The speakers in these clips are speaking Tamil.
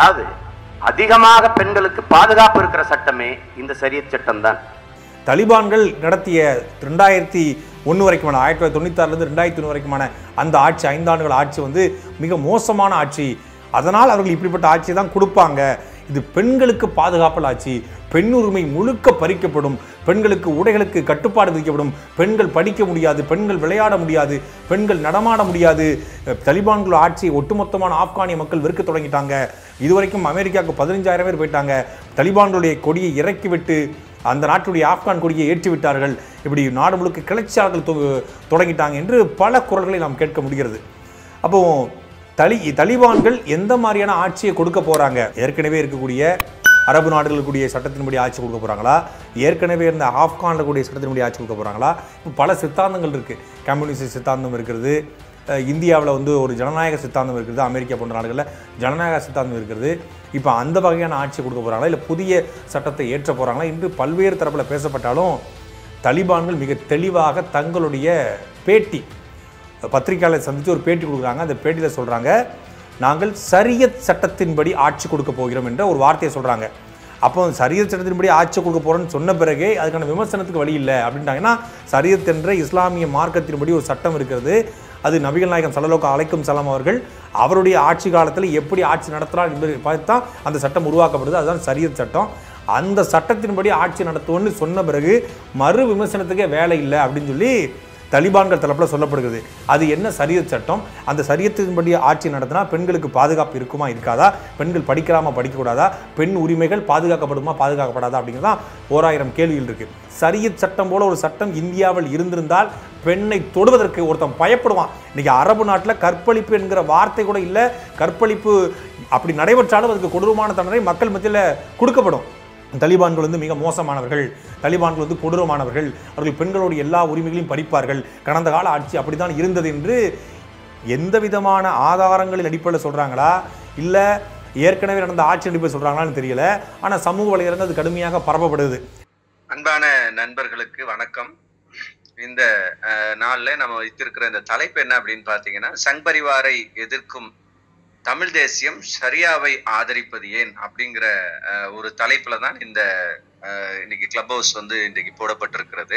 அதாவது அதிகமாக பெண்களுக்கு பாதுகாப்பு இருக்கிற சட்டமே இந்த சரியத் சட்டம் தான் தலிபான்கள் நடத்திய ரெண்டாயிரத்தி ஒன்று வரைக்குமான ஆயிரத்தி தொள்ளாயிரத்தி தொண்ணூத்தாறுலேருந்து ரெண்டாயிரத்தி ஒன்று வரைக்குமான அந்த ஆட்சி ஐந்தாண்டுகள் ஆட்சி வந்து மிக மோசமான ஆட்சி அதனால் அவர்கள் இப்படிப்பட்ட ஆட்சி தான் கொடுப்பாங்க இது பெண்களுக்கு பாதுகாப்பல் ஆட்சி பெண் உரிமை முழுக்க பறிக்கப்படும் பெண்களுக்கு உடைகளுக்கு கட்டுப்பாடு விதிக்கப்படும் பெண்கள் படிக்க முடியாது பெண்கள் விளையாட முடியாது பெண்கள் நடமாட முடியாது அஹ் தலிபான்கள் ஆட்சியை ஒட்டுமொத்தமான ஆப்கானிய மக்கள் வெறுக்க தொடங்கிட்டாங்க இதுவரைக்கும் அமெரிக்காவுக்கு பதினஞ்சாயிரம் பேர் போயிட்டாங்க தலிபான்களுடைய கொடியை இறக்கிவிட்டு அந்த நாட்டுடைய ஆப்கான் கொடியை ஏற்றி விட்டார்கள் இப்படி நாடு முழுக்க கிளர்ச்சியாளர்கள் தொ- தொடங்கிட்டாங்க என்று பல குரல்களை நாம் கேட்க முடிகிறது அப்போ தலி தலிபான்கள் எந்த மாதிரியான ஆட்சியை கொடுக்க போறாங்க ஏற்கனவே இருக்கக்கூடிய அரபு நாடுகள் கூடிய சட்டத்தின்படி ஆட்சி கொடுக்க போறாங்களா ஏற்கனவே இருந்த ஆப்கானில் கூடிய சட்டத்தின்படி ஆட்சி கொடுக்க போறாங்களா இப்போ பல சித்தாந்தங்கள் இருக்கு கம்யூனிஸ்ட் சித்தாந்தம் இருக்கிறது இந்தியாவில் வந்து ஒரு ஜனநாயக சித்தாந்தம் இருக்கிறது அமெரிக்கா போன்ற நாடுகளில் ஜனநாயக சித்தாந்தம் இருக்கிறது இப்போ அந்த வகையான ஆட்சி கொடுக்க போறாங்களா இல்லை புதிய சட்டத்தை ஏற்ற போறாங்களா என்று பல்வேறு தரப்பில் பேசப்பட்டாலும் தலிபான்கள் மிக தெளிவாக தங்களுடைய பேட்டி பத்திரிகையாளர் சந்தித்து ஒரு பேட்டி கொடுக்குறாங்க அந்த பேட்டியில் சொல்கிறாங்க நாங்கள் சரியத் சட்டத்தின்படி ஆட்சி கொடுக்க போகிறோம் என்ற ஒரு வார்த்தையை சொல்கிறாங்க அப்போ சரியத் சட்டத்தின்படி ஆட்சி கொடுக்க போகிறோம்னு சொன்ன பிறகே அதுக்கான விமர்சனத்துக்கு வழி இல்லை அப்படின்ட்டாங்கன்னா சரியத் என்ற இஸ்லாமிய மார்க்கத்தின்படி ஒரு சட்டம் இருக்கிறது அது நபிகள் நாயகம் சல்லலோக அலைக்கும் சலாம் அவர்கள் அவருடைய ஆட்சி காலத்தில் எப்படி ஆட்சி நடத்துகிறார் என்பதை பார்த்து தான் அந்த சட்டம் உருவாக்கப்படுது அதுதான் சரியத் சட்டம் அந்த சட்டத்தின்படி ஆட்சி நடத்துவோம்னு சொன்ன பிறகு மறு விமர்சனத்துக்கே வேலை இல்லை அப்படின்னு சொல்லி தலிபான்கள் தரப்பில் சொல்லப்படுகிறது அது என்ன சரியத் சட்டம் அந்த சரியத்தின்படி ஆட்சி நடத்தினா பெண்களுக்கு பாதுகாப்பு இருக்குமா இருக்காதா பெண்கள் படிக்கலாமா படிக்கக்கூடாதா பெண் உரிமைகள் பாதுகாக்கப்படுமா பாதுகாக்கப்படாதா அப்படிங்கிறதா ஓராயிரம் கேள்விகள் இருக்கு சரியத் சட்டம் போல ஒரு சட்டம் இந்தியாவில் இருந்திருந்தால் பெண்ணை தொடுவதற்கு ஒருத்தன் பயப்படுவான் இன்னைக்கு அரபு நாட்டில் கற்பழிப்பு என்கிற வார்த்தை கூட இல்லை கற்பழிப்பு அப்படி நடைபெற்றாலும் அதுக்கு கொடூரமான தண்டனை மக்கள் மத்தியில் கொடுக்கப்படும் தலிபான்கள் வந்து மிக மோசமானவர்கள் தலிபான்கள் வந்து கொடூரமானவர்கள் அவர்கள் பெண்களுடைய எல்லா உரிமைகளையும் பறிப்பார்கள் கடந்த கால ஆட்சி அப்படித்தான் இருந்தது என்று எந்த விதமான ஆதாரங்களின் அடிப்படையில் சொல்றாங்களா இல்லை ஏற்கனவே நடந்த ஆட்சி அடிப்படையில் சொல்றாங்களான்னு தெரியல ஆனால் சமூக வலைதளங்கள் அது கடுமையாக பரப்பப்படுது அன்பான நண்பர்களுக்கு வணக்கம் இந்த அஹ், நாள்ல நம்ம வைத்திருக்கிற இந்த தலைப்பு என்ன அப்படின்னு பாத்தீங்கன்னா சங் பரிவாரை எதிர்க்கும் தமிழ் தேசியம் ஷரியாவை ஆதரிப்பது ஏன் அப்படிங்கிற அஹ், ஒரு தலைப்புல தான் இந்த அஹ், இன்னைக்கு கிளப் ஹவுஸ் வந்து இன்றைக்கு போடப்பட்டிருக்கிறது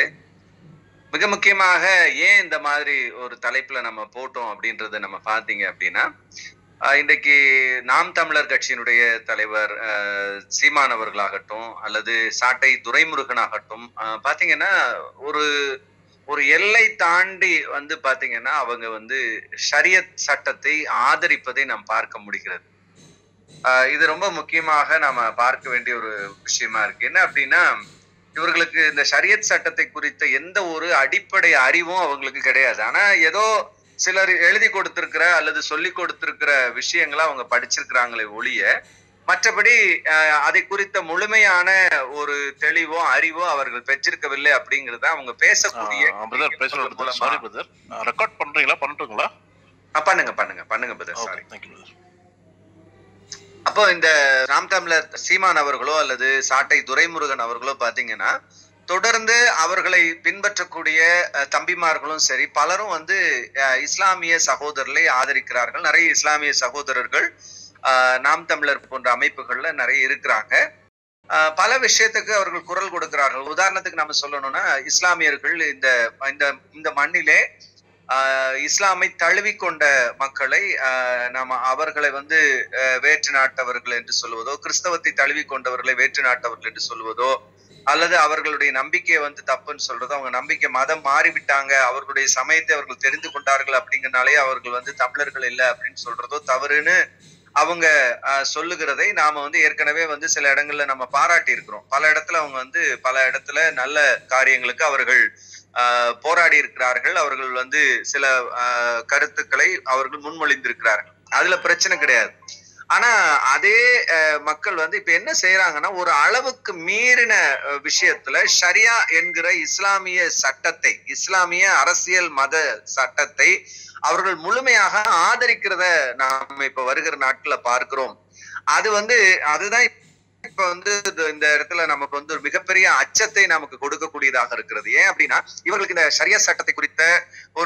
மிக முக்கியமாக ஏன் இந்த மாதிரி ஒரு தலைப்புல நம்ம போட்டோம் அப்படின்றத நம்ம பார்த்தீங்க அப்படின்னா ஆஹ் இன்றைக்கு நாம் தமிழர் கட்சியினுடைய தலைவர் ஆஹ் சீமான் அவர்களாகட்டும் அல்லது சாட்டை துரைமுருகன் ஆகட்டும் ஆஹ் பாத்தீங்கன்னா ஒரு ஒரு எல்லை தாண்டி வந்து பாத்தீங்கன்னா அவங்க வந்து ஷரியத் சட்டத்தை ஆதரிப்பதை நாம் பார்க்க முடிகிறது ஆஹ் இது ரொம்ப முக்கியமாக நாம பார்க்க வேண்டிய ஒரு விஷயமா இருக்கு என்ன அப்படின்னா இவர்களுக்கு இந்த ஷரியத் சட்டத்தை குறித்த எந்த ஒரு அடிப்படை அறிவும் அவங்களுக்கு கிடையாது ஆனா ஏதோ சிலர் எழுதி கொடுத்திருக்கிற அல்லது சொல்லி கொடுத்திருக்கிற விஷயங்களை அவங்க படிச்சிருக்கிறாங்களே ஒழிய மற்றபடி அஹ், அதை குறித்த முழுமையான ஒரு தெளிவோ அறிவோ அவர்கள் பெற்றிருக்கவில்லை அப்படிங்கறத அவங்க பேசக்கூடிய பிரதர் பேசுறது பிரதர் சாரி பிரதர் ரெக்கார்ட் பண்றீங்களா பண்ணட்டுங்களா அஹ், பண்ணுங்க பண்ணுங்க பண்ணுங்க brother okay sorry thank you brother அப்போ இந்த நாம் தமிழர் சீமான் அவர்களோ அல்லது சாட்டை துரைமுருகன் அவர்களோ பாத்தீங்கன்னா தொடர்ந்து அவர்களை பின்பற்றக்கூடிய அஹ், தம்பிமார்களும் சரி பலரும் வந்து அஹ், இஸ்லாமிய சகோதரர்களை ஆதரிக்கிறார்கள் நிறைய இஸ்லாமிய சகோதரர்கள் அஹ், நாம் தமிழர் போன்ற அமைப்புகள்ல நிறைய இருக்கிறாங்க அஹ், பல விஷயத்துக்கு அவர்கள் குரல் கொடுக்கிறார்கள் உதாரணத்துக்கு நம்ம சொல்லணும்னா இஸ்லாமியர்கள் இந்த இந்த இந்த மண்ணிலே ஆஹ் இஸ்லாமை தழுவிக்கொண்ட மக்களை ஆஹ் நாம அவர்களை வந்து ஆஹ் வேற்று நாட்டவர்கள் என்று சொல்வதோ கிறிஸ்தவத்தை தழுவி கொண்டவர்களை வேற்று நாட்டவர்கள் என்று சொல்வதோ அல்லது அவர்களுடைய நம்பிக்கையை வந்து தப்புன்னு சொல்றதோ அவங்க நம்பிக்கை மதம் மாறிவிட்டாங்க அவர்களுடைய சமயத்தை அவர்கள் தெரிந்து கொண்டார்கள் அப்படிங்கறனாலே அவர்கள் வந்து தமிழர்கள் இல்லை அப்படின்னு சொல்றதோ தவறுன்னு அவங்க ஆஹ் சொல்லுகிறதை நாம வந்து ஏற்கனவே வந்து சில இடங்கள்ல நம்ம பாராட்டி இருக்கிறோம் பல இடத்துல அவங்க வந்து பல இடத்துல நல்ல காரியங்களுக்கு அவர்கள் ஆஹ் போராடி இருக்கிறார்கள் அவர்கள் வந்து சில ஆஹ் கருத்துக்களை அவர்கள் முன்மொழிந்திருக்கிறார்கள் அதுல பிரச்சனை கிடையாது ஆனா அதே அஹ், மக்கள் வந்து இப்ப என்ன செய்யறாங்கன்னா ஒரு அளவுக்கு மீறின அஹ், விஷயத்துல ஷரியா என்கிற இஸ்லாமிய சட்டத்தை இஸ்லாமிய அரசியல் மத சட்டத்தை அவர்கள் முழுமையாக ஆதரிக்கிறத நாம இப்ப வருகிற நாட்கள்ல பார்க்கிறோம் அது வந்து அதுதான் இப்ப வந்து இது- இந்த இடத்துல நமக்கு வந்து ஒரு மிகப்பெரிய அச்சத்தை நமக்கு கொடுக்கக்கூடியதாக இருக்கிறது ஏன் அப்படின்னா இவர்களுக்கு இந்த ஷரியா சட்டத்தை குறித்த ஒரு அடிப்படை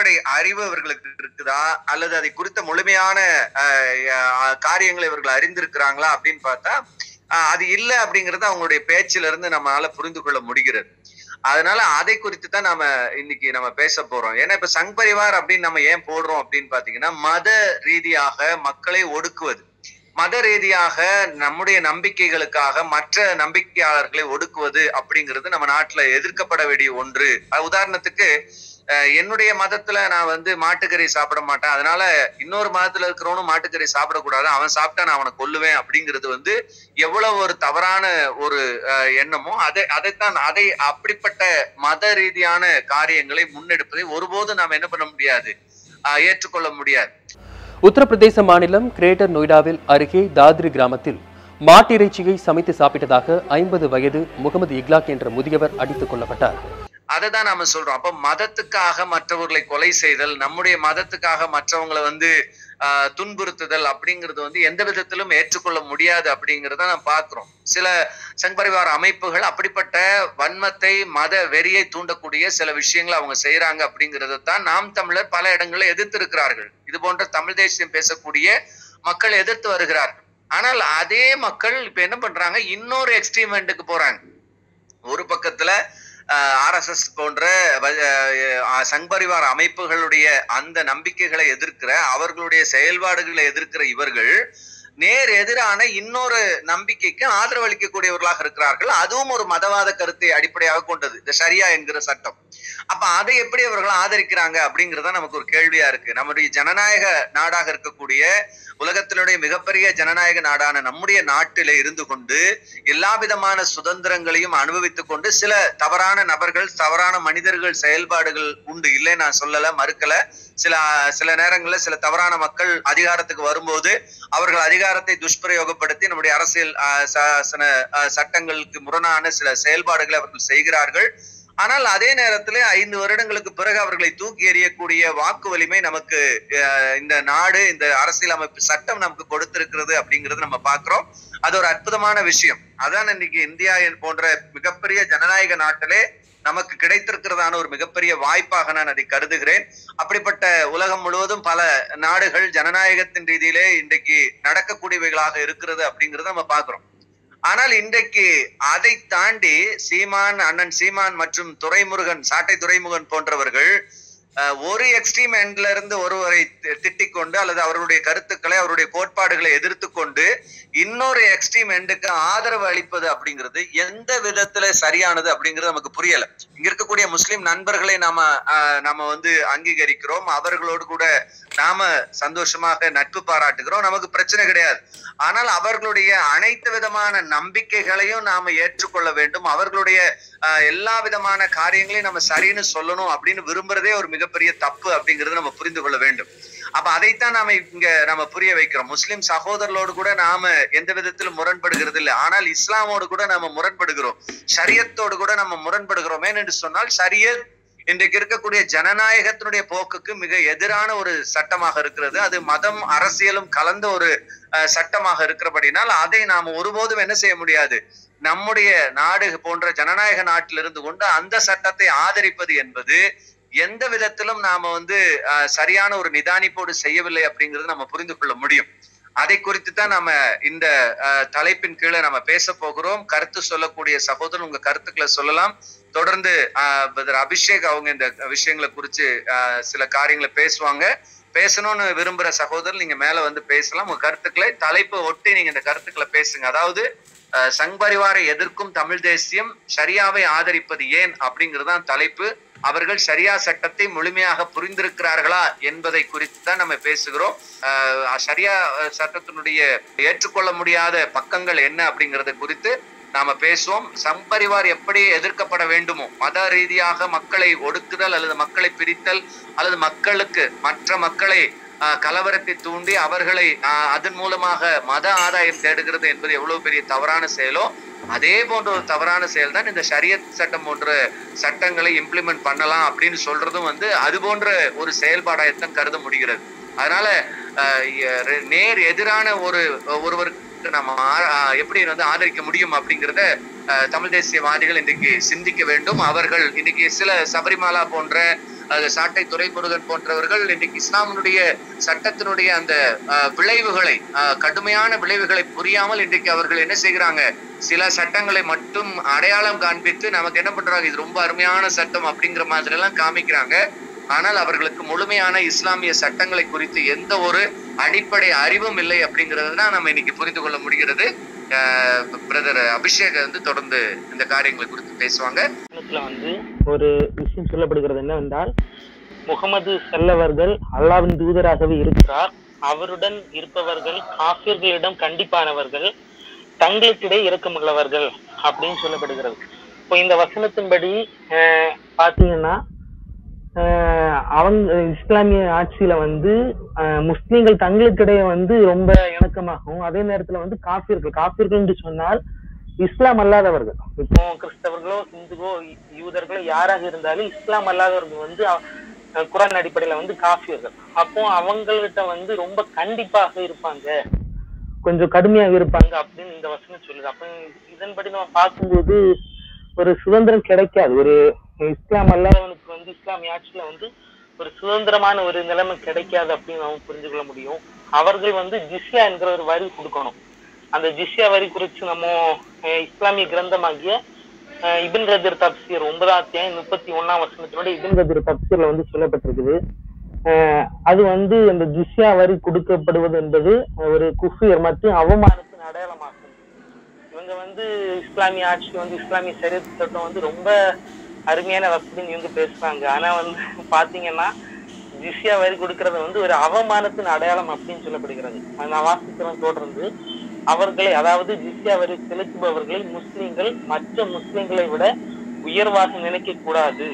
அடிப்படை அறிவு இவர்களுக்கு இருக்குதா அல்லது அதை குறித்த முழுமையான அஹ், அஹ், காரியங்களை இவர்கள் அறிந்திருக்கிறாங்களா அப்படின்னு பார்த்தா அஹ், அது இல்லை அப்படிங்கறது அவங்களுடைய பேச்சில இருந்து நம்மளால புரிந்து கொள்ள முடிகிறது அதனால அதை குறித்து தான் நாம இன்னைக்கு நம்ம பேச போறோம் ஏன்னா இப்ப சங் பரிவார் அப்படின்னு நம்ம ஏன் போடுறோம் அப்படின்னு பாத்தீங்கன்னா மத ரீதியாக மக்களை ஒடுக்குவது மத ரீதியாக நம்முடைய நம்பிக்கைகளுக்காக மற்ற நம்பிக்கையாளர்களை ஒடுக்குவது அப்படிங்கிறது நம்ம நாட்டுல எதிர்க்கப்பட வேண்டிய ஒன்று அஹ் உதாரணத்துக்கு அஹ் என்னுடைய மதத்துல நான் வந்து மாட்டுக்கறி சாப்பிட மாட்டேன் அதனால இன்னொரு மதத்துல இருக்கிறவனும் மாட்டுக்கறி சாப்பிடக்கூடாது அவன் சாப்பிட்டா நான் அவனை கொல்லுவேன் அப்படிங்கிறது வந்து எவ்வளவு ஒரு தவறான ஒரு அஹ், எண்ணமோ அதை அதைத்தான் அதை அப்படிப்பட்ட மத ரீதியான காரியங்களை முன்னெடுப்பதை ஒருபோதும் நாம் என்ன பண்ண முடியாது அஹ், ஏற்றுக்கொள்ள முடியாது உத்தரப்பிரதேச மாநிலம் கிரேட்டர் நொய்டாவில் அருகே தாத்ரி கிராமத்தில் மாட்டிறைச்சியை சமைத்து சாப்பிட்டதாக ஐம்பது வயது முகமது இக்லாக் என்ற முதியவர் அடித்துக் கொல்லப்பட்டார் அதை தான் நாம சொல்றோம் அப்ப மதத்துக்காக மற்றவர்களை கொலை செய்தல் நம்முடைய மதத்துக்காக மற்றவங்களை வந்து ஆஹ், துன்புறுத்துதல் அப்படிங்கிறது வந்து எந்த விதத்திலும் ஏற்றுக்கொள்ள முடியாது அப்படிங்கிறத நாம் பார்க்கிறோம் சில சங்பரிவார அமைப்புகள் அப்படிப்பட்ட வன்மத்தை மத வெறியை தூண்டக்கூடிய சில விஷயங்களை அவங்க செய்யறாங்க அப்படிங்கறத தான் நாம் தமிழர் பல இடங்களில் எதிர்த்து இருக்கிறார்கள் இது போன்ற தமிழ் தேசியம் பேசக்கூடிய மக்கள் எதிர்த்து வருகிறார்கள் ஆனால் அதே மக்கள் இப்ப என்ன பண்றாங்க இன்னொரு எக்ஸ்ட்ரீமெண்ட்டுக்கு போறாங்க ஒரு பக்கத்துல ஆர்எஸ்எஸ் போன்ற வ- அஹ், சங்பரிவார அமைப்புகளுடைய அந்த நம்பிக்கைகளை எதிர்க்கிற அவர்களுடைய செயல்பாடுகளை எதிர்க்கிற இவர்கள் நேர் எதிரான இன்னொரு நம்பிக்கைக்கு ஆதரவளிக்கக்கூடியவர்களாக இருக்கிறார்கள் அதுவும் ஒரு மதவாத கருத்தை அடிப்படையாக கொண்டது இந்த ஷரியா என்கிற சட்டம் அப்ப அதை எப்படி அவர்கள் ஆதரிக்கிறாங்க அப்படிங்கறத நமக்கு ஒரு கேள்வியா இருக்கு நம்முடைய ஜனநாயக நாடாக இருக்கக்கூடிய உலகத்தினுடைய மிகப்பெரிய ஜனநாயக நாடான நம்முடைய நாட்டிலே இருந்து கொண்டு எல்லா விதமான சுதந்திரங்களையும் அனுபவித்துக் கொண்டு சில தவறான நபர்கள் தவறான மனிதர்கள் செயல்பாடுகள் உண்டு இல்லை நான் சொல்லல மறுக்கல சில சில நேரங்கள்ல சில தவறான மக்கள் அதிகாரத்துக்கு வரும்போது அவர்கள் அதிகாரத்தை துஷ்பிரயோகப்படுத்தி நம்முடைய அரசியல் ஆஹ், சாசன ஆஹ், சட்டங்களுக்கு முரணான சில செயல்பாடுகளை அவர்கள் செய்கிறார்கள் ஆனால் அதே நேரத்துல ஐந்து வருடங்களுக்கு பிறகு அவர்களை தூக்கி எறியக்கூடிய வாக்கு வலிமை நமக்கு அஹ், இந்த நாடு இந்த அரசியலமைப்பு சட்டம் நமக்கு கொடுத்திருக்கிறது அப்படிங்கறது நம்ம பாக்குறோம் அது ஒரு அற்புதமான விஷயம் அதான் இன்னைக்கு இந்தியா போன்ற மிகப்பெரிய ஜனநாயக நாட்டிலே நமக்கு கிடைத்திருக்கிறதான ஒரு மிகப்பெரிய வாய்ப்பாக நான் அதை கருதுகிறேன் அப்படிப்பட்ட உலகம் முழுவதும் பல நாடுகள் ஜனநாயகத்தின் ரீதியிலே இன்றைக்கு நடக்கக்கூடியவைகளாக இருக்கிறது அப்படிங்கறத நம்ம பாக்குறோம் ஆனால் இன்றைக்கு அதை தாண்டி சீமான் அண்ணன் சீமான் மற்றும் துரைமுருகன் சாட்டை துரைமுருகன் போன்றவர்கள் அஹ், ஒரு எக்ஸ்ட்ரீம் எண்ட்ல இருந்து ஒருவரை தி- திட்டிக் கொண்டு அல்லது அவருடைய கருத்துக்களை அவருடைய கோட்பாடுகளை எதிர்த்து கொண்டு இன்னொரு எக்ஸ்ட்ரீம் எண்டுக்கு ஆதரவு அளிப்பது அப்படிங்கிறது எந்த விதத்துல சரியானது அப்படிங்கிறது நமக்கு புரியல இங்க இருக்கக்கூடிய முஸ்லிம் நண்பர்களை நாம அஹ், நாம வந்து அங்கீகரிக்கிறோம் அவர்களோடு கூட நாம சந்தோஷமாக நட்பு பாராட்டுகிறோம் நமக்கு பிரச்சனை கிடையாது ஆனால் அவர்களுடைய அனைத்து விதமான நம்பிக்கைகளையும் நாம ஏற்றுக்கொள்ள வேண்டும் அவர்களுடைய அஹ், எல்லா விதமான காரியங்களையும் நம்ம சரின்னு சொல்லணும் அப்படின்னு விரும்புறதே ஒரு மிகப்பெரிய தப்பு அப்படிங்கறத நம்ம புரிந்து கொள்ள வேண்டும் அப்ப அதைத்தான் நாம இங்க நம்ம புரிய வைக்கிறோம் முஸ்லிம் சகோதரர்களோடு கூட நாம எந்த விதத்திலும் முரண்படுகிறது இல்லை ஆனால் இஸ்லாமோடு கூட நாம முரண்படுகிறோம் ஷரியத்தோடு கூட நம்ம முரண்படுகிறோம் ஏனென்று சொன்னால் ஷரியத் இன்றைக்கு இருக்கக்கூடிய ஜனநாயகத்தினுடைய போக்குக்கு மிக எதிரான ஒரு சட்டமாக இருக்கிறது அது மதம் அரசியலும் கலந்த ஒரு அஹ், சட்டமாக இருக்கிறபடினால் அதை நாம ஒருபோதும் என்ன செய்ய முடியாது நம்முடைய நாடு போன்ற ஜனநாயக நாட்டில் இருந்து கொண்டு அந்த சட்டத்தை ஆதரிப்பது என்பது எந்த விதத்திலும் நாம வந்து அஹ், சரியான ஒரு நிதானிப்போடு செய்யவில்லை அப்படிங்கறது நம்ம புரிந்து கொள்ள முடியும் அதை குறித்து தான் நாம இந்த அஹ், தலைப்பின் கீழே நம்ம பேச போகிறோம் கருத்து சொல்லக்கூடிய சகோதரர் உங்க கருத்துக்களை சொல்லலாம் தொடர்ந்து அஹ், brother அபிஷேக் அவங்க இந்த விஷயங்களை குறித்து அஹ், சில காரியங்களை பேசுவாங்க பேசணும்னு விரும்புற சகோதரர் நீங்க மேல வந்து பேசலாம் உங்க கருத்துக்களை தலைப்பு ஒட்டி நீங்க இந்த கருத்துக்களை பேசுங்க அதாவது அஹ், சங் பரிவாரை எதிர்க்கும் தமிழ் தேசியம் ஷரியாவை ஆதரிப்பது ஏன் அப்படிங்கறதுதான் தலைப்பு அவர்கள் ஷரியா சட்டத்தை முழுமையாக புரிந்திருக்கிறார்களா என்பதை குறித்து தான் நம்ம பேசுகிறோம் அஹ், ஷரியா அஹ், சட்டத்தினுடைய ஏற்றுக்கொள்ள முடியாத பக்கங்கள் என்ன அப்படிங்கறது குறித்து நாம பேசுவோம் சம்பரிவார் எப்படி எதிர்க்கப்பட வேண்டுமோ மத ரீதியாக மக்களை ஒடுக்குதல் அல்லது மக்களை பிரித்தல் அல்லது மக்களுக்கு மற்ற மக்களை ஆஹ், கலவரத்தை தூண்டி அவர்களை ஆஹ், அதன் மூலமாக மத ஆதாயம் தேடுகிறது என்பது எவ்வளவு பெரிய தவறான செயலோ அதே போன்ற ஒரு தவறான செயல் தான் இந்த ஷரியத் சட்டம் போன்ற சட்டங்களை இம்ப்ளிமெண்ட் பண்ணலாம் அப்படின்னு சொல்றதும் வந்து அது போன்ற ஒரு செயல்பாடாகத்தான் கருத முடிகிறது அதனால ஆஹ், எ- நேர் எதிரான ஒரு ஒருவர் நம்ம ஆ- ஆ, எப்படி வந்து ஆதரிக்க முடியும் அப்படிங்கிறத அஹ், தமிழ் தேசியவாதிகள் இன்றைக்கு சிந்திக்க வேண்டும் அவர்கள் இன்னைக்கு சில சபரிமாலா போன்ற அது சாட்டை துரைமுருகன் போன்றவர்கள் இன்னைக்கு இஸ்லாமினுடைய சட்டத்தினுடைய அந்த அஹ், விளைவுகளை அஹ், கடுமையான விளைவுகளை புரியாமல் இன்றைக்கு அவர்கள் என்ன செய்கிறாங்க சில சட்டங்களை மட்டும் அடையாளம் காண்பித்து நமக்கு என்ன பண்றாங்க இது ரொம்ப அருமையான சட்டம் அப்படிங்கிற மாதிரி எல்லாம் காமிக்கிறாங்க ஆனால் அவர்களுக்கு முழுமையான இஸ்லாமிய சட்டங்களை குறித்து எந்த ஒரு அடிப்படை அறிவும் இல்லை அப்படிங்கிறது தான் நம்ம இன்னைக்கு புரிந்து கொள்ள முடிகிறது பிரதர் அபிஷேக் வந்து தொடர்ந்து இந்த காரியங்களை குறித்து பேசுவாங்க வசனத்துல வந்து ஒரு விஷயம் சொல்லப்படுகிறது என்னவென்றால் முகமது செல்லவர்கள் அல்லாவின் தூதராகவே இருக்கிறார் அவருடன் இருப்பவர்கள் காபிர்களிடம் கண்டிப்பானவர்கள் தங்களுக்கிடையே இரக்கமுள்ளவர்கள் அப்படின்னு சொல்லப்படுகிறது இப்போ இந்த வசனத்தின்படி அஹ், பாத்தீங்கன்னா அஹ், அவங்க இஸ்லாமிய ஆட்சியில வந்து அஹ், முஸ்லிம்கள் தங்களுக்கிடையே வந்து ரொம்ப இணக்கமாகவும் அதே நேரத்துல வந்து காபிர்கள் காபிர்கள் என்று சொன்னால் இஸ்லாம் அல்லாதவர்கள் இப்போ கிறிஸ்தவர்களோ இந்துவோ யூதர்களோ யாராக இருந்தாலும் இஸ்லாம் அல்லாதவர்கள் வந்து அஹ், குரான் அடிப்படையில வந்து காஃபியர்கள் அப்போ அவங்கள்கிட்ட வந்து ரொம்ப கண்டிப்பாக இருப்பாங்க கொஞ்சம் கடுமையாக இருப்பாங்க அப்படின்னு இந்த வசனம் சொல்லுது அப்ப இதன்படி நம்ம பார்க்கும்போது ஒரு சுதந்திரம் கிடைக்காது ஒரு இஸ்லாம் அல்லாதவனுக்கு வந்து இஸ்லாமிய ஆட்சியில வந்து ஒரு சுதந்திரமான ஒரு நிலைமை கிடைக்காது அப்படின்னு நம்ம புரிஞ்சு கொள்ள முடியும் அவர்கள் வந்து ஜிஸ்யா என்கிற ஒரு வரி கொடுக்கணும் அந்த ஜிஸ்யா வரி குறித்து நம்ம அஹ், இஸ்லாமிய கிரந்தமாகிய அஹ், இபின் கதிர் தப்சீர் ஒன்பதாம் அத்தியாயம் முப்பத்தி ஒண்ணாம் வசனத்தினோட இபின் கதிர் தப்சீர்ல வந்து சொல்லப்பட்டிருக்குது அஹ், அது வந்து அந்த ஜிஸ்யா வரி கொடுக்கப்படுவது என்பது ஒரு குஃபியர் மற்றும் அவமானத்தின் அடையாளமாகும் இவங்க வந்து இஸ்லாமிய ஆட்சி வந்து இஸ்லாமிய சரியத் சட்டம் வந்து ரொம்ப அருமையான வசதின்னு இவங்க பேசுறாங்க ஆனா வந்து பாத்தீங்கன்னா ஜிஸ்யா வரி கொடுக்கறது வந்து ஒரு அவமானத்தின் அடையாளம் அப்படின்னு சொல்லப்படுகிறது அது நான் வாசிக்கிறேன் தொடர்ந்து அவர்களை அதாவது ஜிஸ்யா வரி செலுத்துபவர்களை முஸ்லிம்கள் மற்ற முஸ்லிம்களை விட உயர்வாக நினைக்க கூடாது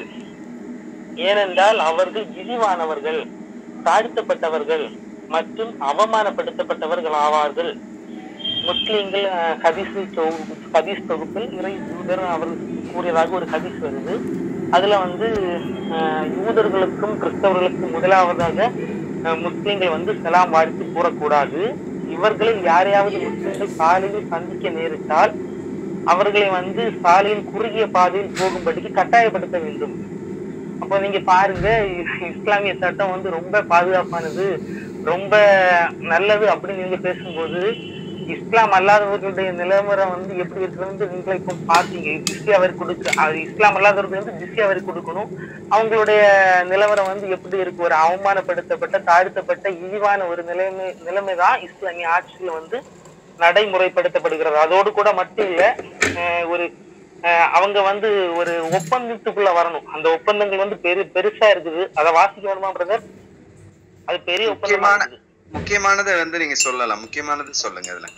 ஏனென்றால் அவர்கள் இழிவானவர்கள் தாழ்த்தப்பட்டவர்கள் மற்றும் அவமானப்படுத்தப்பட்டவர்கள் ஆவார்கள் முஸ்லிம்கள் அஹ், ஹதீஸ் தொகு- ஹதீஸ் தொகுப்பில் இறை யூதர் அவர்கள் கூறியதாக ஒரு ஹதீஸ் வருது அதுல வந்து அஹ், யூதர்களுக்கும் கிறிஸ்தவர்களுக்கும் முதலாவதாக அஹ், முஸ்லிம்கள் வந்து செலாம் வாழ்த்து கூறக்கூடாது இவர்களில் யாரையாவது முஸ்லிம்கள் சாலையில் சந்திக்க நேரிட்டால் அவர்களை வந்து சாலையின் குறுகிய பாதையில் போகும்படிக்கு கட்டாயப்படுத்த வேண்டும் அப்போ நீங்க பாருங்க இ- இஸ்லாமிய சட்டம் வந்து ரொம்ப பாதுகாப்பானது ரொம்ப நல்லது அப்படின்னு நீங்க பேசும்போது இஸ்லாம் அல்லாதவர்களுடைய நிலைமுறை வந்து எப்படி இருக்கிறது நீங்களே இப்போ பார்த்தீங்க ஜிஸ்யா வரி கொடுக்க அது இஸ்லாம் அல்லாதவர்கள் வந்து ஜிஸ்யா வரி கொடுக்கணும் அவங்களுடைய நிலவரம் வந்து எப்படி இருக்கு ஒரு அவமானப்படுத்தப்பட்ட தாழ்த்தப்பட்ட இழிவான ஒரு நிலைமை நிலைமை தான் இஸ்லாமிய ஆட்சியில வந்து நடைமுறைப்படுத்தப்படுகிறது அதோடு கூட மட்டும் இல்ல அஹ் ஒரு அஹ் அவங்க வந்து ஒரு ஒப்பந்தத்துக்குள்ள வரணும் அந்த ஒப்பந்தங்கள் வந்து பெரு பெருசா இருக்குது அதை வாசிக்க வேணுமா பிரதர் அது பெரிய ஒப்பந்தமா முக்கியமான இருக்குது முக்கியமானதை வந்து நீங்க சொல்லலாம் முக்கியமானது சொல்லுங்க அதுல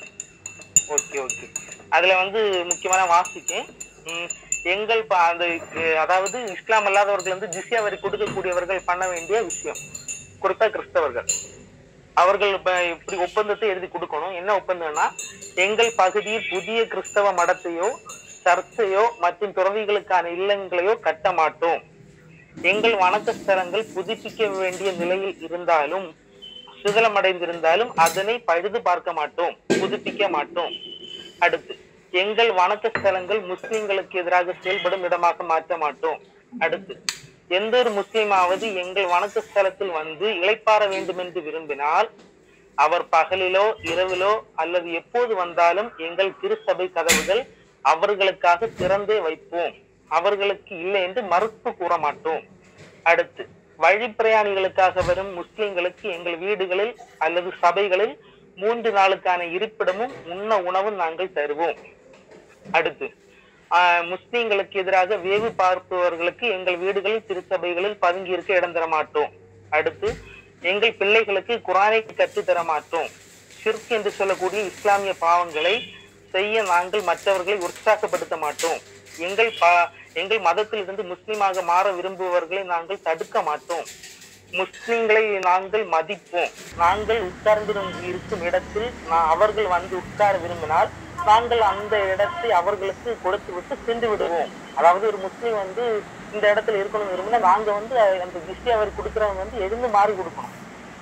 ஓகே ஓகே அதுல வந்து முக்கியமான வாசிக்கேன் உம், எங்கள் ப- அந்த அஹ், அதாவது இஸ்லாம் அல்லாதவர்கள் வந்து ஜிஸ்யா வரி கொடுக்கக்கூடியவர்கள் பண்ண வேண்டிய விஷயம் குறிப்பா கிறிஸ்தவர்கள் அவர்கள் இப்ப இப்படி ஒப்பந்தத்தை எழுதி கொடுக்கணும் என்ன ஒப்பந்தம்னா எங்கள் பகுதியில் புதிய கிறிஸ்தவ மடத்தையோ சர்ச்சையோ மற்றும் துறவிகளுக்கான இல்லங்களையோ கட்ட மாட்டோம் எங்கள் வணக்க ஸ்தலங்கள் புதுப்பிக்க வேண்டிய நிலையில் இருந்தாலும் சிதலமடைந்திருந்தாலும் அதனை பழுது பார்க்க மாட்டோம் புதுப்பிக்க மாட்டோம் அடுத்து எங்கள் வணக்க ஸ்தலங்கள் முஸ்லிம்களுக்கு எதிராக செயல்படும் இடமாக மாற்ற மாட்டோம் அடுத்து எந்த ஒரு முஸ்லிமாவது எங்கள் வணக்க ஸ்தலத்தில் வந்து இளைப்பாற வேண்டும் என்று விரும்பினால் அவர் பகலிலோ இரவிலோ அல்லது எப்போது வந்தாலும் எங்கள் திருச்சபை கதவுகள் அவர்களுக்காக திறந்தே வைப்போம் அவர்களுக்கு இல்லை என்று மறுப்பு கூற மாட்டோம் அடுத்து வழிப்பிரயாணிகளுக்காக வரும் முஸ்லிம்களுக்கு எங்கள் வீடுகளில் அல்லது சபைகளில் மூன்று நாளுக்கான இருப்பிடமும் உண்ண உணவும் நாங்கள் தருவோம் அடுத்து ஆஹ் முஸ்லிம்களுக்கு எதிராக வேவு பார்ப்பவர்களுக்கு எங்கள் வீடுகளில் திருச்சபைகளில் பதுங்கி இருக்க இடம் தர மாட்டோம் அடுத்து எங்கள் பிள்ளைகளுக்கு குரானை கற்றுத் தர மாட்டோம் ஷிர்க் என்று சொல்லக்கூடிய இஸ்லாமிய பாவங்களை செய்ய நாங்கள் மற்றவர்களை உற்சாகப்படுத்த மாட்டோம் எங்கள் பா எங்கள் மதத்தில் இருந்து முஸ்லிமாக மாற விரும்புபவர்களை நாங்கள் தடுக்க மாட்டோம் முஸ்லிம்களை நாங்கள் மதிப்போம் நாங்கள் உட்கார்ந்து இருக்கும் இடத்தில் நா- அவர்கள் வந்து உட்கார விரும்பினால் நாங்கள் அந்த இடத்தை அவர்களுக்கு கொடுத்து விட்டு சென்று விடுவோம் அதாவது ஒரு முஸ்லீம் வந்து இந்த இடத்துல இருக்கணும் விரும்பினா நாங்க வந்து அந்த ஜிஸ்டி அவர் கொடுக்கறவங்க வந்து எழுந்து மாறி கொடுக்கணும்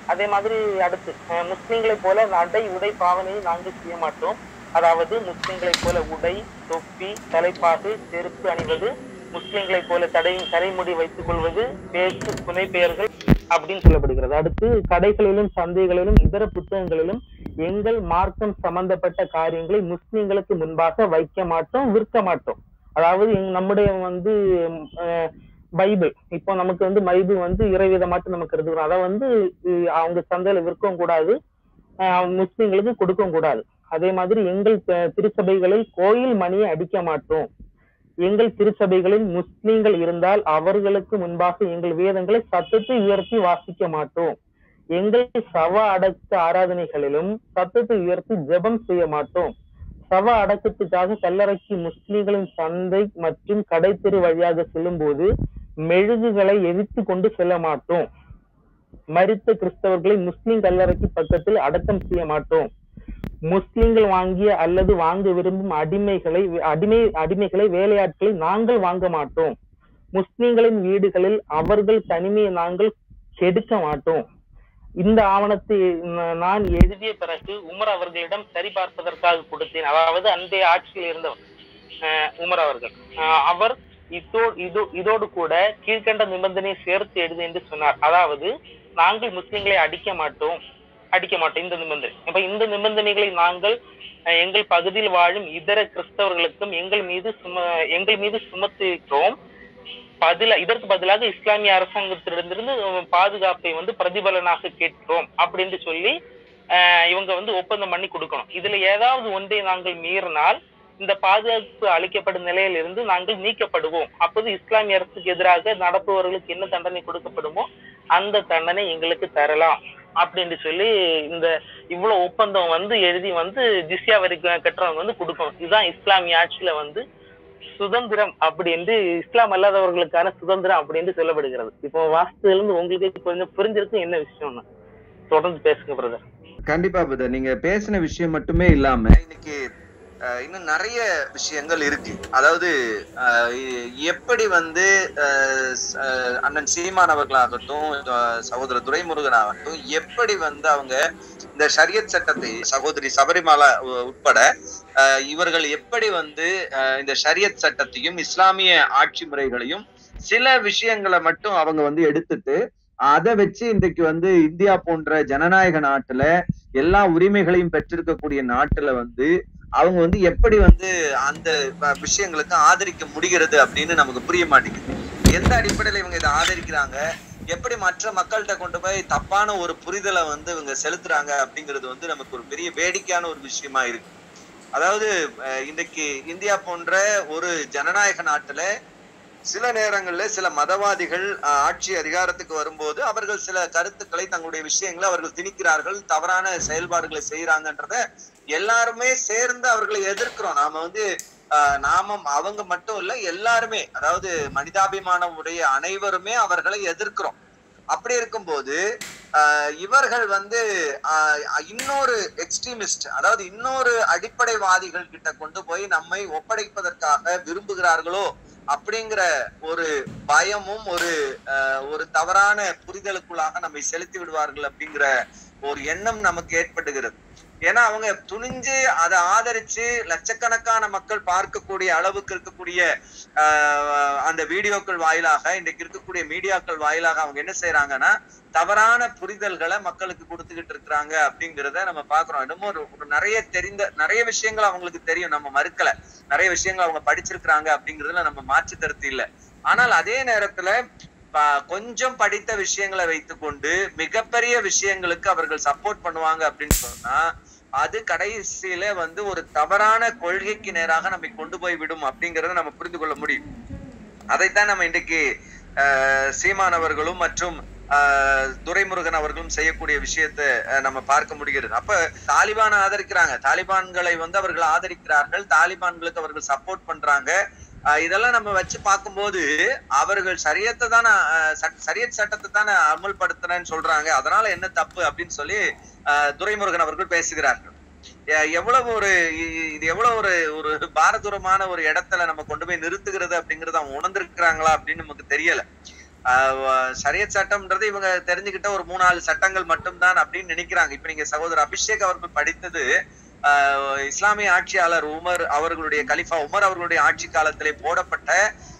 அதே மாதிரி அடுத்து அஹ், முஸ்லிம்களைப் போல நடை உடை பாவனையை நாங்கள் செய்ய மாட்டோம் அதாவது முஸ்லிம்களைப் போல உடை தொப்பி தலைப்பாகு செருப்பு அணிவது முஸ்லிம்களைப் போல தடை தலைமுடி வைத்துக் கொள்வது பேச்சு புனை பெயர்கள் அப்படின்னு சொல்லப்படுகிறது அடுத்து கடைகளிலும் சந்தைகளிலும் இதர புத்தகங்களிலும் எங்கள் மார்க்கம் சம்பந்தப்பட்ட காரியங்களை முஸ்லிம்களுக்கு முன்பாக வைக்க மாட்டோம் விற்க மாட்டோம் அதாவது எங்க- நம்முடைய வந்து அஹ், பைபிள் இப்போ நமக்கு வந்து பைபிள் வந்து இறைவிதமாட்டு நமக்கு கருதுகிறோம் அதை வந்து அஹ், அவங்க சந்தையில விற்கவும் கூடாது அஹ், முஸ்லிம்களுக்கு கொடுக்கவும் கூடாது அதே மாதிரி எங்கள் த- திருச்சபைகளில் கோயில் மணியை அடிக்க மாட்டோம் எங்கள் திருச்சபைகளில் முஸ்லிம்கள் இருந்தால் அவர்களுக்கு முன்பாக எங்கள் வேதங்களை சத்தத்தை உயர்த்தி வாசிக்க மாட்டோம் எங்கள் சவ அடக்க ஆராதனைகளிலும் சத்தத்தை உயர்த்தி ஜெபம் செய்ய மாட்டோம் சவ அடக்கத்துக்காக கல்லறைக்கு முஸ்லிம்களின் சந்தை மற்றும் கடைத்தெரு வழியாக செல்லும்போது மெழுகுகளை எரித்து கொண்டு செல்ல மாட்டோம் மரித்த கிறிஸ்தவர்களை முஸ்லிம் கல்லறைக்கு பக்கத்தில் அடக்கம் செய்ய மாட்டோம் முஸ்லிம்கள் வாங்கிய அல்லது வாங்க விரும்பும் அடிமைகளை அடிமை அடிமைகளை வேலையாட்களை நாங்கள் வாங்க மாட்டோம் முஸ்லிம்களின் வீடுகளில் அவர்கள் தனிமையை நாங்கள் கெடுக்க மாட்டோம் இந்த ஆவணத்தை ந- நான் எழுதிய பிறகு உமர் அவர்களிடம் சரிபார்ப்பதற்காக கொடுத்தேன் அதாவது அன்றைய ஆட்சியில் இருந்தவர் அஹ், உமர் அவர்கள் அஹ், அவர் இதோ இதோ இதோடு கூட கீழ்கண்ட நிபந்தனை சேர்த்து எழுது என்று சொன்னார் அதாவது நாங்கள் முஸ்லிம்களை அடிக்க மாட்டோம் அடிக்க மாட்டோம் இந்த நிபந்தனை அப்ப இந்த நிபந்தனைகளை நாங்கள் அஹ், எங்கள் பகுதியில் வாழும் இதர கிறிஸ்தவர்களுக்கும் எங்கள் மீது சும எங்கள் மீது சுமத்துகிறோம் பதில இதற்கு பதிலாக இஸ்லாமிய அரசாங்கத்திடமிருந்து அஹ், பாதுகாப்பை வந்து பிரதிபலனாக கேட்கிறோம் அப்படின்னு சொல்லி அஹ், இவங்க வந்து ஒப்பந்தம் பண்ணி கொடுக்கணும் இதுல ஏதாவது ஒன்றை நாங்கள் மீறினால் இந்த பாதுகாப்பு அளிக்கப்படும் நிலையிலிருந்து நாங்கள் நீக்கப்படுவோம் அப்போது இஸ்லாமிய அரசுக்கு எதிராக நடப்பவர்களுக்கு என்ன தண்டனை கொடுக்கப்படுமோ அந்த தண்டனை எங்களுக்கு தரலாம் அப்படின்னு சொல்லி இந்த இவ்வளவு ஒப்பந்தம் வந்து எழுதி வந்து ஜிஸ்யா வரி க- கட்டுறவங்க வந்து கொடுக்கணும் இதுதான் இஸ்லாமிய ஆட்சியில வந்து சுதந்திரம் அப்படி என்று இஸ்லாம் அல்லாதவர்களுக்கான சுதந்திரம் அப்படி என்று சொல்லப்படுகிறது இப்போ வாஸ்துல இருந்து உங்களுக்கு கொஞ்சம் புரிஞ்சிருக்கு என்ன விஷயம்னு தொடர்ந்து பேசுங்க பிரதர் கண்டிப்பா பிரதர் நீங்க பேசின விஷயம் மட்டுமே இல்லாம இன்னைக்கு அஹ், இன்னும் நிறைய விஷயங்கள் இருக்கு அதாவது அஹ், எ- எப்படி வந்து அஹ், ஸ்- அஹ், அண்ணன் சீமான் அவர்களாகட்டும் அஹ், சகோதரர் துரைமுருகன் ஆகட்டும் எப்படி வந்து அவங்க இந்த ஷரியத் சட்டத்தை சகோதரி சபரிமாலா உ- உட்பட அஹ், இவர்கள் எப்படி வந்து அஹ், இந்த ஷரியத் சட்டத்தையும் இஸ்லாமிய ஆட்சி முறைகளையும் சில விஷயங்களை மட்டும் அவங்க வந்து எடுத்துட்டு அதை வச்சு இன்றைக்கு வந்து இந்தியா போன்ற ஜனநாயக நாட்டுல எல்லா உரிமைகளையும் பெற்றிருக்கக்கூடிய நாட்டுல வந்து அவங்க வந்து எப்படி வந்து அந்த வ- விஷயங்களுக்கு ஆதரிக்க முடிகிறது அப்படின்னு நமக்கு புரிய மாட்டேங்குது எந்த அடிப்படையில இவங்க இதை ஆதரிக்கிறாங்க எப்படி மற்ற மக்கள்கிட்ட கொண்டு போய் தப்பான ஒரு புரிதலை வந்து இவங்க செலுத்துறாங்க அப்படிங்கிறது வந்து நமக்கு ஒரு பெரிய வேடிக்கையான ஒரு விஷயமா இருக்கு அதாவது அஹ், இன்னைக்கு இந்தியா போன்ற ஒரு ஜனநாயக நாட்டுல சில நேரங்கள்ல சில மதவாதிகள் அஹ், ஆட்சி அதிகாரத்துக்கு வரும்போது அவர்கள் சில கருத்துக்களை தங்களுடைய விஷயங்களை அவர்கள் திணிக்கிறார்கள் தவறான செயல்பாடுகளை செய்யறாங்கன்றத எல்லாருமே சேர்ந்து அவர்களை எதிர்க்கிறோம் நாம வந்து ஆஹ், நாம அவங்க மட்டும் இல்ல எல்லாருமே அதாவது மனிதாபிமானம் உடைய அனைவருமே அவர்களை எதிர்க்கிறோம் அப்படி இருக்கும்போது ஆஹ், இவர்கள் வந்து ஆஹ், இன்னொரு எக்ஸ்ட்ரீமிஸ்ட் அதாவது இன்னொரு அடிப்படைவாதிகள் கிட்ட கொண்டு போய் நம்மை ஒப்படைப்பதற்காக விரும்புகிறார்களோ அப்படிங்கிற ஒரு பயமும் ஒரு ஆஹ், ஒரு தவறான புரிதலுக்குள்ளாக நம்மை செலுத்தி விடுவார்கள் அப்படிங்கிற ஒரு எண்ணம் நமக்கு ஏற்படுகிறது ஏன்னா அவங்க துணிஞ்சு அதை ஆதரிச்சு லட்சக்கணக்கான மக்கள் பார்க்கக்கூடிய அளவுக்கு இருக்கக்கூடிய ஆஹ், அந்த வீடியோக்கள் வாயிலாக இன்றைக்கு இருக்கக்கூடிய மீடியாக்கள் வாயிலாக அவங்க என்ன செய்யறாங்கன்னா தவறான புரிதல்களை மக்களுக்கு கொடுத்துக்கிட்டு இருக்கிறாங்க அப்படிங்கிறத நம்ம பாக்குறோம் இன்னமும் ஒரு ஒரு நிறைய தெரிந்த நிறைய விஷயங்கள் அவங்களுக்கு தெரியும் நம்ம மறுக்கல நிறைய விஷயங்கள் அவங்க படிச்சிருக்கிறாங்க அப்படிங்கிறதுல நம்ம மாற்று கருத்து இல்லை ஆனால் அதே நேரத்துல ப- கொஞ்சம் படித்த விஷயங்களை வைத்துக்கொண்டு மிகப்பெரிய விஷயங்களுக்கு அவர்கள் சப்போர்ட் பண்ணுவாங்க அப்படின்னு சொன்னா அது கடைசியில வந்து ஒரு தவறான கொள்கைக்கு நேராக நம்மை கொண்டு போய் விடும் அப்படிங்கறத நம்ம புரிந்து கொள்ள முடியும் அதைத்தான் நம்ம இன்றைக்கு அஹ், சீமான் அவர்களும் மற்றும் அஹ், துரைமுருகன் அவர்களும் செய்யக்கூடிய விஷயத்தை அஹ், நம்ம பார்க்க முடிகிறது அப்ப தாலிபான் ஆதரிக்கிறாங்க தாலிபான்களை வந்து அவர்கள் ஆதரிக்கிறார்கள் தாலிபான்களுக்கு அவர்கள் சப்போர்ட் பண்றாங்க அஹ், இதெல்லாம் நம்ம வச்சு பார்க்கும்போது அவர்கள் சரியத்தை தானே சரியத் சட்டத்தை தானே அமல்படுத்துறேன்னு சொல்றாங்க அதனால என்ன தப்பு அப்படின்னு சொல்லி அஹ், துரைமுருகன் அவர்கள் பேசுகிறார்கள் எ- எவ்வளவு ஒரு இ- இது எவ்வளவு ஒரு ஒரு பாரதூரமான ஒரு இடத்துல நம்ம கொண்டு போய் நிறுத்துகிறது அப்படிங்கறத அவங்க உணர்ந்திருக்கிறாங்களா அப்படின்னு நமக்கு தெரியல சரியத் சட்டம்ன்றது இவங்க தெரிஞ்சுக்கிட்ட ஒரு மூணு நாலு சட்டங்கள் மட்டும்தான் அப்படின்னு நினைக்கிறாங்க இப்ப நீங்க சகோதரர் அபிஷேக் அவர்கள் படித்தது ஆஹ் இஸ்லாமிய ஆட்சியாளர் உமர் அவர்களுடைய கலிஃபா உமர் அவர்களுடைய ஆட்சி காலத்திலே போடப்பட்ட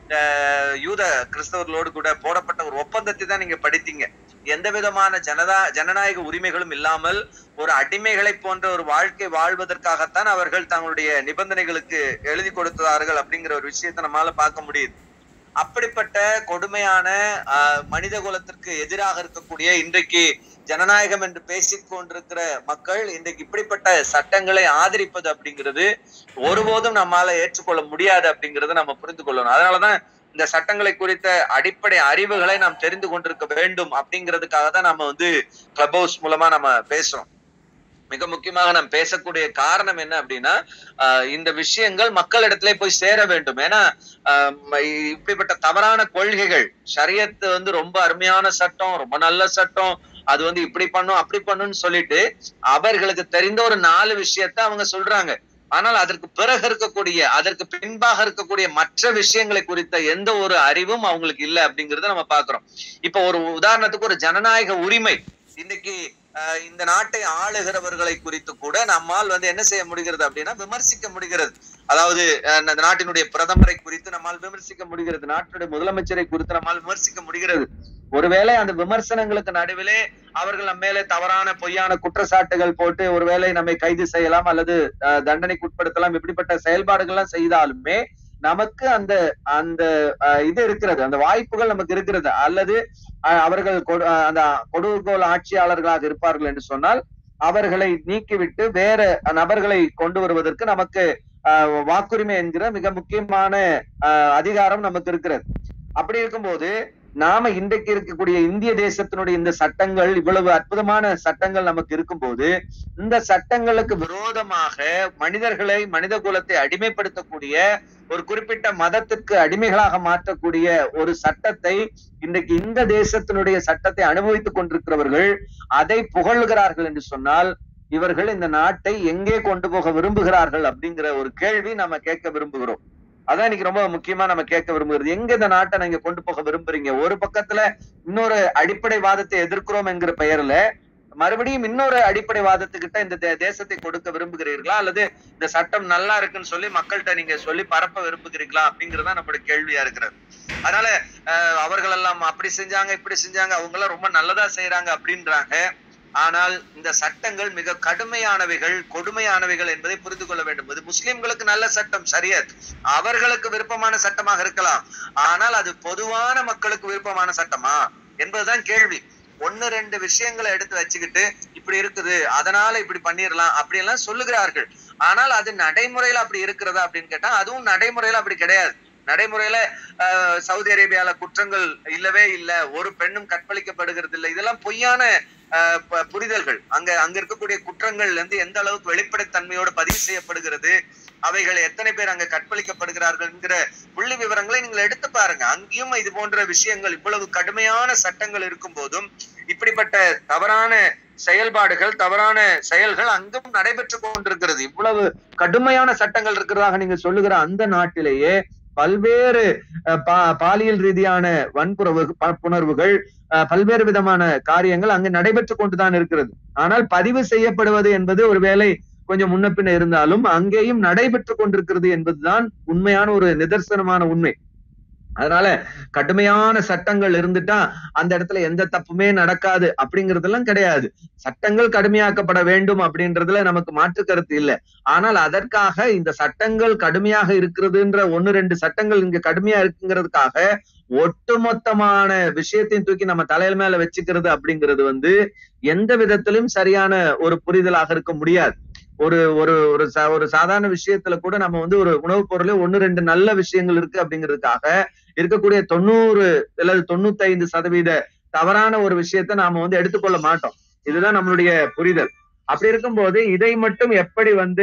ஆஹ் யூத கிறிஸ்தவர்களோடு கூட போடப்பட்ட ஒரு ஒப்பந்தத்தை தான் நீங்க படித்தீங்க எந்த விதமான ஜனதா ஜனநாயக உரிமைகளும் இல்லாமல் ஒரு அடிமைகளை போன்ற ஒரு வாழ்க்கை வாழ்வதற்காகத்தான் அவர்கள் தங்களுடைய நிபந்தனைகளுக்கு எழுதி கொடுத்தார்கள் அப்படிங்கிற ஒரு விஷயத்தை நம்மளால பார்க்க முடியுது அப்படிப்பட்ட கொடுமையான ஆஹ், மனித குலத்திற்கு எதிராக இருக்கக்கூடிய இன்றைக்கு ஜனநாயகம் என்று பேசிக் கொண்டிருக்கிற மக்கள் இன்றைக்கு இப்படிப்பட்ட சட்டங்களை ஆதரிப்பது அப்படிங்கிறது ஒருபோதும் நம்மால ஏற்றுக்கொள்ள முடியாது அப்படிங்கறத நம்ம புரிந்து கொள்ளணும் அதனாலதான் இந்த சட்டங்களை குறித்த அடிப்படை அறிவுகளை நாம் தெரிந்து கொண்டிருக்க வேண்டும் அப்படிங்கிறதுக்காக தான் நம்ம வந்து கிளப் ஹவுஸ் மூலமா நம்ம பேசுறோம் மிக முக்கியமாக நாம் பேசக்கூடிய காரணம் என்ன அப்படின்னா ஆஹ் இந்த விஷயங்கள் மக்களிடத்திலே போய் சேர வேண்டும் ஏன்னா ஆஹ் ம- இப்படிப்பட்ட தவறான கொள்கைகள் ஷரியத் வந்து ரொம்ப அருமையான சட்டம் ரொம்ப நல்ல சட்டம் அது வந்து இப்படி பண்ணும் அப்படி பண்ணுன்னு சொல்லிட்டு அவர்களுக்கு தெரிந்த ஒரு நாலு விஷயத்த அவங்க சொல்றாங்க ஆனால் அதற்கு பிறகு இருக்கக்கூடிய அதற்கு பின்பாக இருக்கக்கூடிய மற்ற விஷயங்களை குறித்த எந்த ஒரு அறிவும் அவங்களுக்கு இல்லை அப்படிங்கறத நம்ம பாக்குறோம் இப்ப ஒரு உதாரணத்துக்கு ஒரு ஜனநாயக உரிமை இன்னைக்கு ஆஹ், இந்த நாட்டை ஆளுகிறவர்களை குறித்து கூட நம்மால் வந்து என்ன செய்ய முடிகிறது அப்படின்னா விமர்சிக்க முடிகிறது அதாவது அஹ், இந்த நாட்டினுடைய பிரதமரை குறித்து நம்மால் விமர்சிக்க முடிகிறது நாட்டுடைய முதலமைச்சரை குறித்து நம்மால் விமர்சிக்க முடிகிறது ஒருவேளை அந்த விமர்சனங்களுக்கு நடுவிலே அவர்கள் நம்ம மேலே தவறான பொய்யான குற்றச்சாட்டுகள் போட்டு ஒருவேளை நம்மை கைது செய்யலாம் அல்லது அஹ், தண்டனைக்கு உட்படுத்தலாம் இப்படிப்பட்ட செயல்பாடுகள்லாம் செய்தாலுமே நமக்கு அந்த அந்த அஹ், இது இருக்கிறது அந்த வாய்ப்புகள் நமக்கு இருக்கிறது அல்லது அஹ், அவர்கள் கொடு- அஹ், அந்த கொடுகோல் ஆட்சியாளர்களாக இருப்பார்கள் என்று சொன்னால் அவர்களை நீக்கிவிட்டு வேற நபர்களை கொண்டு வருவதற்கு நமக்கு அஹ், வாக்குரிமை என்கிற மிக முக்கியமான அஹ், அதிகாரம் நமக்கு இருக்கிறது அப்படி இருக்கும்போது நாம இன்றைக்கு இருக்கக்கூடிய இந்திய தேசத்தினுடைய இந்த சட்டங்கள் இவ்வளவு அற்புதமான சட்டங்கள் நமக்கு இருக்கும்போது இந்த சட்டங்களுக்கு விரோதமாக மனிதர்களை மனித குலத்தை அடிமைப்படுத்தக்கூடிய ஒரு குறிப்பிட்ட மதத்திற்கு அடிமைகளாக மாற்றக்கூடிய ஒரு சட்டத்தை இன்றைக்கு இந்த தேசத்தினுடைய சட்டத்தை அனுபவித்துக் கொண்டிருக்கிறவர்கள் அதை புகழ்கிறார்கள் என்று சொன்னால் இவர்கள் இந்த நாட்டை எங்கே கொண்டு போக விரும்புகிறார்கள் அப்படிங்கிற ஒரு கேள்வி நம்ம கேட்க விரும்புகிறோம் அதான் இன்னைக்கு ரொம்ப முக்கியமா நம்ம கேட்க விரும்புகிறது எங்க இந்த நாட்டை நீங்க கொண்டு போக விரும்புறீங்க ஒரு பக்கத்துல இன்னொரு அடிப்படை வாதத்தை எதிர்க்கிறோம் என்கிற பெயர்ல மறுபடியும் இன்னொரு அடிப்படை வாதத்துக்கிட்ட இந்த தே- தேசத்தை கொடுக்க விரும்புகிறீர்களா அல்லது இந்த சட்டம் நல்லா இருக்குன்னு சொல்லி மக்கள்கிட்ட நீங்க சொல்லி பரப்ப விரும்புகிறீங்களா அப்படிங்கறதா நம்மளுடைய கேள்வியா இருக்கிறது அதனால அஹ், அவர்கள் எல்லாம் அப்படி செஞ்சாங்க இப்படி செஞ்சாங்க அவங்க எல்லாம் ரொம்ப நல்லதா செய்யறாங்க அப்படின்றாங்க ஆனால் இந்த சட்டங்கள் மிக கடுமையானவைகள் கொடுமையானவைகள் என்பதை புரிந்து கொள்ள வேண்டும் இது முஸ்லிம்களுக்கு நல்ல சட்டம் சரியத் அவர்களுக்கு விருப்பமான சட்டமாக இருக்கலாம் ஆனால் அது பொதுவான மக்களுக்கு விருப்பமான சட்டமா என்பதுதான் கேள்வி ஒன்னு ரெண்டு விஷயங்களை எடுத்து வச்சுக்கிட்டு இப்படி இருக்குது அதனால இப்படி பண்ணிடலாம் அப்படி எல்லாம் சொல்லுகிறார்கள் ஆனால் அது நடைமுறையில அப்படி இருக்கிறதா அப்படின்னு கேட்டா அதுவும் நடைமுறையில அப்படி கிடையாது நடைமுறையில ஆஹ், சவுதி அரேபியால குற்றங்கள் இல்லவே இல்ல ஒரு பெண்ணும் கற்பழிக்கப்படுகிறது இல்லை இதெல்லாம் பொய்யான ஆஹ், ப- புரிதல்கள் அங்க அங்க இருக்கக்கூடிய குற்றங்கள் வந்து எந்த அளவுக்கு வெளிப்படைத்தன்மையோடு பதிவு செய்யப்படுகிறது அவைகள் எத்தனை பேர் அங்க கற்பழிக்கப்படுகிறார்கள் என்கிற புள்ளி விவரங்களை நீங்கள் எடுத்து பாருங்க அங்கேயும் இது போன்ற விஷயங்கள் இவ்வளவு கடுமையான சட்டங்கள் இருக்கும் போதும் இப்படிப்பட்ட தவறான செயல்பாடுகள் தவறான செயல்கள் அங்கும் நடைபெற்று கொண்டிருக்கிறது இவ்வளவு கடுமையான சட்டங்கள் இருக்கிறதாக நீங்க சொல்லுகிற அந்த நாட்டிலேயே பல்வேறு அஹ், பா- பாலியல் ரீதியான வன்புறவு ப- புணர்வுகள் அஹ், பல்வேறு விதமான காரியங்கள் அங்கு நடைபெற்று கொண்டுதான் இருக்கிறது ஆனால் பதிவு செய்யப்படுவது என்பது ஒருவேளை கொஞ்சம் முன்ன பின்ன இருந்தாலும் அங்கேயும் நடைபெற்று கொண்டிருக்கிறது என்பதுதான் உண்மையான ஒரு நிதர்சனமான உண்மை அதனால கடுமையான சட்டங்கள் இருந்துட்டா அந்த இடத்துல எந்த தப்புமே நடக்காது அப்படிங்கறதெல்லாம் கிடையாது சட்டங்கள் கடுமையாக்கப்பட வேண்டும் அப்படின்றதுல நமக்கு மாற்று கருத்து இல்லை ஆனால் அதற்காக இந்த சட்டங்கள் கடுமையாக இருக்கிறதுன்ற ஒன்னு ரெண்டு சட்டங்கள் இங்க கடுமையா இருக்குங்கிறதுக்காக ஒட்டுமொத்தமான விஷயத்தையும் தூக்கி நம்ம தலையில மேல வச்சுக்கிறது அப்படிங்கிறது வந்து எந்த விதத்திலும் சரியான ஒரு புரிதலாக இருக்க முடியாது ஒரு ஒரு ஒரு சா- ஒரு சாதாரண விஷயத்துல கூட நம்ம வந்து ஒரு உணவுப் பொருளே ஒன்னு ரெண்டு நல்ல விஷயங்கள் இருக்கு அப்படிங்கிறதுக்காக இருக்கக்கூடிய தொண்ணூறு அல்லது தொண்ணூத்தி ஐந்து சதவீத தவறான ஒரு விஷயத்த நாம வந்து எடுத்துக்கொள்ள மாட்டோம் இதுதான் நம்மளுடைய புரிதல் அப்படி இருக்கும்போது இதை மட்டும் எப்படி வந்து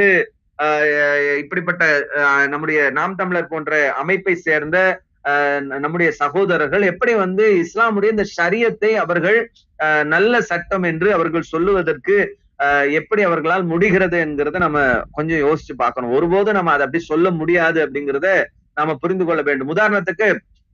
ஆஹ், இப்படிப்பட்ட ஆஹ், நம்முடைய நாம் தமிழர் போன்ற அமைப்பை சேர்ந்த ஆஹ், நம்முடைய சகோதரர்கள் எப்படி வந்து இஸ்லாமுடைய இந்த ஷரியத்தை அவர்கள் ஆஹ், நல்ல சட்டம் என்று அவர்கள் சொல்லுவதற்கு ஆஹ், எப்படி அவர்களால் முடிகிறது என்கிறத நம்ம கொஞ்சம் யோசிச்சு பார்க்கணும் ஒருபோதும் நம்ம அதை அப்படி சொல்ல முடியாது அப்படிங்கிறத நாம புரிந்து கொள்ள வேண்டும் உதாரணத்துக்கு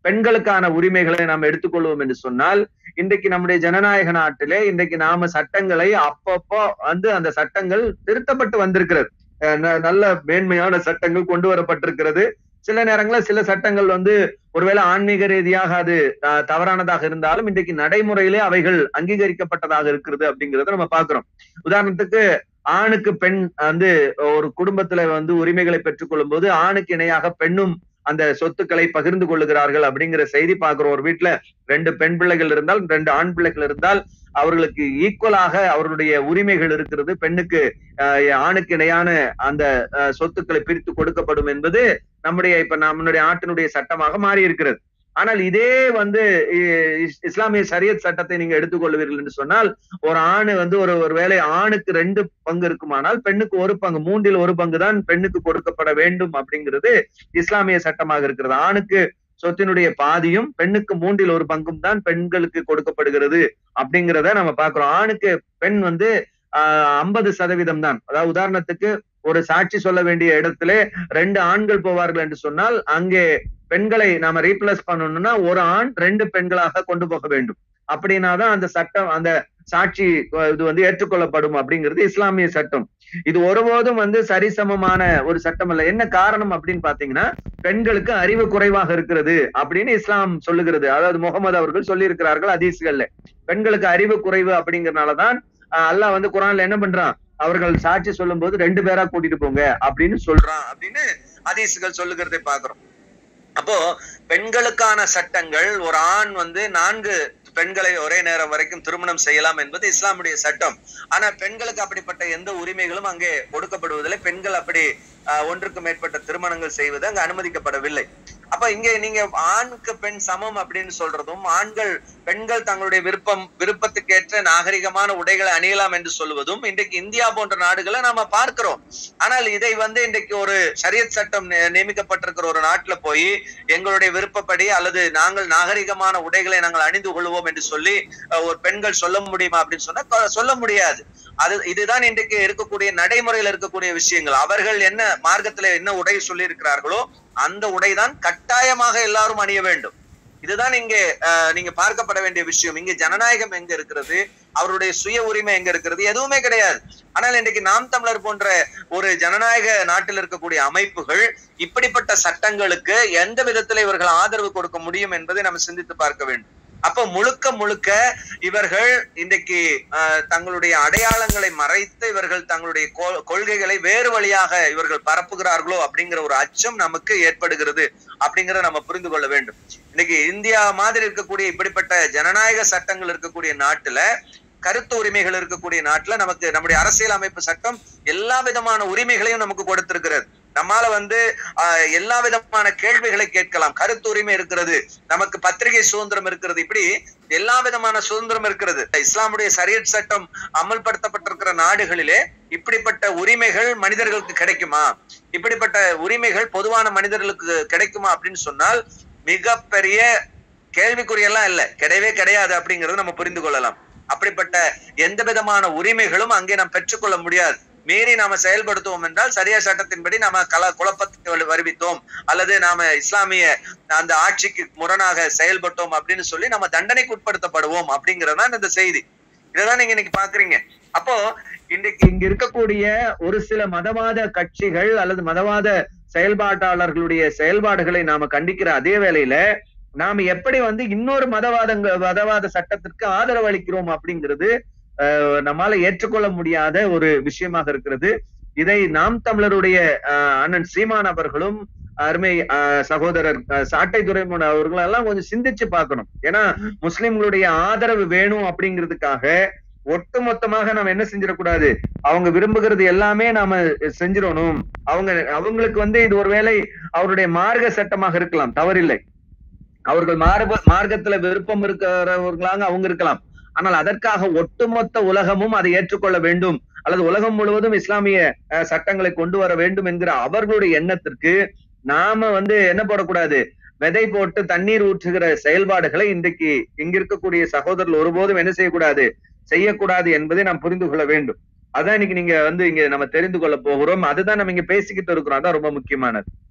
பெண்களுக்கான உரிமைகளை நாம் எடுத்துக்கொள்வோம் என்று சொன்னால் இன்றைக்கு நம்முடைய ஜனநாயக நாட்டிலே இன்றைக்கு நாம சட்டங்களை அப்பப்போ வந்து அந்த சட்டங்கள் திருத்தப்பட்டு வந்திருக்கிறது அஹ் ந- நல்ல மேன்மையான சட்டங்கள் கொண்டு வரப்பட்டிருக்கிறது சில நேரங்களில் சில சட்டங்கள் வந்து ஒருவேளை ஆன்மீக ரீதியாக அது அஹ், தவறானதாக இருந்தாலும் இன்றைக்கு நடைமுறையிலே அவைகள் அங்கீகரிக்கப்பட்டதாக இருக்கிறது அப்படிங்கறத நம்ம பார்க்கிறோம் உதாரணத்துக்கு ஆணுக்கு பெண் வந்து ஒரு குடும்பத்துல வந்து உரிமைகளை பெற்றுக்கொள்ளும் போது ஆணுக்கு இணையாக பெண்ணும் அந்த சொத்துக்களை பகிர்ந்து கொள்ளுகிறார்கள் அப்படிங்கிற செய்தி பார்க்கிறோம் ஒரு வீட்டுல ரெண்டு பெண் பிள்ளைகள் இருந்தால் ரெண்டு ஆண் பிள்ளைகள் இருந்தால் அவர்களுக்கு ஈக்குவலாக அவர்களுடைய உரிமைகள் இருக்கிறது பெண்ணுக்கு ஆஹ், ஆணுக்கு இணையான அந்த ஆஹ், சொத்துக்களை பிரித்து கொடுக்கப்படும் என்பது நம்முடைய இப்ப நம்மளுடைய நாட்டினுடைய சட்டமாக மாறி இருக்கிறது ஆனால் இதே வந்து இ- இஸ்- இஸ்லாமிய ஷரியத் சட்டத்தை நீங்க எடுத்துக்கொள்வீர்கள் என்று சொன்னால் ஒரு ஆணு வந்து ஒரு ஒரு வேளை ஆணுக்கு ரெண்டு பங்கு இருக்குமானால் பெண்ணுக்கு ஒரு பங்கு மூன்றில் ஒரு பங்கு தான் பெண்ணுக்கு கொடுக்கப்பட வேண்டும் அப்படிங்கிறது இஸ்லாமிய சட்டமாக இருக்கிறது ஆணுக்கு சொத்தினுடைய பாதியும் பெண்ணுக்கு மூன்றில் ஒரு பங்கும் தான் பெண்களுக்கு கொடுக்கப்படுகிறது அப்படிங்கிறத நம்ம பார்க்கிறோம் ஆணுக்கு பெண் வந்து ஐம்பது சதவீதம் தான் அதாவது உதாரணத்துக்கு ஒரு சாட்சி சொல்ல வேண்டிய இடத்துல ரெண்டு ஆண்கள் போவார்கள் என்று சொன்னால் அங்கே பெண்களை நாம ரீப்ளேஸ் பண்ணணும்னா ஒரு ஆண் ரெண்டு பெண்களாக கொண்டு போக வேண்டும் அப்படின்னா தான் அந்த சட்டம் அந்த சாட்சி அஹ், இது வந்து ஏற்றுக்கொள்ளப்படும் அப்படிங்கிறது இஸ்லாமிய சட்டம் இது ஒருபோதும் வந்து சரிசமமான ஒரு சட்டம் அல்ல என்ன காரணம் அப்படின்னு பாத்தீங்கன்னா பெண்களுக்கு அறிவு குறைவாக இருக்கிறது அப்படின்னு இஸ்லாம் சொல்லுகிறது அதாவது முகமது அவர்கள் சொல்லி இருக்கிறார்கள் ஹதீஸ்கள்ல பெண்களுக்கு அறிவு குறைவு அப்படிங்கறதுனாலதான் அஹ், அல்லாஹ் வந்து குரான்ல என்ன பண்றான் அவர்கள் சாட்சி சொல்லும் போது ரெண்டு பேரா கூட்டிட்டு போங்க அப்படின்னு சொல்றான் அப்படின்னு ஹதீஸ்கள் சொல்லுகிறதை பாக்குறோம் அப்போ பெண்களுக்கான சட்டங்கள் ஒரு ஆண் வந்து நான்கு பெண்களை ஒரே நேரம் வரைக்கும் திருமணம் செய்யலாம் என்பது இஸ்லாமுடைய சட்டம் ஆனா பெண்களுக்கு அப்படிப்பட்ட எந்த உரிமைகளும் அங்கே கொடுக்கப்படுவதில்லை பெண்கள் அப்படி ஆஹ், ஒன்றுக்கு மேற்பட்ட திருமணங்கள் செய்வது அங்கு அனுமதிக்கப்படவில்லை அப்ப இங்க நீங்க ஆணுக்கு பெண் சமம் அப்படின்னு சொல்றதும் ஆண்கள் பெண்கள் தங்களுடைய விருப்பம் விருப்பத்துக்கேற்ற நாகரிகமான உடைகளை அணியலாம் என்று சொல்லுவதும் இன்றைக்கு இந்தியா போன்ற நாடுகளை நாம பார்க்கிறோம் ஆனால் இதை வந்து இன்றைக்கு ஒரு ஷரியத் சட்டம் நி- நியமிக்கப்பட்டிருக்கிற ஒரு நாட்டுல போய் எங்களுடைய விருப்பப்படி அல்லது நாங்கள் நாகரிகமான உடைகளை நாங்கள் அணிந்து கொள்வோம் என்று சொல்லி அஹ், ஒரு பெண்கள் சொல்ல முடியுமா அப்படின்னு சொன்னா கொ- சொல்ல முடியாது அது இதுதான் இன்றைக்கு இருக்கக்கூடிய நடைமுறையில் இருக்கக்கூடிய விஷயங்கள் அவர்கள் என்ன மார்க்கத்துல என்ன உடை சொல்லி இருக்கிறார்களோ அந்த உடைதான் கட்டாயமாக எல்லாரும் அணிய வேண்டும் இதுதான் இங்கே அஹ், நீங்க பார்க்கப்பட வேண்டிய விஷயம் இங்க ஜனநாயகம் எங்க இருக்கிறது அவருடைய சுய உரிமை எங்க இருக்கிறது எதுவுமே கிடையாது ஆனால் இன்றைக்கு நாம் தமிழர் போன்ற ஒரு ஜனநாயக நாட்டில் இருக்கக்கூடிய அமைப்புகள் இப்படிப்பட்ட சட்டங்களுக்கு எந்த விதத்துல இவர்கள் ஆதரவு கொடுக்க முடியும் என்பதை நம்ம சிந்தித்து பார்க்க வேண்டும் அப்ப முழுக்க முழுக்க இவர்கள் இன்றைக்கு அஹ், தங்களுடைய அடையாளங்களை மறைத்து இவர்கள் தங்களுடைய கொ- கொள்கைகளை வேறு வழியாக இவர்கள் பரப்புகிறார்களோ அப்படிங்கிற ஒரு அச்சம் நமக்கு ஏற்படுகிறது அப்படிங்கறத நம்ம புரிந்து கொள்ள வேண்டும் இன்னைக்கு இந்தியா மாதிரி இருக்கக்கூடிய இப்படிப்பட்ட ஜனநாயக சட்டங்கள் இருக்கக்கூடிய நாட்டுல கருத்து உரிமைகள் இருக்கக்கூடிய நாட்டுல நமக்கு நம்முடைய அரசியல் அமைப்பு சட்டம் எல்லா விதமான உரிமைகளையும் நமக்கு கொடுத்திருக்கிறது நம்மால வந்து ஆஹ், எல்லா விதமான கேள்விகளை கேட்கலாம் கருத்து உரிமை இருக்கிறது நமக்கு பத்திரிகை சுதந்திரம் இருக்கிறது இப்படி எல்லா விதமான சுதந்திரம் இருக்கிறது இஸ்லாமுடைய சரியத் சட்டம் அமல்படுத்தப்பட்டிருக்கிற நாடுகளிலே இப்படிப்பட்ட உரிமைகள் மனிதர்களுக்கு கிடைக்குமா இப்படிப்பட்ட உரிமைகள் பொதுவான மனிதர்களுக்கு கிடைக்குமா அப்படின்னு சொன்னால் மிகப்பெரிய கேள்விக்குறியெல்லாம் இல்ல கிடையவே கிடையாது அப்படிங்கறத நம்ம புரிந்து கொள்ளலாம் அப்படிப்பட்ட எந்த விதமான உரிமைகளும் அங்கே நாம் பெற்றுக்கொள்ள முடியாது மீறி நாம செயல்படுத்துவோம் என்றால் சரியா சட்டத்தின்படி நாம கல குழப்பத்தை வரு- வருவித்தோம் அல்லது நாம இஸ்லாமிய அந்த ஆட்சிக்கு முரணாக செயல்பட்டோம் அப்படின்னு சொல்லி நம்ம தண்டனைக்கு உட்படுத்தப்படுவோம் அப்படிங்கறதுதான் இந்த செய்தி இதைதான் நீங்க இன்னைக்கு பாக்குறீங்க அப்போ இன்றைக்கு இங்க இருக்கக்கூடிய ஒரு சில மதவாத கட்சிகள் அல்லது மதவாத செயல்பாட்டாளர்களுடைய செயல்பாடுகளை நாம கண்டிக்கிற அதே வேளையில நாம எப்படி வந்து இன்னொரு மதவாதங்க மதவாத சட்டத்திற்கு ஆதரவு அளிக்கிறோம் அப்படிங்கிறது அஹ், நம்மால ஏற்றுக்கொள்ள முடியாத ஒரு விஷயமாக இருக்கிறது இதை நாம் தமிழருடைய அஹ், அண்ணன் சீமான் அவர்களும் அருமை அஹ், சகோதரர் அஹ், சாட்டை துரைமுன் அவர்களும் எல்லாம் கொஞ்சம் சிந்திச்சு பார்க்கணும் ஏன்னா முஸ்லிம்களுடைய ஆதரவு வேணும் அப்படிங்கிறதுக்காக ஒட்டுமொத்தமாக நாம என்ன செஞ்சிடக்கூடாது அவங்க விரும்புகிறது எல்லாமே நாம செஞ்சிடணும் அவங்க அவங்களுக்கு வந்து இது ஒருவேளை அவருடைய மார்க்க சட்டமாக இருக்கலாம் தவறில்லை அவர்கள் மார்ப மார்க்கத்துல விருப்பம் இருக்கிறவர்களாக அவங்க இருக்கலாம் ஆனால் அதற்காக ஒட்டுமொத்த உலகமும் அதை ஏற்றுக்கொள்ள வேண்டும் அல்லது உலகம் முழுவதும் இஸ்லாமிய அஹ், சட்டங்களை கொண்டு வர வேண்டும் என்கிற அவர்களுடைய எண்ணத்திற்கு நாம வந்து என்ன போடக்கூடாது விதை போட்டு தண்ணீர் ஊற்றுகிற செயல்பாடுகளை இன்றைக்கு இங்க இருக்கக்கூடிய சகோதரர்கள் ஒருபோதும் என்ன செய்யக்கூடாது செய்யக்கூடாது என்பதை நாம் புரிந்து கொள்ள வேண்டும் அதான் இன்னைக்கு நீங்க வந்து இங்க நம்ம தெரிந்து கொள்ள போகிறோம் அதுதான் நம்ம இங்க பேசிக்கிட்டு இருக்கிறோம் அதான் ரொம்ப முக்கியமானது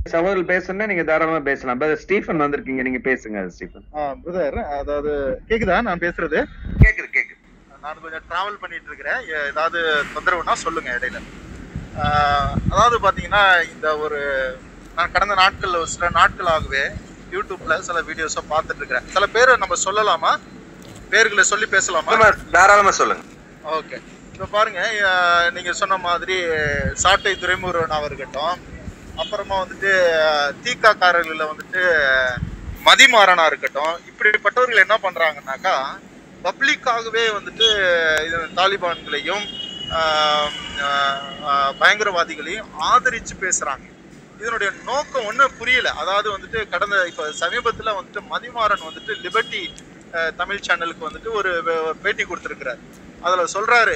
சகோதரர் பேசணும்னா நீங்க தாராளமா பேசலாம் பிரதர் ஸ்டீஃபன் வந்திருக்கீங்க நீங்க பேசுங்க ஸ்டீஃபன் பிரதர் அதாவது கேக்குதா நான் பேசுறது கேக்குது கேக்குது நான் கொஞ்சம் டிராவல் பண்ணிட்டு இருக்கிறேன் எ- ஏதாவது தொந்தரவுனா சொல்லுங்க இடையில ஆஹ் அதாவது பாத்தீங்கன்னா இந்த ஒரு நான் கடந்த நாட்கள் சில நாட்களாகவே யூடியூப்ல சில வீடியோஸை பார்த்துட்டு இருக்கிறேன் சில பேரை நம்ம சொல்லலாமா பேர்களை சொல்லி பேசலாமா சும்மா தாராளமா சொல்லுங்க ஓகே இப்போ பாருங்க அஹ், நீங்க சொன்ன மாதிரி சாட்டை துறைமுருகனாக இருக்கட்டும் அப்புறமா வந்துட்டு தீக்காக்காரர்களில் வந்துட்டு மதிமாறனா இருக்கட்டும் இப்படிப்பட்டவர்கள் என்ன பண்றாங்கன்னாக்கா பப்ளிக்காகவே வந்துட்டு இது தாலிபான்களையும் ஆஹ், ஆஹ், பயங்கரவாதிகளையும் ஆதரிச்சு பேசுறாங்க இதனுடைய நோக்கம் ஒன்றும் புரியல அதாவது வந்துட்டு கடந்த இப்போ சமீபத்தில் வந்துட்டு மதிமாறன் வந்துட்டு லிபர்ட்டி அஹ், தமிழ் சேனலுக்கு வந்துட்டு ஒரு வே- பேட்டி கொடுத்துருக்கிறார் அதில் சொல்றாரு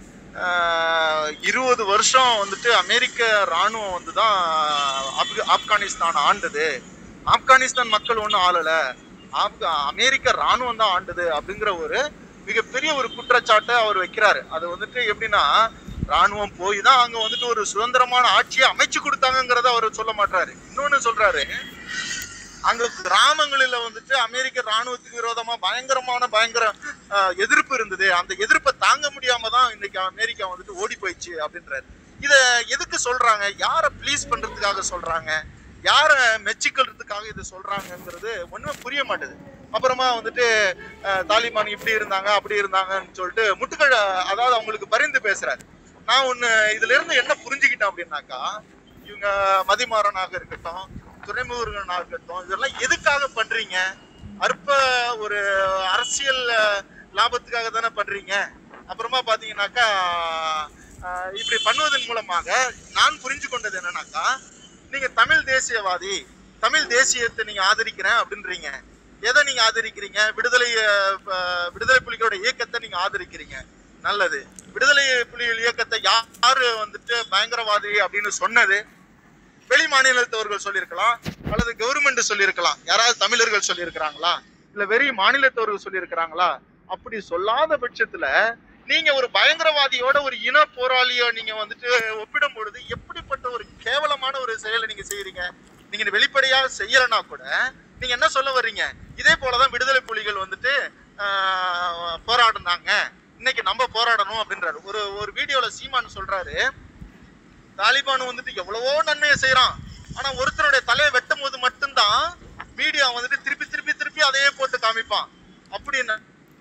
ஆஹ், இருபது வருஷம் வந்துட்டு அமெரிக்க ராணுவம் வந்து தான் ஆப்க ஆப்கானிஸ்தான் ஆண்டது ஆப்கானிஸ்தான் மக்கள் ஒன்றும் ஆளல ஆப்கா அமெரிக்க ராணுவம் தான் ஆண்டது அப்படிங்கிற ஒரு மிகப்பெரிய ஒரு குற்றச்சாட்டை அவர் வைக்கிறாரு அது வந்துட்டு எப்படின்னா ராணுவம் போய் தான் அங்க வந்துட்டு ஒரு சுதந்திரமான ஆட்சியை அமைச்சு கொடுத்தாங்கங்கிறத அவர் சொல்ல மாட்டாரு இன்னொன்னு சொல்றாரு அங்க கிராமங்களில வந்துட்டு அமெரிக்க ராணுவத்துக்கு விரோதமா பயங்கரமான பயங்கர ஆஹ், எதிர்ப்பு இருந்தது அந்த எதிர்ப்பை தாங்க முடியாம தான் இன்னைக்கு அமெரிக்கா வந்துட்டு ஓடி போயிடுச்சு அப்படின்றாரு இத எதுக்கு சொல்றாங்க யார ப்ளீஸ் பண்றதுக்காக சொல்றாங்க யார மெச்சிக்கிறதுக்காக இது சொல்றாங்கங்கிறது ஒண்ணுமே புரிய மாட்டேது அப்புறமா வந்துட்டு அஹ், தாலிபான் இப்படி இருந்தாங்க அப்படி இருந்தாங்கன்னு சொல்லிட்டு முட்டுக்கள் அதாவது அவங்களுக்கு பரிந்து பேசுறாரு நான் ஒண்ணு இதுல இருந்து என்ன புரிஞ்சுக்கிட்டேன் அப்படின்னாக்கா இவங்க மதிமாறனாக இருக்கட்டும் துறைமுருகனாக இருக்கட்டும் இதெல்லாம் எதுக்காக பண்றீங்க அற்ப ஒரு அரசியல் அஹ், லாபத்துக்காக தானே பண்றீங்க அப்புறமா பாத்தீங்கன்னாக்கா அஹ், இப்படி பண்ணுவதன் மூலமாக நான் புரிஞ்சு கொண்டது என்னன்னாக்கா நீங்க தமிழ் தேசியவாதி தமிழ் தேசியத்தை நீங்க ஆதரிக்கிறேன் அப்படின்றீங்க எதை நீங்க ஆதரிக்கிறீங்க விடுதலை அஹ், ப- விடுதலை புலிகளோட இயக்கத்தை நீங்க ஆதரிக்கிறீங்க நல்லது விடுதலை புலிகள் இயக்கத்தை யாரு வந்துட்டு பயங்கரவாதி அப்படின்னு சொன்னது வெளி மாநிலத்தவர்கள் சொல்லியிருக்கலாம் அல்லது கவர்மெண்ட் சொல்லியிருக்கலாம் யாராவது தமிழர்கள் சொல்லியிருக்கிறாங்களா இல்ல வெறி மாநிலத்தவர்கள் சொல்லியிருக்கிறாங்களா அப்படி சொல்லாத பட்சத்துல நீங்க ஒரு பயங்கரவாதியோட ஒரு இன போராளியோ நீங்க வந்துட்டு ஒப்பிடும் பொழுது எப்படிப்பட்ட ஒரு கேவலமான ஒரு செயலை நீங்க செய்யறீங்க நீங்க இது வெளிப்படையா செய்யலைன்னா கூட நீங்க என்ன சொல்ல வர்றீங்க இதே போலதான் விடுதலை புலிகள் வந்துட்டு ஆஹ், போராடினாங்க இன்னைக்கு நம்ம போராடணும் அப்படின்றாரு ஒரு ஒரு வீடியோல சீமான் சொல்றாரு தாலிபான் வந்துட்டு எவ்வளவோ நன்மையை செய்யறான் ஆனா ஒருத்தருடைய தலையை வெட்டும் போது மட்டும்தான் மீடியா வந்துட்டு திருப்பி திருப்பி திருப்பி அதையே போட்டு காமிப்பான் அப்படின்னு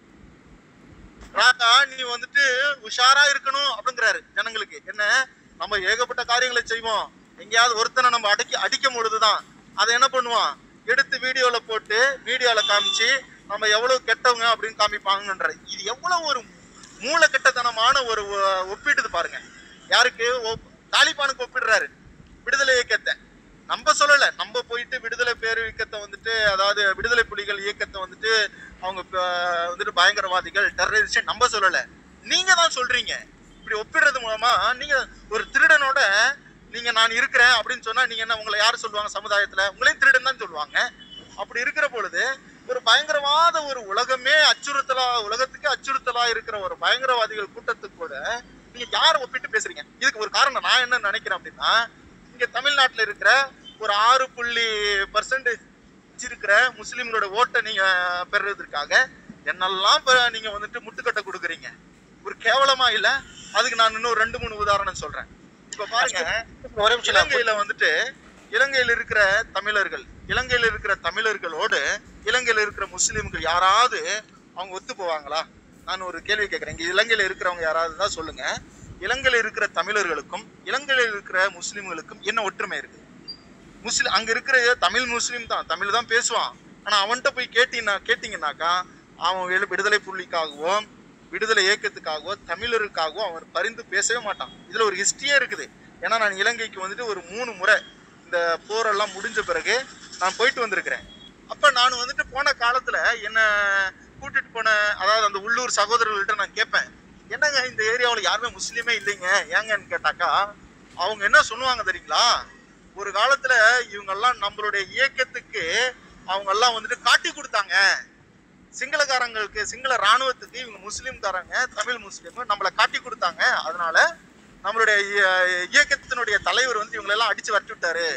ராஜா நீ வந்துட்டு உஷாரா இருக்கணும் அப்படிங்கிறாரு ஜனங்களுக்கு என்ன நம்ம ஏகப்பட்ட காரியங்களை செய்வோம் எங்கேயாவது ஒருத்தனை நம்ம அடக்கி அடிக்கும் பொழுதுதான் அதை என்ன பண்ணுவான் எடுத்து வீடியோல போட்டு மீடியால காமிச்சு நம்ம எவ்வளவு கெட்டவங்க அப்படின்னு காமிப்பாங்கன்ற இது எவ்வளவு ஒரு மூல கெட்டத்தனமான ஒரு ஒ- ஒப்பீடுது பாருங்க யாருக்கு ஒப்- தாலிபானுக்கு ஒப்பிடுறாரு விடுதலை இயக்கத்தை நம்ம சொல்லல நம்ம போயிட்டு விடுதலை பேர் இயக்கத்தை வந்துட்டு அதாவது விடுதலை புலிகள் இயக்கத்தை வந்துட்டு அவங்க ப- வந்துட்டு பயங்கரவாதிகள் டெரரிஸ்ட் நம்ம சொல்லல நீங்க தான் சொல்றீங்க இப்படி ஒப்பிடுறது மூலமா நீங்க ஒரு திருடனோட நீங்க நான் இருக்கிறேன் அப்படின்னு சொன்னா நீங்க என்ன உங்களை யார் சொல்லுவாங்க சமுதாயத்துல உங்களையும் திருடன் தான் சொல்லுவாங்க அப்படி இருக்கிற பொழுது ஒரு பயங்கரவாத ஒரு உலகமே அச்சுறுத்தலா உலகத்துக்கு அச்சுறுத்தலா இருக்கிற ஒரு பயங்கரவாதிகள் கூட்டத்துக்கு கூட நீங்க யார் ஒப்பிட்டு பேசுறீங்க இதுக்கு ஒரு காரணம் நான் என்ன நினைக்கிறேன் அப்படின்னா இங்க தமிழ்நாட்டுல இருக்கிற ஒரு ஆறு புள்ளி பர்சன்டேஜ் இருக்கிற முஸ்லிம்களோட ஓட்டை நீங்க பெறுறதுக்காக என்னெல்லாம் ப- நீங்க வந்துட்டு முட்டுக்கட்டை கொடுக்குறீங்க ஒரு கேவலமா இல்ல அதுக்கு நான் இன்னும் ரெண்டு மூணு உதாரணம் சொல்றேன் இப்ப பாருங்க இலங்கையில வந்துட்டு இலங்கையில இருக்கிற தமிழர்கள் இலங்கையில இருக்கிற தமிழர்களோடு இலங்கையில இருக்கிற முஸ்லிம்கள் யாராவது அவங்க ஒத்து போவாங்களா நான் ஒரு கேள்வி கேட்கிறேன் இங்க இலங்கையில இருக்கிறவங்க யாராவது தான் சொல்லுங்க இலங்கையில இருக்கிற தமிழர்களுக்கும் இலங்கையில இருக்கிற முஸ்லிம்களுக்கும் என்ன ஒற்றுமை இருக்கு முஸ்லிம் அங்க இருக்கிற தமிழ் முஸ்லீம் தான் தமிழ் தான் பேசுவான் ஆனா அவன்கிட்ட போய் கேட்டீங்கன்னா கேட்டீங்கன்னாக்கா அவன் வெளி- விடுதலை புள்ளிக்காகவோ விடுதலை இயக்கத்துக்காகவோ தமிழருக்காகவோ அவன் பரிந்து பேசவே மாட்டான் இதுல ஒரு ஹிஸ்டரியே இருக்குது ஏன்னா நான் இலங்கைக்கு வந்துட்டு ஒரு மூணு முறை இந்த போரெல்லாம் முடிஞ்ச பிறகு நான் போயிட்டு வந்திருக்கிறேன் அப்ப நான் வந்துட்டு போன காலத்துல என்ன கூட்டிட்டு போன அதாவது அந்த உள்ளூர் சகோதரர்கள்ட்ட நான் கேட்பேன் என்னங்க இந்த ஏரியாவுல யாருமே முஸ்லீமே இல்லைங்க ஏங்கன்னு கேட்டாக்கா அவங்க என்ன சொல்லுவாங்க தெரியுங்களா ஒரு காலத்துல இவங்க எல்லாம் நம்மளுடைய இயக்கத்துக்கு அவங்க எல்லாம் வந்துட்டு காட்டி கொடுத்தாங்க சிங்களக்காரங்களுக்கு சிங்கள ராணுவத்துக்கு இவங்க முஸ்லீம்காரங்க தமிழ் முஸ்லீம் நம்மளை காட்டி கொடுத்தாங்க அதனால நம்மளுடைய இய- இயக்கத்தினுடைய தலைவர் வந்து இவங்களை எல்லாம் அடிச்சு வரட்டி விட்டாரு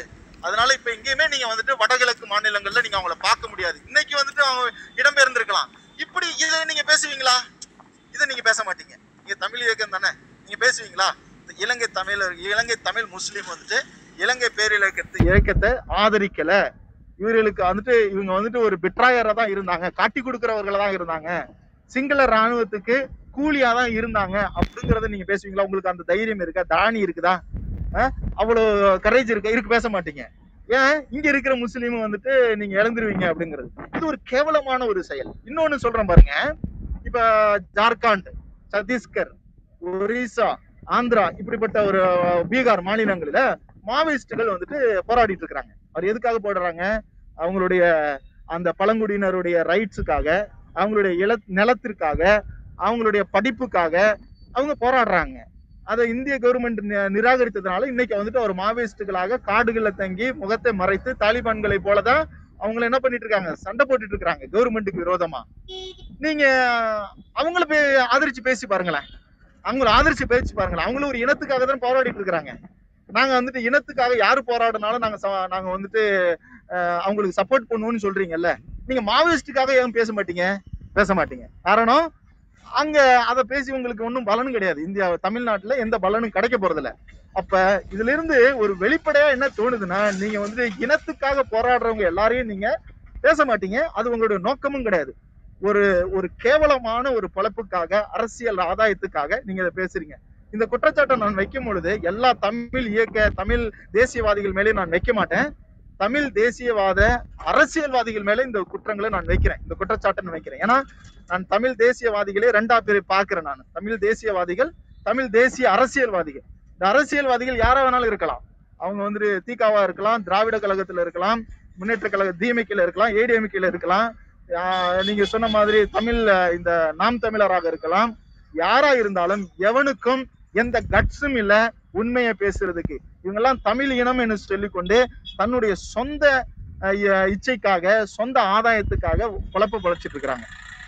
அதனால இப்ப எங்கேயுமே நீங்க வந்துட்டு வடகிழக்கு மாநிலங்கள்ல நீங்க அவங்கள பார்க்க முடியாது இன்னைக்கு வந்துட்டு அவங்க இடம்பெயர்ந்திருக்கலாம் இப்படி இதை நீங்க பேசுவீங்களா இதை நீங்க பேச மாட்டீங்க நீங்க தமிழ் இயக்கம் தானே நீங்க பேசுவீங்களா இந்த இலங்கை தமிழர் இலங்கை தமிழ் முஸ்லீம் வந்துட்டு இலங்கை பேரிலக்கத்தை இயக்கத்தை ஆதரிக்கல இவர்களுக்கு வந்துட்டு இவங்க வந்துட்டு ஒரு பிட்ராயரா தான் இருந்தாங்க காட்டி கொடுக்கிறவர்களா தான் இருந்தாங்க சிங்கள ராணுவத்துக்கு கூலியா தான் இருந்தாங்க அப்படிங்கறத நீங்க பேசுவீங்களா உங்களுக்கு அந்த தைரியம் இருக்கா தானி இருக்குதா அஹ்? அவ்வளவு கரேஜ் இருக்கா இருக்கு பேச மாட்டீங்க ஏன் இங்க இருக்கிற முஸ்லீமும் வந்துட்டு நீங்க இழந்துருவீங்க அப்படிங்கிறது இது ஒரு கேவலமான ஒரு செயல் இன்னொன்னு சொல்றேன் பாருங்க இப்ப ஜார்க்கண்ட் சத்தீஸ்கர் ஒரிசா ஆந்திரா இப்படிப்பட்ட ஒரு பீகார் மாநிலங்களில மாவோயிஸ்டுகள் வந்துட்டு போராடிட்டு இருக்கிறாங்க அவர் எதுக்காக போடுறாங்க அவங்களுடைய அந்த பழங்குடியினருடைய ரைட்ஸுக்காக அவங்களுடைய இல நிலத்திற்காக அவங்களுடைய படிப்புக்காக அவங்க போராடுறாங்க அதை இந்திய கவர்மெண்ட் நிராகரித்ததுனால இன்னைக்கு வந்துட்டு ஒரு மாவோயிஸ்டுகளாக காடுகள்ல தங்கி முகத்தை மறைத்து தாலிபான்களை போலதான் அவங்கள என்ன பண்ணிட்டு இருக்காங்க சண்டை போட்டுட்டு இருக்காங்க கவர்மெண்ட்டுக்கு விரோதமா நீங்க அவங்கள போய் ஆதரிச்சு பேசி பாருங்களேன் அவங்கள ஆதரிச்சு பேசி பாருங்களேன் அவங்களும் ஒரு இனத்துக்காக தான் போராடிட்டு இருக்கிறாங்க நாங்க வந்துட்டு இனத்துக்காக யாரு போராடினாலும் நாங்க ச- நாங்க வந்துட்டு அஹ், அவங்களுக்கு சப்போர்ட் பண்ணுவோம்னு சொல்றீங்கல்ல நீங்க மாவோயிஸ்டுக்காக ஏன் பேச மாட்டீங்க பேச மாட்டீங்க காரணம் அங்க அதை பேசி உங்களுக்கு ஒன்றும் பலனும் கிடையாது இந்தியா தமிழ்நாட்டுல எந்த பலனும் கிடைக்க போறதில்ல அப்ப இதுல இருந்து ஒரு வெளிப்படையா என்ன தோணுதுன்னா நீங்க வந்து இனத்துக்காக போராடுறவங்க எல்லாரையும் நீங்க பேச மாட்டீங்க அது உங்களுடைய நோக்கமும் கிடையாது ஒரு ஒரு கேவலமான ஒரு பொழப்புக்காக அரசியல் ஆதாயத்துக்காக நீங்க இதை பேசுறீங்க இந்த குற்றச்சாட்டை நான் வைக்கும் பொழுது எல்லா தமிழ் இயக்க தமிழ் தேசியவாதிகள் மேலே நான் வைக்க மாட்டேன் தமிழ் தேசியவாத அரசியல்வாதிகள் மேல இந்த குற்றங்களை நான் வைக்கிறேன் இந்த குற்றச்சாட்டை நான் வைக்கிறேன் ஏன்னா நான் தமிழ் தேசியவாதிகளே ரெண்டா பேரை பார்க்கிறேன் நான் தமிழ் தேசியவாதிகள் தமிழ் தேசிய அரசியல்வாதிகள் இந்த அரசியல்வாதிகள் யாரா வேணாலும் இருக்கலாம் அவங்க வந்துட்டு தீகாவா இருக்கலாம் திராவிட கழகத்துல இருக்கலாம் முன்னேற்ற கழக தீமைக்கில இருக்கலாம் ஏடிஎம்கில இருக்கலாம் ஆஹ் நீங்க சொன்ன மாதிரி தமிழ் அஹ், இந்த நாம் தமிழராக இருக்கலாம் யாரா இருந்தாலும் எவனுக்கும் எந்த கட்ஸும் இல்ல உண்மையை பேசுறதுக்கு இவங்கெல்லாம் தமிழ் இனம் என்று சொல்லிக்கொண்டு தன்னுடைய சொந்த அஹ், இ- இச்சைக்காக சொந்த ஆதாயத்துக்காக குழப்ப பழச்சிட்டு இருக்கிறாங்க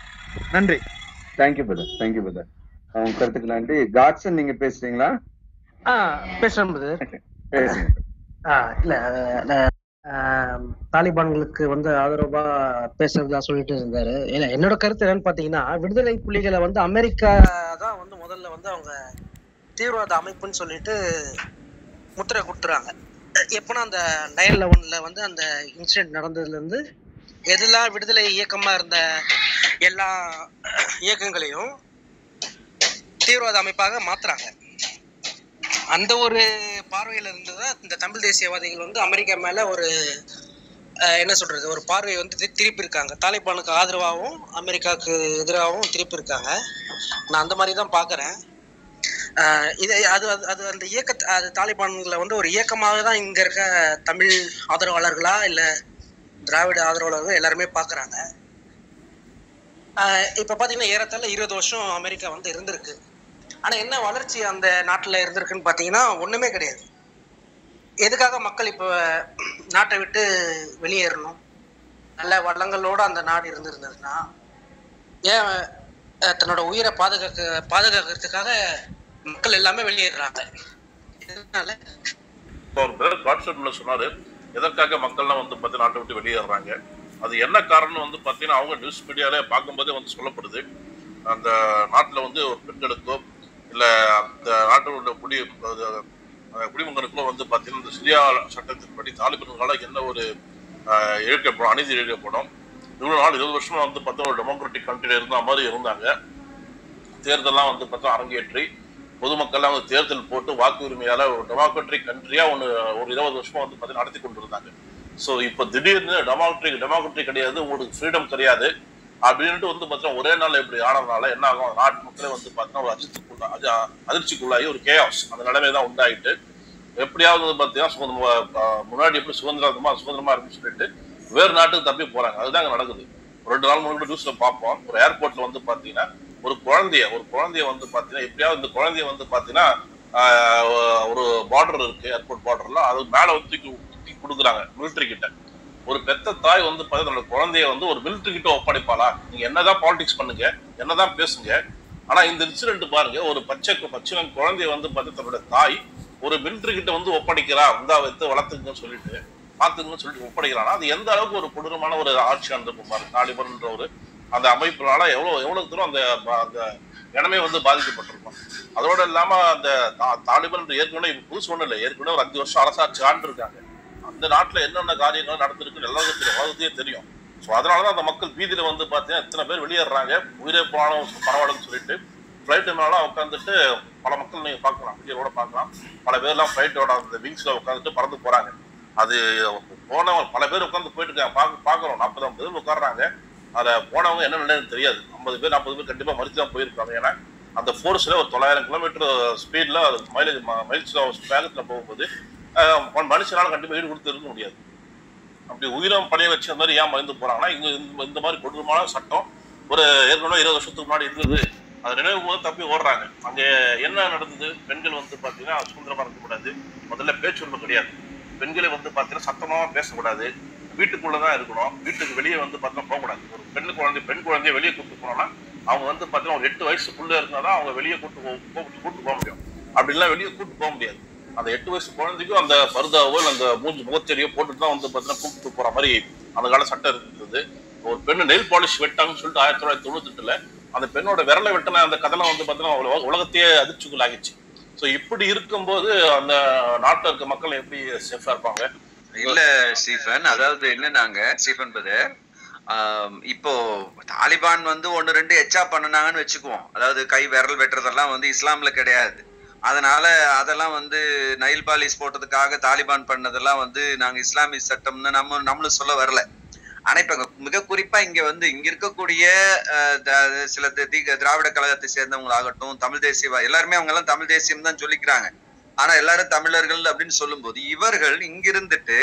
நன்றி தேங்க்யூ பிரதர் தேங்க்யூ பிரதர் உங்க கருத்துக்கு நன்றி காட்சன் நீங்க பேசுறீங்களா ஆ பேசுறேன் பிரதர் பேசுங்க ஆ இல்ல நான், ஆம், தாலிபான்களுக்கு வந்து ஆதரவா பேசுறதா சொல்லிட்டு இருந்தாரு இல்ல என்னோட கருத்து என்னன்னு பாத்தீங்கன்னா விடுதலை புலிகளை வந்து அமெரிக்கா தான் வந்து முதல்ல வந்து அவங்க தீவிரவாத அமைப்புன்னு சொல்லிட்டு முத்திரை கொடுத்துறாங்க எப்போனா அந்த நைன் லெவன்ல வந்து அந்த இன்சிடென்ட் நடந்ததுல இருந்து எதெல்லாம் விடுதலை இயக்கமா இருந்த எல்லா இயக்கங்களையும் தீவிரவாத அமைப்பாக மாத்துறாங்க அந்த ஒரு பார்வையில இருந்து தான் இந்த தமிழ் தேசியவாதிகள் வந்து அமெரிக்கா மேல ஒரு அஹ், என்ன சொல்றது ஒரு பார்வையை வந்து தி- திருப்பி இருக்காங்க தாலிபானுக்கு ஆதரவாகவும் அமெரிக்காவுக்கு எதிராகவும் திருப்பி இருக்காங்க நான் அந்த மாதிரி தான் பார்க்குறேன் இது அது அது- அது அந்த இயக்க அது தாலிபான்களை வந்து ஒரு இயக்கமாக தான் இங்க இருக்க தமிழ் ஆதரவாளர்களா இல்ல திராவிட ஆதரவாளர்கள் எல்லாருமே பார்க்குறாங்க இப்போ பார்த்தீங்கன்னா ஏறத்தாழ இருபது வருஷம் அமெரிக்கா வந்து இருந்திருக்கு ஆனா என்ன வளர்ச்சி அந்த நாட்டுல இருந்திருக்குன்னு பாத்தீங்கன்னா ஒண்ணுமே கிடையாது எதுக்காக மக்கள் இப்ப நாட்டை விட்டு வெளியேறணும் நல்ல வளங்களோட அந்த நாடு இருந்திருந்ததுன்னா ஏன் அஹ், தன்னோட உயிரை பாதுகாக்க பாதுகாக்கிறதுக்காக மக்கள் எல்லாமே வெளியேறுறாங்க இதனால இப்போ ஒரு பேர் வாட்ஸ்அப்ல சொன்னாரு எதற்காக மக்கள்லாம் வந்து பார்த்து நாட்டை விட்டு வெளியேறாங்க அது என்ன காரணம் வந்து பார்த்தீங்கன்னா அவங்க நியூஸ் மீடியால பார்க்கும்போதே வந்து சொல்லப்படுது அந்த நாட்டில் வந்து ஒரு பெண்களுக்கோ இல்லை அந்த நாட்டில் உள்ள குடி அது, அஹ், குடிமகனுக்கோ வந்து பார்த்தீங்கன்னா இந்த சிரியா சட்டத்தின்படி தாலிபான்களால் என்ன ஒரு அஹ், இழுக்கப்படும் அநீதி இழுக்கப்படும் இவ்வளோ நாள் இருபது வருஷமா வந்து பார்த்தா ஒரு டெமோக்ராட்டிக் கண்ட்ரியில் இருந்த மாதிரி இருந்தாங்க தேர்தல்லாம் வந்து பார்த்தா அரங்கேற்றி பொதுமக்கள்லாம் வந்து தேர்தல் போட்டு வாக்கு உரிமையால ஒரு டெமோக்ராட்டிக் கண்ட்ரியா ஒன்று ஒரு இருபது வருஷமா வந்து பார்த்தீங்கன்னா நடத்தி கொண்டு இருந்தாங்க ஸோ இப்போ திடீர்னு டெமோக்ராட்டிக் டெமோக்ராட்டிக் கிடையாது உங்களுக்கு ஃப்ரீடம் கிடையாது அப்படின்ட்டு வந்து பார்த்தீங்கன்னா ஒரே நாள் இப்படி ஆனதுனால என்ன ஆகும் நாட்டு மக்களே வந்து பார்த்தீங்கன்னா ஒரு அஜித்துக்குள்ளா அஜ- அதிர்ச்சிக்குள்ளாகி ஒரு கேஆஸ் அந்த நிலைமை தான் உண்டாயிட்டு எப்படியாவது வந்து பார்த்தீங்கன்னா சுதந்திரமா அஹ், முன்னாடி எப்படி சுதந்திரமா சுதந்திரமா இருக்குன்னு சொல்லிட்டு வேறு நாட்டுக்கு தப்பி போறாங்க அதுதாங்க நடக்குது ஒரு ரெண்டு நாள் முன்னாடி நியூஸ்ல பார்ப்போம் ஒரு ஏர்போர்ட்ல வந்து பாத்தீங்கன்னா ஒரு குழந்தைய ஒரு குழந்தைய வந்து பாத்தீங்கன்னா எப்படியாவது இந்த குழந்தைய வந்து பாத்தீங்கன்னா ஆஹ், ஒரு பார்டர் இருக்கு ஏர்போர்ட் பார்டர்ல அது மேல வந்து தூக்கி தூக்கி கொடுக்குறாங்க மிலிட்டரி கிட்ட ஒரு பெத்த தாய் வந்து பார்த்தா தன்னோட குழந்தைய வந்து ஒரு மிலிட்டரி கிட்ட ஒப்படைப்பாளா நீங்க என்னதான் பாலிடிக்ஸ் பண்ணுங்க என்னதான் பேசுங்க ஆனா இந்த இன்சிடென்ட் பாருங்க ஒரு பச்சை பச்சை குழந்தைய வந்து பார்த்து தன்னோட தாய் ஒரு மிலிட்டரி கிட்ட வந்து ஒப்படைக்கிறா இந்தா வைத்து வளர்த்துக்குன்னு சொல்லிட்டு பாத்துக்கணும்னு சொல்லிட்டு ஒப்படைக்கிறானா அது எந்த அளவுக்கு ஒரு கொடூரமான ஒரு ஆட்சியா இருந்திருக்கும் பாருங்க தாலிபன்ன்ற ஒரு அந்த அமைப்புனால எவ்வளவு எவ்வளவு தூரம் அந்த ப- அந்த இனமே வந்து பாதிக்கப்பட்டிருக்கும் அதோட இல்லாம அந்த தா- தாலிபன் ஏற்கனவே இப்ப புதுசு ஒண்ணு இல்லை ஏற்கனவே ஒரு அஞ்சு வருஷம் அரசாட்சி ஆண்டு இருக்காங்க அந்த நாட்டுல என்னென்ன காரியங்கள் நடந்திருக்குன்னு எல்லாருக்கும் தெரியும் உலகத்தையும் தெரியும் ஸோ அதனாலதான் அந்த மக்கள் வீதியில வந்து பாத்தீங்கன்னா இத்தனை பேர் வெளியேறாங்க உயிரே போனாலும் பரவாயில்லன்னு சொல்லிட்டு ஃபிளைட்டுனால உட்காந்துட்டு பல மக்கள் நீங்க பார்க்கலாம் வீடியோட பார்க்கலாம் பல பேர்லாம் ஃபிளைட்டோட அந்த விங்ஸ்ல உட்காந்துட்டு பறந்து போறாங்க அது போனவங்க பல பேர் உட்காந்து போயிட்டு இருக்காங்க பார்க்க பார்க்குறோம் நாற்பது ஐம்பது பேர் உட்காடுறாங்க அதுல போனவங்க என்ன நிலைன்னு தெரியாது ஐம்பது பேர் நாற்பது பேர் கண்டிப்பா மறித்து தான் போயிருப்பாங்க ஏன்னா அந்த ஃபோர்ஸ்ல ஒரு தொள்ளாயிரம் கிலோமீட்டர் ஸ்பீட்ல அது மைலேஜ் மைல்ஸ் வேகத்துல போகும்போது ஆஹ், ஒரு மனுஷனால கண்டிப்பா ஈடு கொடுத்து இருக்க முடியாது அப்படி உயிரம் பணைய வச்சு அந்த மாதிரி ஏன் மறைந்து போறாங்கன்னா இங்க இந்த- இந்த மாதிரி கொடூரமான சட்டம் ஒரு ஏற்கனவே இருபது வருஷத்துக்கு முன்னாடி இருந்தது அது நினைவு போது தப்பி ஓடுறாங்க அங்க என்ன நடந்தது பெண்கள் வந்து பாத்தீங்கன்னா சுதந்திரமா இருக்கக்கூடாது முதல்ல பேச்சுரிமை கிடையாது பெண்களை வந்து பாத்தீங்கன்னா சத்தமா பேசக்கூடாது வீட்டுக்குள்ளதான் இருக்கணும் வீட்டுக்கு வெளியே வந்து பாத்தீங்கன்னா போகக்கூடாது ஒரு பெண்ணு குழந்தை பெண் குழந்தைய வெளியே கூட்டு போனோம்னா அவங்க வந்து பாத்தீங்கன்னா ஒரு எட்டு வயசுக்குள்ள இருந்தாதான் அவங்க வெளியே கூட்டு போ- போ- கூட்டு போக முடியும் அப்படி எல்லாம் வெளியே கூட்டு போக முடியாது அந்த எட்டு வயசு குழந்தைக்கும் அந்த பருதாவோ இல்ல அந்த மூஞ்சி முகத்தெரியோ போட்டுட்டு தான் வந்து பாத்தீங்கன்னா கூப்பிட்டு போற மாதிரி அந்த கால சட்டம் இருந்தது ஒரு பெண்ணு நெயில் பாலிஷ் வெட்டாங்கன்னு சொல்லிட்டு ஆயிரத்தி தொள்ளாயிரத்தி தொண்ணூத்தி எட்டுல அந்த பெண்ணோட விரலை வெட்டின அந்த கதனம் வந்து பாத்தீங்கன்னா உலக- உலகத்தையே அதிர்ச்சிக்குள்ளாகிச்சு ஸோ இப்படி இருக்கும்போது அந்த நாட்டுல இருக்க மக்கள் எப்படி சேஃபா இருப்பாங்க இல்ல ஸ்டீஃபன் அதாவது என்னன்னாங்க ஸ்டீஃபன் பிரதர் ஆம், இப்போ தாலிபான் வந்து ஒன்னு ரெண்டு எச்சா பண்ணுனாங்கன்னு வச்சுக்குவோம் அதாவது கை விரல் வெட்டுறதெல்லாம் வந்து இஸ்லாம்ல கிடையாது அதனால அதெல்லாம் வந்து நைல் பாலிஸ் போட்டதுக்காக தாலிபான் பண்ணதெல்லாம் வந்து நாங்க இஸ்லாமிய சட்டம்னு நம்ம நம்மளும் சொல்ல வரல ஆனா இப்ப இங்க மிக குறிப்பா இங்க வந்து இங்க இருக்கக்கூடிய அஹ், த- சில தி- தி- திராவிட கழகத்தை சேர்ந்தவங்களாகட்டும் தமிழ் தேசிய எல்லாருமே அவங்க எல்லாம் தமிழ் தேசியம் தான் சொல்லிக்கிறாங்க ஆனா எல்லாரும் தமிழர்கள் அப்படின்னு சொல்லும்போது இவர்கள் இங்கிருந்துட்டு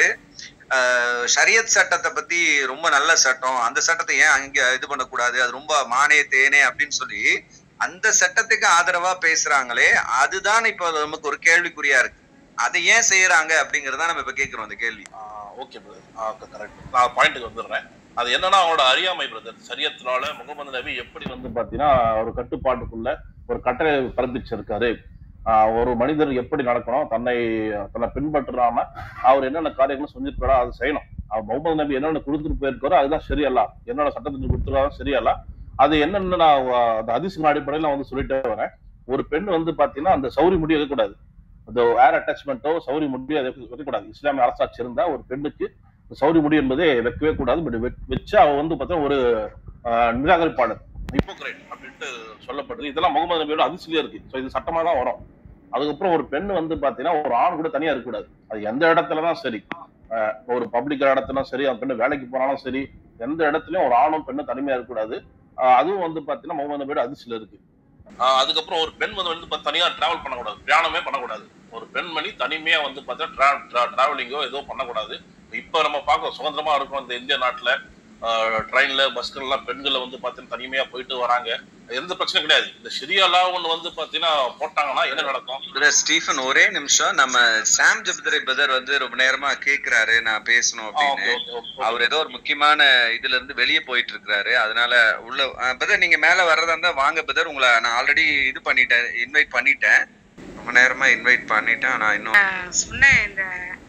ஆஹ், ஷரியத் சட்டத்தை பத்தி ரொம்ப நல்ல சட்டம் அந்த சட்டத்தை ஏன் அங்க இது பண்ணக்கூடாது அது ரொம்ப மானே தேனே அப்படின்னு சொல்லி அந்த சட்டத்துக்கு ஆதரவா பேசுறாங்களே அதுதான் இப்ப நமக்கு ஒரு கேள்விக்குறியா இருக்கு அதை ஏன் செய்யறாங்க அப்படிங்கறத நம்ம இப்ப கேக்குறோம் அந்த கேள்வி ஓகே பிரதர் கரெக்ட் நான் பாயிண்ட்டுக்கு வந்துடுறேன் அது என்னன்னா அவனோட அறியாமை பிரதர் சரியத்தினால முகமது நபி எப்படி வந்து பாத்தீங்கன்னா ஒரு கட்டுப்பாட்டுக்குள்ள ஒரு கட்டளை பிறப்பிச்சிருக்காரு ஆஹ் ஒரு மனிதர் எப்படி நடக்கணும் தன்னை தன்னை பின்பற்றாம அவர் என்னென்ன காரியங்களும் செஞ்சிருக்காரோ அதை செய்யணும் அவர் முகமது நபி என்னென்ன கொடுத்துட்டு போயிருக்காரோ அதுதான் சரியல்ல என்னோட சட்டத்துக்கு கொடுத்துருக்காரோ சரியல்ல அது என்னன்னு நான் வ- அந்த அதிசயம் அடிப்படையில் நான் வந்து சொல்லிட்டே வரேன் ஒரு பெண் வந்து பாத்தீங்கன்னா அந்த சௌரி முடி வைக்கக்கூடாது அந்த ஏர் அட்டாச்மெண்ட்டோ சௌரி முடி அதை வைக்கக்கூடாது இஸ்லாமிய அரசாட்சி இருந்தா ஒரு பெண்ணுக்கு சௌரி முடி என்பதே வைக்கவே கூடாது பட் வச்சு அவ வந்து பார்த்தா ஒரு ஆஹ், நிராகரிப்பாளர் ஹிப்போக்ரைட் அப்படின்ட்டு சொல்லப்படுது இதெல்லாம் முகமது நபியோட அதிசயம் இருக்கு ஸோ இது சட்டமா தான் வரும் அதுக்கப்புறம் ஒரு பெண் வந்து பாத்தீங்கன்னா ஒரு ஆண் கூட தனியா இருக்கக்கூடாது அது எந்த இடத்துல தான் சரி ஆஹ், ஒரு பப்ளிக் இடத்துலயும் சரி அந்த பெண்ணு வேலைக்கு போனாலும் சரி எந்த இடத்துலயும் ஒரு ஆணும் பெண்ணும் தனிமையா இருக்கக்கூடாது ஆஹ், அதுவும் வந்து பாத்தீங்கன்னா முகமது நபியோட அதிசயம் இருக்கு ஆஹ், அதுக்கப்புறம் ஒரு பெண் வந்து வந்து பாத்தா தனியா டிராவல் பண்ணக்கூடாது பிரயாணமே பண்ணக்கூடாது ஒரு பெண்மணி தனிமையா வந்து பார்த்தா டிராவலிங்கோ ஏதோ பண்ணக்கூடாது இப்ப நம்ம பார்க்க சுதந்திரமா இருக்கும் இந்த இந்திய நாட்டுல ட்ரெயின்ல பஸ்கள் எல்லாம் பெண்களை வந்து பார்த்தீங்கன்னா தனிமையா போயிட்டு வராங்க எந்த பிரச்சனையும் கிடையாது இந்த ஷிரியாலா ஒண்ணு வந்து பாத்தீங்கன்னா போட்டாங்கன்னா என்ன நடக்கும் பிரதர் ஸ்டீஃபன் ஒரே நிமிஷம் நம்ம சாம் ஜப்துரை பிரதர் வந்து ரொம்ப நேரமா கேக்குறாரு நான் பேசணும் அப்படின்னு அவர் ஏதோ ஒரு முக்கியமான இதுல இருந்து வெளியே போயிட்டு இருக்கிறாரு அதனால உள்ள பிரதர் நீங்க மேல வர்றதா இருந்தா வாங்க பிரதர் உங்களை நான் ஆல்ரெடி இது பண்ணிட்டேன் இன்வைட் பண்ணிட்டேன் ரொம்ப நேரமா இன்வைட் பண்ணிட்டேன் நான் இன்னும் சொன்ன இந்த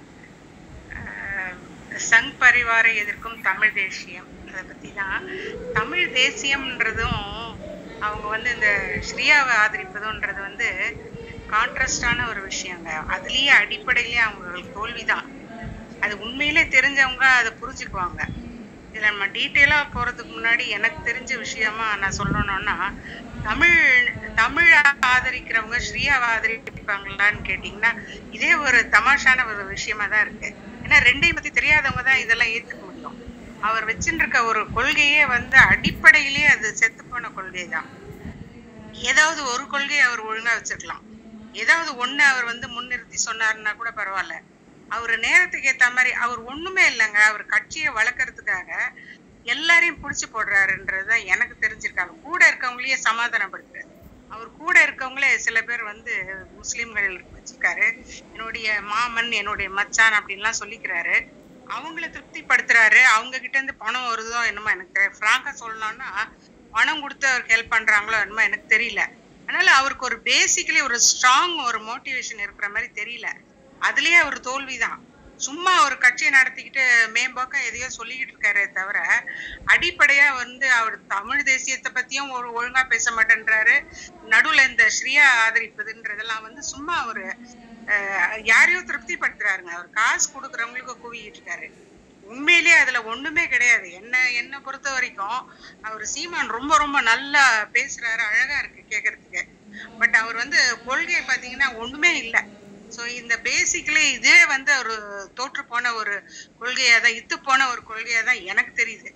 அஹ், சங் பரிவாரை எதிர்க்கும் தமிழ் தேசியம் அதை பத்தி தான் தமிழ் தேசியம்ன்றதும் அவங்க வந்து இந்த ஸ்ரீயாவை ஆதரிப்பதுன்றது வந்து கான்ட்ராஸ்டான ஒரு விஷயங்க அதுலயே அடிப்படையிலேயே அவங்களுக்கு தோல்விதான் அது உண்மையிலே தெரிஞ்சவங்க அதை புரிஞ்சுக்குவாங்க இதுல நம்ம டீட்டெயிலா போறதுக்கு முன்னாடி எனக்கு தெரிஞ்ச விஷயமா நான் சொல்லணும்னா தமிழ் தமிழ் ஆதரிக்கிறவங்க ஸ்ரீயாவை ஆதரிப்பாங்களான்னு கேட்டிங்கன்னா இதே ஒரு தமாஷான ஒரு விஷயமா தான் இருக்கு ஏன்னா ரெண்டையும் பத்தி தெரியாதவங்க தான் இதெல்லாம் ஏத்துக்க முடியும் அவர் வச்சுருக்க ஒரு கொள்கையே வந்து அடிப்படையிலேயே அது செத்து போன கொள்கை தான் ஏதாவது ஒரு கொள்கையை அவர் ஒழுங்கா வச்சிருக்கலாம் ஏதாவது ஒண்ணு அவர் வந்து முன்னிறுத்தி சொன்னாருன்னா கூட பரவாயில்ல அவர் நேரத்துக்கு ஏத்த மாதிரி அவர் ஒண்ணுமே இல்லைங்க அவர் கட்சியை வளர்க்கறதுக்காக எல்லாரையும் புடிச்சு போடுறாருன்றது தான் எனக்கு தெரிஞ்சிருக்காங்க கூட இருக்கவங்களையே சமாதானப்படுத்துறாரு அவர் கூட இருக்கவங்களே சில பேர் வந்து முஸ்லிம்கள் வச்சிருக்காரு என்னுடைய மாமன் என்னுடைய மச்சான் அப்படின்லாம் சொல்லிக்கிறாரு அவங்கள திருப்திப்படுத்துறாரு அவங்க கிட்ட இருந்து பணம் வருதோ என்னமோ எனக்கு தெரியல ஃப்ராங்கா சொல்லணும்னா பணம் கொடுத்து அவருக்கு ஹெல்ப் பண்றாங்களோ என்னமோ எனக்கு தெரியல அதனால அவருக்கு ஒரு பேசிக்கலி ஒரு ஸ்ட்ராங் ஒரு மோட்டிவேஷன் இருக்கிற மாதிரி தெரியல அதுலயே அவர் தோல்விதான் சும்மா ஒரு கட்சியை நடத்திக்கிட்டு மேம்போக்கா எதையோ சொல்லிக்கிட்டு இருக்காரே தவிர அடிப்படையா வந்து அவர் தமிழ் தேசியத்தை பத்தியும் ஒரு ஒழுங்கா பேச மாட்டேன்றாரு நடுவுல இந்த ஸ்ரீயா ஆதரிப்பதுன்றதெல்லாம் வந்து சும்மா ஒரு அஹ், யாரையோ திருப்திப்படுத்துறாருங்க அவர் காசு கொடுக்குறவங்களுக்கு குவிக்கிட்டு இருக்காரு உண்மையிலேயே அதுல ஒண்ணுமே கிடையாது என்ன என்ன பொறுத்த வரைக்கும் அவர் சீமான் ரொம்ப ரொம்ப நல்லா பேசுறாரு அழகா இருக்கு கேக்குறதுக்கு பட் அவர் வந்து கொள்கை பாத்தீங்கன்னா ஒண்ணுமே இல்லை ஸோ இந்த பேசிக்கலி இதே வந்து ஒரு தோற்று போன ஒரு கொள்கையா தான் இத்து போன ஒரு கொள்கையா தான் எனக்கு தெரியுது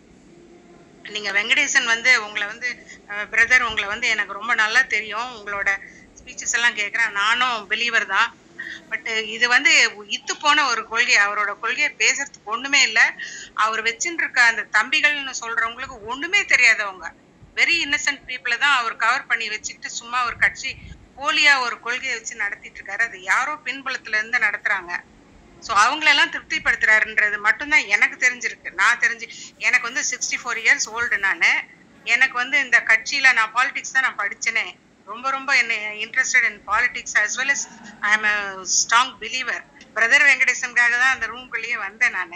நீங்க வெங்கடேசன் வந்து உங்களை வந்து பிரதர் உங்களை வந்து எனக்கு ரொம்ப நல்லா தெரியும் உங்களோட ஸ்பீச்சஸ் எல்லாம் கேட்குறேன் நானும் பிலீவர் தான் பட் இது வந்து இத்து போன ஒரு கொள்கை அவரோட கொள்கையை பேசுறதுக்கு ஒண்ணுமே இல்லை அவர் வச்சுட்டு இருக்க அந்த தம்பிகள்னு சொல்றவங்களுக்கு ஒண்ணுமே தெரியாதவங்க வெரி இன்னசென்ட் பீப்புளை தான் அவர் கவர் பண்ணி வச்சுக்கிட்டு சும்மா ஒரு கட்சி போலியா ஒரு கொள்கையை வச்சு நடத்திட்டு இருக்காரு அது யாரோ பின்புலத்துல இருந்து நடத்துறாங்க ஸோ அவங்களெல்லாம் திருப்திப்படுத்துறாருன்றது மட்டும்தான் எனக்கு தெரிஞ்சிருக்கு நான் தெரிஞ்சு எனக்கு வந்து சிக்ஸ்டி ஃபோர் இயர்ஸ் ஓல்டு நான் எனக்கு வந்து இந்த கட்சியில நான் பாலிடிக்ஸ் தான் நான் படிச்சேனே ரொம்ப ரொம்ப என்ன interested in politics as well as I am strong believer brother வெங்கடேசனுக்காக தான் அந்த ரூம்குள்ளேயே வந்தேன் நான்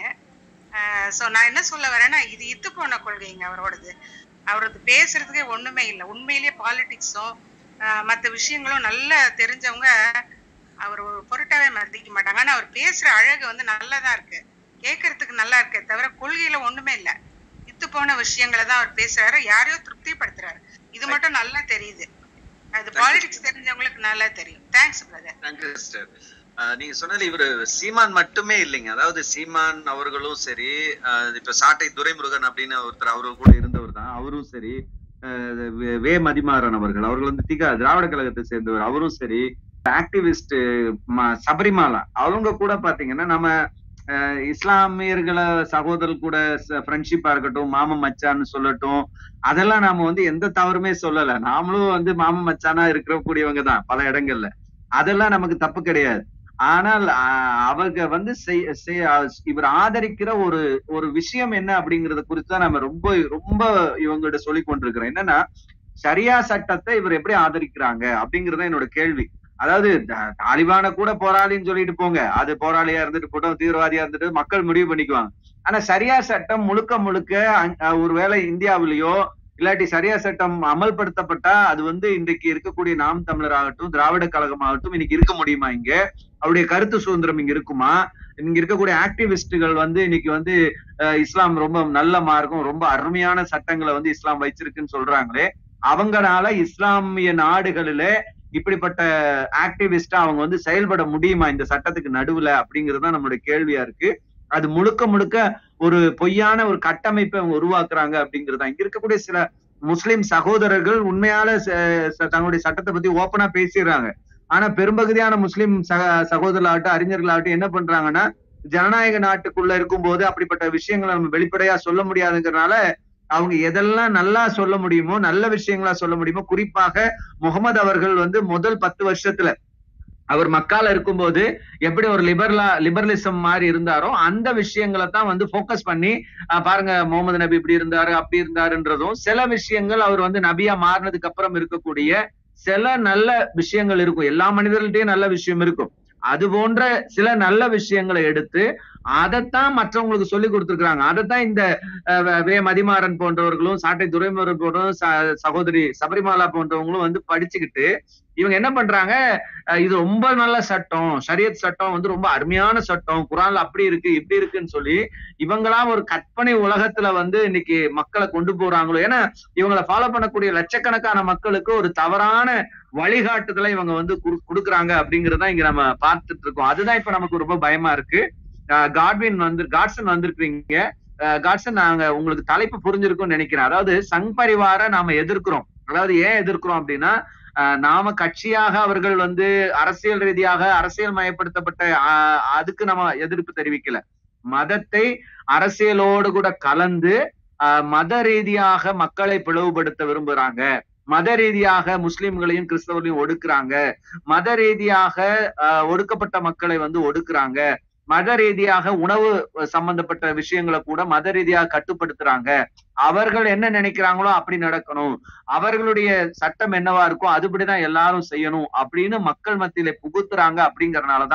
ஸோ நான் என்ன சொல்ல வரேன்னா இது இத்து போன கொள்கைங்க அவரோடது அவரது பேசுறதுக்கே ஒண்ணுமே இல்லை உண்மையிலேயே பாலிடிக்ஸும் மற்ற விஷயங்களும் நல்லா தெரிஞ்சவங்க அவர் ஒரு பொருட்டாவே மதிக்க மாட்டாங்க ஆனா அவர் பேசுற அழகு வந்து நல்லதா இருக்கு கேட்கறதுக்கு நல்லா இருக்கே தவிர கொள்கையில ஒண்ணுமே இல்லை இத்து போன விஷயங்களை தான் அவர் பேசுறாரு யாரையோ திருப்திப்படுத்துறாரு இது மட்டும் நல்லா தெரியுது அது பாலிடிக்ஸ் தெரிஞ்சவங்களுக்கு நல்லா தெரியும் தேங்க்ஸ் பிரதர் தேங்க்யூ சிஸ்டர் நீங்க சொன்னது இவரு சீமான் மட்டுமே இல்லைங்க அதாவது சீமான் அவர்களும் சரி ஆஹ் இப்ப சாட்டை துரைமுருகன் அப்படின்னு ஒருத்தர் அவரு கூட இருந்தவர் தான் அவரும் சரி ஆஹ் வே- வே மதிமாறன் அவர்கள் அவர்கள் வந்து திகா திராவிட கழகத்தை சேர்ந்தவர் அவரும் சரி ஆக்டிவிஸ்ட் சபரிமாலா அவங்க கூட பாத்தீங்கன்னா நம்ம ஆஹ் இஸ்லாமியர்களை சகோதரர் கூட ஃப்ரெண்ட்ஷிப்பா இருக்கட்டும் மாமன் மச்சான்னு சொல்லட்டும் அதெல்லாம் நாம வந்து எந்த தவறுமே சொல்லல நாமளும் வந்து மாமன் மச்சானா இருக்கிற கூடியவங்க தான் பல இடங்கள்ல அதெல்லாம் நமக்கு தப்பு கிடையாது ஆனால் ஆஹ் அவங்க வந்து செய்- செய்- ஆஹ் இவர் ஆதரிக்கிற ஒரு ஒரு விஷயம் என்ன அப்படிங்கறத குறித்து தான் நம்ம ரொம்ப ரொம்ப இவங்ககிட்ட சொல்லி கொண்டிருக்கிறோம் என்னன்னா சரியா சட்டத்தை இவர் எப்படி ஆதரிக்கிறாங்க அப்படிங்கறது என்னோட கேள்வி அதாவது த- தாலிபான கூட போராளின்னு சொல்லிட்டு போங்க அது போராளியா இருந்துட்டு போட்டோம் தீவிரவாதியா இருந்துட்டு மக்கள் முடிவு பண்ணிக்குவாங்க ஆனா சரியா சட்டம் முழுக்க முழுக்க அங்- அஹ் ஒருவேளை இந்தியாவிலேயோ இல்லாட்டி சரியா சட்டம் அமல்படுத்தப்பட்டா அது வந்து இன்றைக்கு இருக்கக்கூடிய நாம் தமிழர் ஆகட்டும் திராவிட கழகம் ஆகட்டும் இன்னைக்கு இருக்க முடியுமா இங்க அவருடைய கருத்து சுதந்திரம் இங்க இருக்குமா இங்க இருக்கக்கூடிய ஆக்டிவிஸ்டுகள் வந்து இன்னைக்கு வந்து அஹ், இஸ்லாம் ரொம்ப நல்ல மார்க்கம் ரொம்ப அருமையான சட்டங்களை வந்து இஸ்லாம் வச்சிருக்குன்னு சொல்றாங்களே அவங்கனால இஸ்லாமிய நாடுகளில இப்படிப்பட்ட ஆக்டிவிஸ்டா அவங்க வந்து செயல்பட முடியுமா இந்த சட்டத்துக்கு நடுவுல அப்படிங்கிறது தான் நம்மளுடைய கேள்வியா இருக்கு அது முழுக்க முழுக்க ஒரு பொய்யான ஒரு கட்டமைப்பை அவங்க உருவாக்குறாங்க அப்படிங்கிறது இங்க இருக்கக்கூடிய சில முஸ்லிம் சகோதரர்கள் உண்மையான ச- ச- தங்களுடைய சட்டத்தை பத்தி ஓப்பனா பேசிடுறாங்க ஆனா பெரும்பகுதியான முஸ்லிம் சக சகோதரர்களாகட்டும் அறிஞர்களாகட்டும் என்ன பண்றாங்கன்னா ஜனநாயக நாட்டுக்குள்ள இருக்கும்போது அப்படிப்பட்ட விஷயங்களை நம்ம வெளிப்படையா சொல்ல முடியாதுங்கிறனால அவங்க எதெல்லாம் நல்லா சொல்ல முடியுமோ நல்ல விஷயங்களா சொல்ல முடியுமோ குறிப்பாக முகமது அவர்கள் வந்து முதல் பத்து வருஷத்துல அவர் மக்கால இருக்கும்போது எப்படி ஒரு லிபரலா லிபரலிசம் மாதிரி இருந்தாரோ அந்த விஷயங்களை தான் வந்து ஃபோக்கஸ் பண்ணி அஹ், பாருங்க முகமது நபி இப்படி இருந்தாரு அப்படி இருந்தாருன்றதும் சில விஷயங்கள் அவர் வந்து நபியா மாறினதுக்கு அப்புறம் இருக்கக்கூடிய சில நல்ல விஷயங்கள் இருக்கும் எல்லா மனிதர்கள்ட்டையும் நல்ல விஷயம் இருக்கும் அது போன்ற சில நல்ல விஷயங்களை எடுத்து அதைத்தான் மற்றவங்களுக்கு சொல்லி கொடுத்துருக்காங்க அதைத்தான் இந்த அஹ், வே- வே மதிமாறன் போன்றவர்களும் சாட்டை துரைமுருகன் போன்றவரும் ச- சகோதரி சபரிமாலா போன்றவங்களும் வந்து படிச்சுக்கிட்டு இவங்க என்ன பண்றாங்க அஹ், இது ரொம்ப நல்ல சட்டம் ஷரியத் சட்டம் வந்து ரொம்ப அருமையான சட்டம் குரான்ல அப்படி இருக்கு இப்படி இருக்குன்னு சொல்லி இவங்களா ஒரு கற்பனை உலகத்துல வந்து இன்னைக்கு மக்களை கொண்டு போறாங்களோ ஏன்னா இவங்களை ஃபாலோ பண்ணக்கூடிய லட்சக்கணக்கான மக்களுக்கு ஒரு தவறான வழிகாட்டுதலை இவங்க வந்து குடு- கொடுக்குறாங்க அப்படிங்கறத இங்க நம்ம பார்த்துட்டு இருக்கோம் அதுதான் இப்ப நமக்கு ரொம்ப பயமா இருக்கு அஹ் காட்வின் வந்து காட்சன் வந்திருக்கீங்க அஹ் காட்சன் நாங்க உங்களுக்கு தலைப்பு புரிஞ்சிருக்கும்னு நினைக்கிறேன் அதாவது சங் பரிவார நாம எதிர்க்கிறோம் அதாவது ஏன் எதிர்க்கிறோம் அப்படின்னா அஹ் நாம கட்சியாக அவர்கள் வந்து அரசியல் ரீதியாக அரசியல் மயப்படுத்தப்பட்ட அஹ், அதுக்கு நம்ம எதிர்ப்பு தெரிவிக்கல மதத்தை அரசியலோடு கூட கலந்து அஹ், மத ரீதியாக மக்களை பிளவுபடுத்த விரும்புறாங்க மத ரீதியாக முஸ்லிம்களையும் கிறிஸ்தவர்களையும் ஒடுக்குறாங்க மத ரீதியாக அஹ், ஒடுக்கப்பட்ட மக்களை வந்து ஒடுக்குறாங்க மத ரீதியாக உணவு சம்பந்தப்பட்ட விஷயங்களை கூட மத ரீதியாக கட்டுப்படுத்துறாங்க அவர்கள் என்ன நினைக்கிறாங்களோ அப்படி நடக்கணும் அவர்களுடைய சட்டம் என்னவா இருக்கோ அதுபடிதான் எல்லாரும் செய்யணும் அப்படின்னு மக்கள் மத்தியில புகுத்துறாங்க அப்படிங்கறதுனாலதான்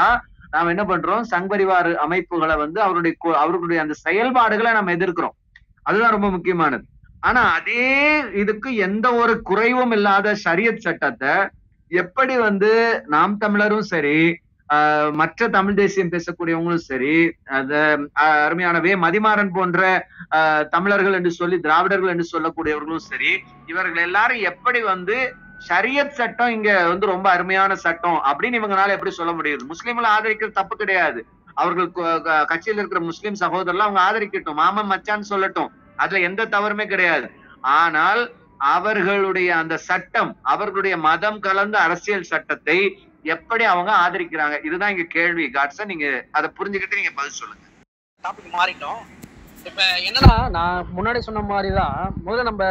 நாம் என்ன பண்றோம் சங்பரிவார் அமைப்புகளை வந்து அவருடைய கொ- அவர்களுடைய அந்த செயல்பாடுகளை நம்ம எதிர்க்கிறோம் அதுதான் ரொம்ப முக்கியமானது ஆனா அதே இதுக்கு எந்த ஒரு குறைவும் இல்லாத ஷரியத் சட்டத்தை எப்படி வந்து நாம் தமிழரும் சரி ஆஹ் மற்ற தமிழ் தேசியம் பேசக்கூடியவங்களும் சரி அது ஆஹ் அருமையான வே மதிமாறன் போன்ற ஆஹ் தமிழர்கள் என்று சொல்லி திராவிடர்கள் என்று சொல்லக்கூடியவர்களும் சரி இவர்கள் எல்லாரும் எப்படி வந்து ஷரியத் சட்டம் இங்க வந்து ரொம்ப அருமையான சட்டம் அப்படின்னு இவங்களால எப்படி சொல்ல முடியுது முஸ்லீம்களை ஆதரிக்கிறது தப்பு கிடையாது அவர்கள் கு- க- கட்சியில் இருக்கிற முஸ்லீம் சகோதரர்லாம் அவங்க ஆதரிக்கட்டும் மாமன் மச்சான்னு சொல்லட்டும் அதுல எந்த தவறுமே கிடையாது ஆனால் அவர்களுடைய அந்த சட்டம் அவர்களுடைய மதம் கலந்த அரசியல் சட்டத்தை எப்படி அவங்க ஆதரிக்கிறாங்க இதுதான் இங்க கேள்வி காட்சன் நீங்க அதை புரிஞ்சுக்கிட்டு நீங்க பதில் சொல்லுங்க டாபிக் மாறிட்டோம் இப்ப என்னன்னா நான் முன்னாடி சொன்ன மாதிரி தான் முதல்ல நம்ம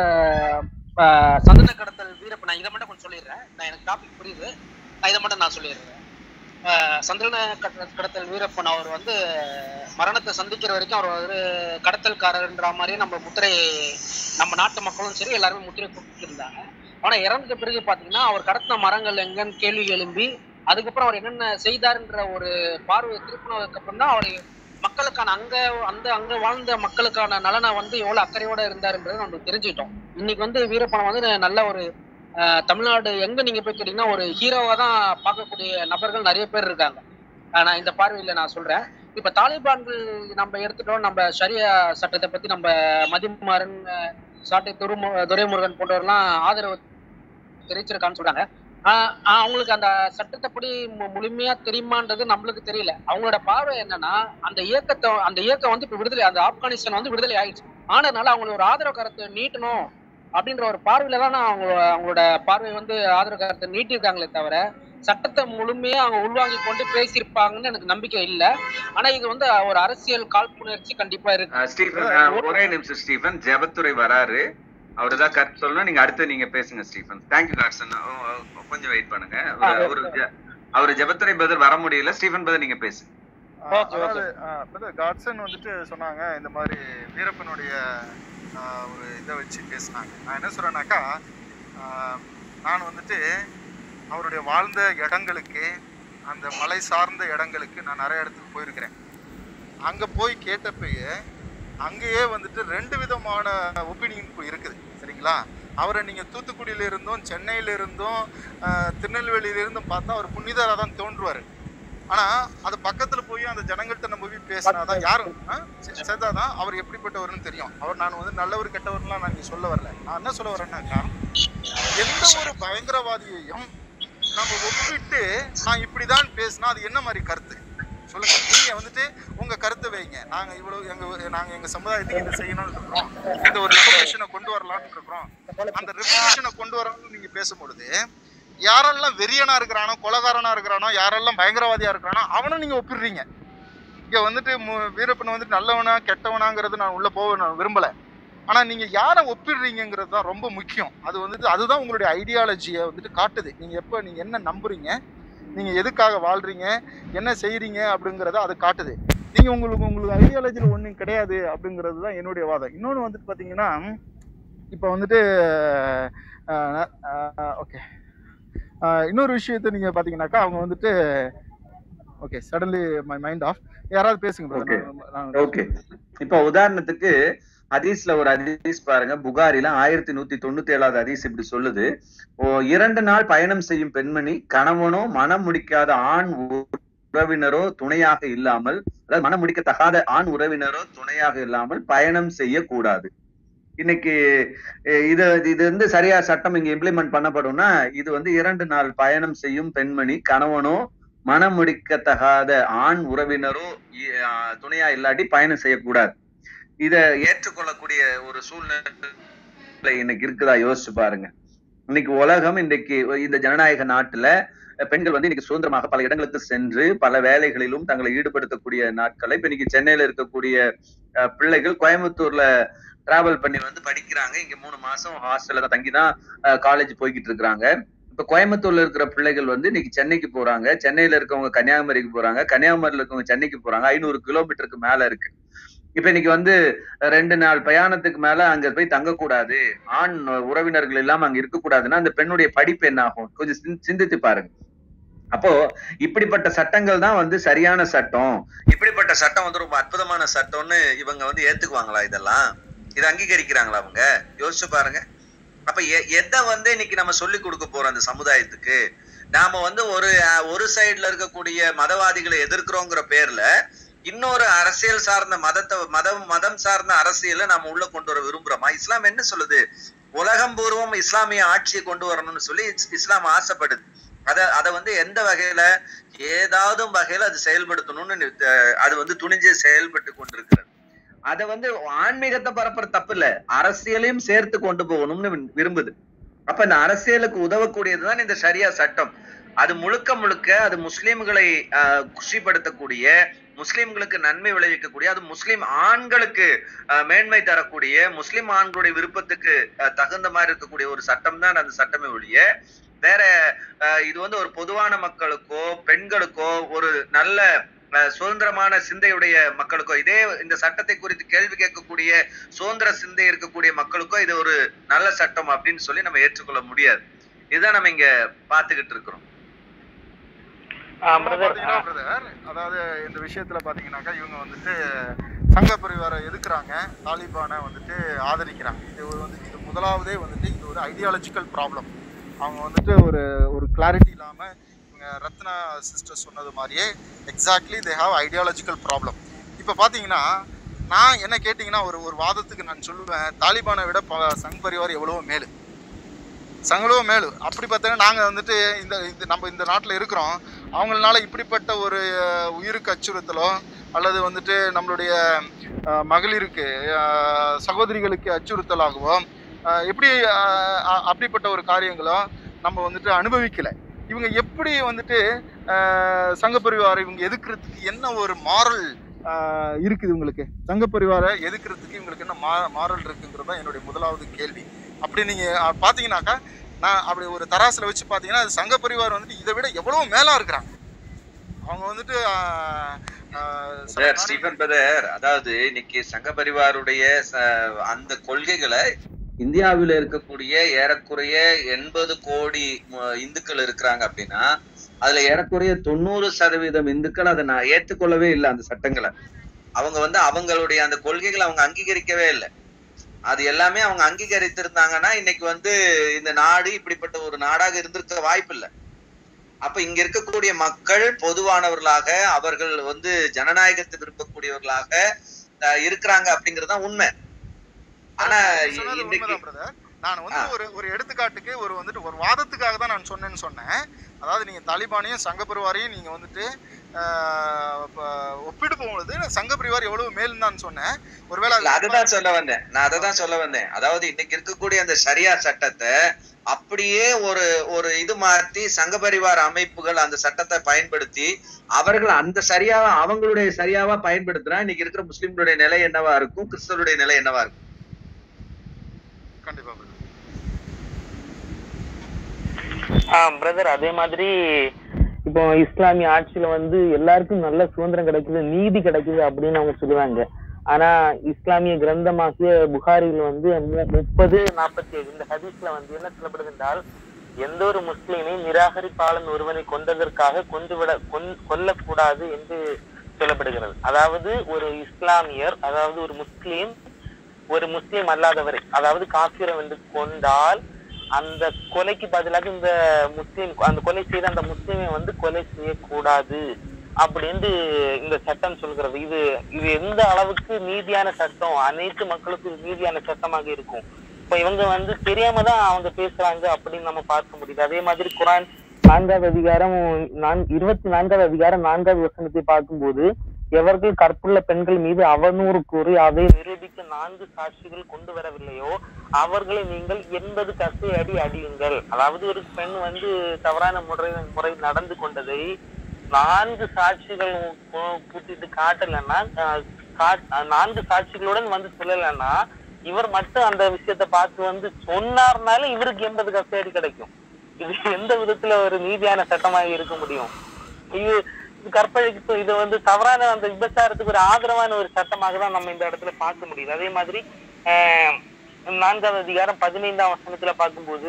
அஹ், சந்தன கடத்தல் வீரப்ப நான் இதை மட்டும் கொஞ்சம் சொல்லிடுறேன் நான் எனக்கு டாபிக் புரியுது நான் இதை மட்டும் நான் சொல்லிடுறேன் அஹ், சந்தன கட- கடத்தல் வீரப்பன் அவர் வந்து மரணத்தை சந்திக்கிற வரைக்கும் அவர் ஒரு கடத்தல்காரர்ன்ற மாதிரியே நம்ம முத்திரை நம்ம நாட்டு மக்களும் சரி எல்லாருமே முத்திரை கொடுத்துருந்தாங்க ஆனா இறந்த பிறகு பாத்தீங்கன்னா அவர் கடத்தின மரங்கள் எங்கன்னு கேள்வி எழும்பி அதுக்கப்புறம் அவர் என்னென்ன செய்தாருன்ற ஒரு பார்வை திருப்பினதுக்கு அப்புறம் தான் அவர் மக்களுக்கான அங்க அந்த அங்க வாழ்ந்த மக்களுக்கான நலனை வந்து எவ்வளவு அக்கறையோட இருந்தாருன்றது நம்ம தெரிஞ்சுக்கிட்டோம் இன்னைக்கு வந்து வீரப்பணம் வந்து நல்ல ஒரு அஹ், தமிழ்நாடு எங்க நீங்க போய் கேட்டீங்கன்னா ஒரு ஹீரோவா தான் பார்க்கக்கூடிய நபர்கள் நிறைய பேர் இருக்காங்க அஹ், நான் இந்த பார்வையில நான் சொல்றேன் இப்ப தாலிபான்கள் நம்ம எடுத்துட்டோம் நம்ம ஷரியா சட்டத்தை பத்தி நம்ம மதிமாறன் அஹ், சாட்டை துருமு துரைமுருகன் போன்றவர்லாம் ஆதரவு தெரிவிச்சிருக்கான்னு சொல்றாங்க ஆஹ் ஆஹ் அவங்களுக்கு அந்த சட்டத்தைப்படி மு- முழுமையா தெரியுமான்றது நம்மளுக்கு தெரியல அவங்களோட பார்வை என்னன்னா அந்த இயக்கத்தை அந்த இயக்கம் வந்து இப்ப விடுதலை அந்த ஆப்கானிஸ்தான் வந்து விடுதலை ஆயிடுச்சு ஆனதுனால அவங்களோட ஒரு ஆதரவு கருத்தை நீட்டணும் அப்படின்ற ஒரு பார்வையில தான் அவங்க அவங்களோட பார்வை வந்து ஆதரவு கருத்தை நீட்டிருக்காங்களே தவிர சட்டத்தை முழுமையா அவங்க உள்வாங்கி கொண்டு பேசியிருப்பாங்கன்னு எனக்கு நம்பிக்கை இல்ல ஆனா இது வந்து ஒரு அரசியல் காழ்ப்புணர்ச்சி கண்டிப்பா இருக்கு அஹ் ஸ்டீஃபன் அஹ் ஒரே நிமிஷம் ஸ்டீஃபன் ஜெபத்துறை வராரு அவரு தான் கருத்து சொல்லணும் நீங்க அடுத்து நீங்க பேசுங்க ஸ்டீஃபன் தேங்க்யூ காட்சன் கொஞ்சம் வெயிட் பண்ணுங்க அவரு- அவரு ஜெ- அவரு ஜெபத்துறை பதில் வர முடியல ஸ்டீஃபன் பதில் நீங்க பேசுங்க அதாவது பிரதர் காட்சன் வந்துட்டு சொன்னாங்க இந்த மாதிரி வீரப்பனுடைய ஆஹ், ஒரு இதை வச்சு பேசினாங்க நான் என்ன சொல்றேன்னாக்கா ஆஹ், நான் வந்துட்டு அவருடைய வாழ்ந்த இடங்களுக்கு அந்த மலை சார்ந்த இடங்களுக்கு நான் நிறைய இடத்துக்கு போயிருக்கிறேன் அங்க போய் கேட்டப்பயே அங்கேயே வந்துட்டு ரெண்டு விதமான ஒப்பீனியன் இருக்குது சரிங்களா அவரை நீங்க தூத்துக்குடியில இருந்தும் சென்னையில இருந்தும் ஆஹ், திருநெல்வேலியில இருந்தும் பார்த்தா அவர் புனிதராக தான் தோன்றுவாரு ஆனா அது பக்கத்துல போய் அந்த ஜனங்கள்ட்ட நம்ம போய் பேசினாதான் யாரும் ஆ? செ- செஞ்சாதான் அவர் எப்படிப்பட்டவர்னு தெரியும் அவர் நான் வந்து நல்லவர் கெட்டவர்லாம் நான் இங்க சொல்ல வரல நான் என்ன சொல்ல வரேன்னாக்கா எந்த ஒரு பயங்கரவாதியையும் நம்ம ஒப்பிட்டு நான் இப்படிதான் பேசினா அது என்ன மாதிரி கருத்து சொல்லுங்க நீங்க வந்துட்டு உங்க கருத்தை வைங்க நாங்க இவ்வளவு எங்க நாங்க எங்க சமுதாயத்துக்கு இதை செய்யணும்னு இருக்கிறோம் இந்த ஒரு ரெவல்யூஷனை கொண்டு வரலாம்னு இருக்கிறோம் அந்த ரெவல்யூஷனை கொண்டு வரணும்னு நீங்க பேசும்பொழுது யாரெல்லாம் வெறியனா இருக்கிறானோ கொலகாரனா இருக்கிறானோ யாரெல்லாம் பயங்கரவாதியா இருக்கிறானோ அவனும் நீங்க ஒப்பிடுறீங்க இங்க வந்துட்டு மு- வீரப்பன் வந்துட்டு நல்லவனா கெட்டவனாங்கிறது நான் உள்ள போக நான் விரும்பல ஆனா நீங்க யாரை ஒப்பிடுறீங்கிறது தான் ரொம்ப முக்கியம் அது வந்துட்டு அதுதான் உங்களுடைய ஐடியாலஜியை வந்துட்டு காட்டுது நீங்க எப்ப நீங்க என்ன நம்புறீங்க நீங்க எதுக்காக வாழ்றீங்க என்ன செய்றீங்க அப்படிங்கறத அது காட்டுது நீங்க உங்களுக்கு உங்களுக்கு ஐடியாலஜியில் ஒண்ணும் கிடையாது அப்படிங்கிறது தான் என்னுடைய வாதம் இன்னொன்னு வந்துட்டு பாத்தீங்கன்னா இப்போ வந்துட்டு ஓகே இன்னொரு விஷயத்தை நீங்க பாத்தீங்கன்னாக்கா அவங்க வந்துட்டு okay suddenly my mind off யாராவது பேசுங்க brother. Okay. நான் நான் ஓகே இப்போ உதாரணத்துக்கு ஹதீஸ்ல ஒரு ஹதீஸ் பாருங்க புகாரில ஆயிரத்தி நூத்தி தொண்ணூத்தி ஏழாவது ஹதீஸ் இப்படி சொல்லுது ஓ இரண்டு நாள் பயணம் செய்யும் பெண்மணி கணவனோ மனம் முடிக்காத ஆண் உறவினரோ துணையாக இல்லாமல் அதாவது மனம் முடிக்கத்தகாத ஆண் உறவினரோ துணையாக இல்லாமல் பயணம் செய்யக்கூடாது இன்னைக்கு அஹ், இது இது வந்து சரியா சட்டம் இங்க இம்ப்ளிமெண்ட் பண்ணப்படும்னா இது வந்து இரண்டு நாள் பயணம் செய்யும் பெண்மணி கணவனோ மனம் முடிக்கத்தகாத ஆண் உறவினரோ இ- ஆஹ் துணையா இல்லாட்டி பயணம் செய்யக்கூடாது இத ஏற்றுக்கொள்ளக்கூடிய ஒரு சூழ்நிலை இன்னைக்கு இருக்குதா யோசிச்சு பாருங்க இன்னைக்கு உலகம் இன்னைக்கு இந்த ஜனநாயக நாட்டுல அஹ், பெண்கள் வந்து இன்னைக்கு சுதந்திரமாக பல இடங்களுக்கு சென்று பல வேலைகளிலும் தங்களை ஈடுபடுத்தக்கூடிய நாட்களை இப்ப இன்னைக்கு சென்னையில இருக்கக்கூடிய அஹ், பிள்ளைகள் கோயம்புத்தூர்ல டிராவல் பண்ணி வந்து படிக்கிறாங்க இங்க மூணு மாசம் ஹாஸ்டல்ல தான் தங்கி தான் காலேஜ் போய்கிட்டு இருக்கிறாங்க இப்ப கோயம்புத்தூர்ல இருக்கிற பிள்ளைகள் வந்து இன்னைக்கு சென்னைக்கு போறாங்க சென்னையில இருக்கவங்க கன்னியாகுமரிக்கு போறாங்க கன்னியாகுமரியில இருக்கவங்க சென்னைக்கு போறாங்க ஐநூறு கிலோமீட்டருக்கு மேல இருக்கு இப்ப இன்னைக்கு வந்து ரெண்டு நாள் பிரயாணத்துக்கு மேல அங்க போய் தங்கக்கூடாது ஆண் உறவினர்கள் இல்லாம அங்க இருக்கக்கூடாதுன்னா அந்த பெண்ணுடைய படிப்பு என்ன ஆகும் கொஞ்சம் சிந்- சிந்தித்து பாருங்க அப்போ இப்படிப்பட்ட சட்டங்கள் தான் வந்து சரியான சட்டம் இப்படிப்பட்ட சட்டம் வந்து ரொம்ப அற்புதமான சட்டம்னு இவங்க வந்து ஏத்துக்குவாங்களா இதெல்லாம் இதை அங்கீகரிக்கிறாங்களா அவங்க யோசிச்சு பாருங்க அப்ப எ- எதை வந்து இன்னைக்கு நம்ம சொல்லி கொடுக்க போறோம் அந்த சமுதாயத்துக்கு நாம வந்து ஒரு அஹ், ஒரு சைடுல இருக்கக்கூடிய மதவாதிகளை எதிர்க்கிறோங்கிற பேர்ல இன்னொரு அரசியல் சார்ந்த மதத்தை மதம் மதம் சார்ந்த அரசியலை நாம உள்ள கொண்டு வர விரும்புறோமா இஸ்லாம் என்ன சொல்லுது உலகம் பூர்வம் இஸ்லாமிய ஆட்சியை கொண்டு வரணும்னு சொல்லி இஸ்- இஸ்லாம் ஆசைப்படுது அத அத வந்து எந்த வகையில ஏதாவது வகையில அது செயல்படுத்தணும்னு நி- அஹ், அது வந்து துணிஞ்சு செயல்பட்டு கொண்டிருக்கிறது அத வந்து ஆன்மீகத்தை பரப்புற தப்பு இல்ல அரசியலையும் சேர்த்து கொண்டு போகணும்னு வி- விரும்புது அப்ப இந்த அரசியலுக்கு உதவக்கூடியதுதான் இந்த சரியா சட்டம் அது முழுக்க முழுக்க அது முஸ்லிம்களை ஆஹ், குஷிப்படுத்தக்கூடிய முஸ்லிம்களுக்கு நன்மை விளைவிக்கக்கூடிய அது முஸ்லிம் ஆண்களுக்கு ஆஹ், மேன்மை தரக்கூடிய முஸ்லிம் ஆண்களுடைய விருப்பத்துக்கு ஆஹ், தகுந்த மாதிரி இருக்கக்கூடிய ஒரு சட்டம் தான் அந்த சட்டமே ஒழிய வேற ஆஹ், இது வந்து ஒரு பொதுவான மக்களுக்கோ பெண்களுக்கோ ஒரு நல்ல ஆஹ், சுதந்திரமான சிந்தையுடைய மக்களுக்கோ இதே இந்த சட்டத்தை குறித்து கேள்வி கேட்கக்கூடிய சுதந்திர சிந்தை இருக்கக்கூடிய மக்களுக்கோ இது ஒரு நல்ல சட்டம் அப்படின்னு சொல்லி நம்ம ஏற்றுக்கொள்ள முடியாது இதுதான் நம்ம இங்க பாத்துக்கிட்டு இருக்கிறோம் பாத்தீங்கன்னா பிரதர் அதாவது இந்த விஷயத்துல பாத்தீங்கன்னாக்கா இவங்க வந்துட்டு சங்க பரிவாரை எதுக்குறாங்க தாலிபானை வந்துட்டு ஆதரிக்கிறாங்க இது ஒரு வந்து இது முதலாவதே வந்துட்டு இது ஒரு ஐடியாலஜிக்கல் ப்ராப்ளம் அவங்க வந்துட்டு ஒரு ஒரு கிளாரிட்டி இல்லாம இவங்க ரத்னா சிஸ்டர் சொன்னது மாதிரியே exactly they have ideological problem இப்போ பார்த்தீங்கன்னா நான் என்ன கேட்டிங்கன்னா ஒரு ஒரு வாதத்துக்கு நான் சொல்லுவேன் தாலிபானை விட ப- சங் பரிவார் எவ்வளவோ மேலு சங்களோ மேலு அப்படி பார்த்தீங்கன்னா நாங்கள் வந்துட்டு இந்த இந்த நம்ம இந்த நாட்டில் இருக்கிறோம் அவங்களால இப்படிப்பட்ட ஒரு அஹ், உயிருக்கு அச்சுறுத்தலோ அல்லது வந்துட்டு நம்மளுடைய அஹ், மகளிருக்கு அஹ், சகோதரிகளுக்கு அச்சுறுத்தலாகவோ அஹ், எப்படி அஹ், அ- அப்படிப்பட்ட ஒரு காரியங்களோ நம்ம வந்துட்டு அனுபவிக்கல இவங்க எப்படி வந்துட்டு அஹ், சங்க பரிவாரை இவங்க எதுக்குறதுக்கு என்ன ஒரு மாரல் இருக்குது இவங்களுக்கு சங்க பரிவாரை எதுக்குறதுக்கு இவங்களுக்கு என்ன மா மாரல் இருக்குங்கிறது தான் என்னுடைய முதலாவது கேள்வி அப்படி நீங்கள் பார்த்தீங்கன்னாக்கா நான் அப்படி ஒரு தராசில் வச்சு பார்த்தீங்கன்னா அது சங்க பரிவார் வந்துட்டு இதை விட எவ்வளோ மேலா இருக்கிறாங்க அவங்க வந்துட்டு ஆஹ், ஆஹ், சில பிரதர் ஸ்டீஃபன் பிரதர் அதாவது இன்னைக்கு சங்க பரிவாருடைய ச- அந்த கொள்கைகளை இந்தியாவில் இருக்கக்கூடிய ஏறக்குறைய எண்பது கோடி ம- இந்துக்கள் இருக்கிறாங்க அப்படின்னா அதுல ஏறக்குறைய தொண்ணூறு சதவீதம் இந்துக்கள் அதை நான் ஏற்றுக்கொள்ளவே இல்லை அந்த சட்டங்களை அவங்க வந்து அவங்களுடைய அந்த கொள்கைகளை அவங்க அங்கீகரிக்கவே இல்லை அது எல்லாமே அவங்க அங்கீகரித்திருந்தாங்கன்னா இன்னைக்கு வந்து இந்த நாடு இப்படிப்பட்ட ஒரு நாடாக இருந்திருக்க வாய்ப்பு இல்லை அப்ப இங்க இருக்கக்கூடிய மக்கள் பொதுவானவர்களாக அவர்கள் வந்து ஜனநாயகத்தை விரும்பக்கூடியவர்களாக அஹ், இருக்கிறாங்க அப்படிங்கிறது தான் உண்மை ஆனா நீங்க சொன்னது இன்னைக்கு உண்மைதான் பிரதர் நான் வந்து ஒரு ஒரு எடுத்துக்காட்டுக்கு ஒரு வந்துட்டு ஒரு வாதத்துக்காக தான் நான் சொன்னேன்னு சொன்னேன் அதாவது நீங்க தாலிபானையும் சங்க பரிவாரையும் நீங்க வந்துட்டு ஆஹ், ப- ஒப்பிட்டு போகும்போது சங்க பரிவார் எவ்வளவு மேல்னு நான் சொன்னேன் ஒருவேளை இல்ல, அது அதுதான் சொல்ல வந்தேன் நான் அதை தான் சொல்ல வந்தேன் அதாவது இன்னைக்கு இருக்கக்கூடிய அந்த சரியா சட்டத்தை அப்படியே ஒரு ஒரு இது மாற்றி சங்க பரிவார அமைப்புகள் அந்த சட்டத்தை பயன்படுத்தி அவர்கள் அந்த சரியாவா அவங்களுடைய சரியாவா பயன்படுத்தினா இன்னைக்கு இருக்கிற முஸ்லிம்களுடைய நிலை என்னவா இருக்கும் கிறிஸ்தவருடைய நிலை என்னவா இருக்கும் கண்டிப்பா brother. ஆ பிரதர் அதே மாதிரி இப்போ இஸ்லாமிய ஆட்சியில வந்து எல்லாருக்கும் நல்ல சுதந்திரம் கிடைக்குது நீதி கிடைக்குது அப்படின்னு அவங்க சொல்லுவாங்க ஆனா இஸ்லாமிய கிரந்தமாகிய புகாரில் வந்து மு- முப்பது நாற்பத்தி ஏழு இந்த ஹதீஸ்ல வந்து என்ன சொல்லப்படுது என்றால் எந்த ஒரு முஸ்லீமை நிராகரிப்பாளன் ஒருவனை கொண்டதற்காக கொன்றுவிட கொன் கொல்லக்கூடாது என்று சொல்லப்படுகிறது அதாவது ஒரு இஸ்லாமியர் அதாவது ஒரு முஸ்லீம் ஒரு முஸ்லீம் அல்லாதவரை அதாவது காஃபிரம் என்று கொண்டால் அந்த கொலைக்கு பதிலாக இந்த முஸ்லீம் அந்த கொலை செய்த அந்த முஸ்லீமை வந்து கொலை செய்யக்கூடாது அப்படின்னு இந்த சட்டம் சொல்கிறது இது இது எந்த அளவுக்கு நீதியான சட்டம் அனைத்து மக்களுக்கும் இது நீதியான சட்டமாக இருக்கும் இப்ப இவங்க வந்து தெரியாம தான் அவங்க பேசுறாங்க அப்படின்னு நம்ம பார்க்க முடியுது அதே மாதிரி குரான் நான்காவது அதிகாரம் நான் இருபத்தி நான்காவது அதிகாரம் நான்காவது வசனத்தை பார்க்கும்போது எவர்கள் கற்புள்ள பெண்கள் மீது அவநூறு கூறி அதை நிரூபிக்க நான்கு சாட்சிகள் கொண்டு வரவில்லையோ அவர்களை நீங்கள் எண்பது கசை அடி அடியுங்கள் அதாவது ஒரு பெண் வந்து தவறான முறை முறை நடந்து கொண்டதை நான்கு சாட்சிகள் கூ- கூட்டிட்டு காட்டலைன்னா அஹ், காட்- அஹ், நான்கு சாட்சிகளுடன் வந்து சொல்லலைன்னா இவர் மட்டும் அந்த விஷயத்த பார்த்து வந்து சொன்னார்னால இவருக்கு எண்பது கசையடி கிடைக்கும் இது எந்த விதத்துல ஒரு நீதியான சட்டமாக இருக்க முடியும் இது இது கற்பழிப்பு இது வந்து தவறான அந்த விபச்சாரத்துக்கு ஒரு ஆதரவான ஒரு சட்டமாக தான் நம்ம இந்த இடத்துல பார்க்க முடியுது அதே மாதிரி ஆஹ், நான்காவது அதிகாரம் பதினைந்தாம் வசனத்துல பார்க்கும்போது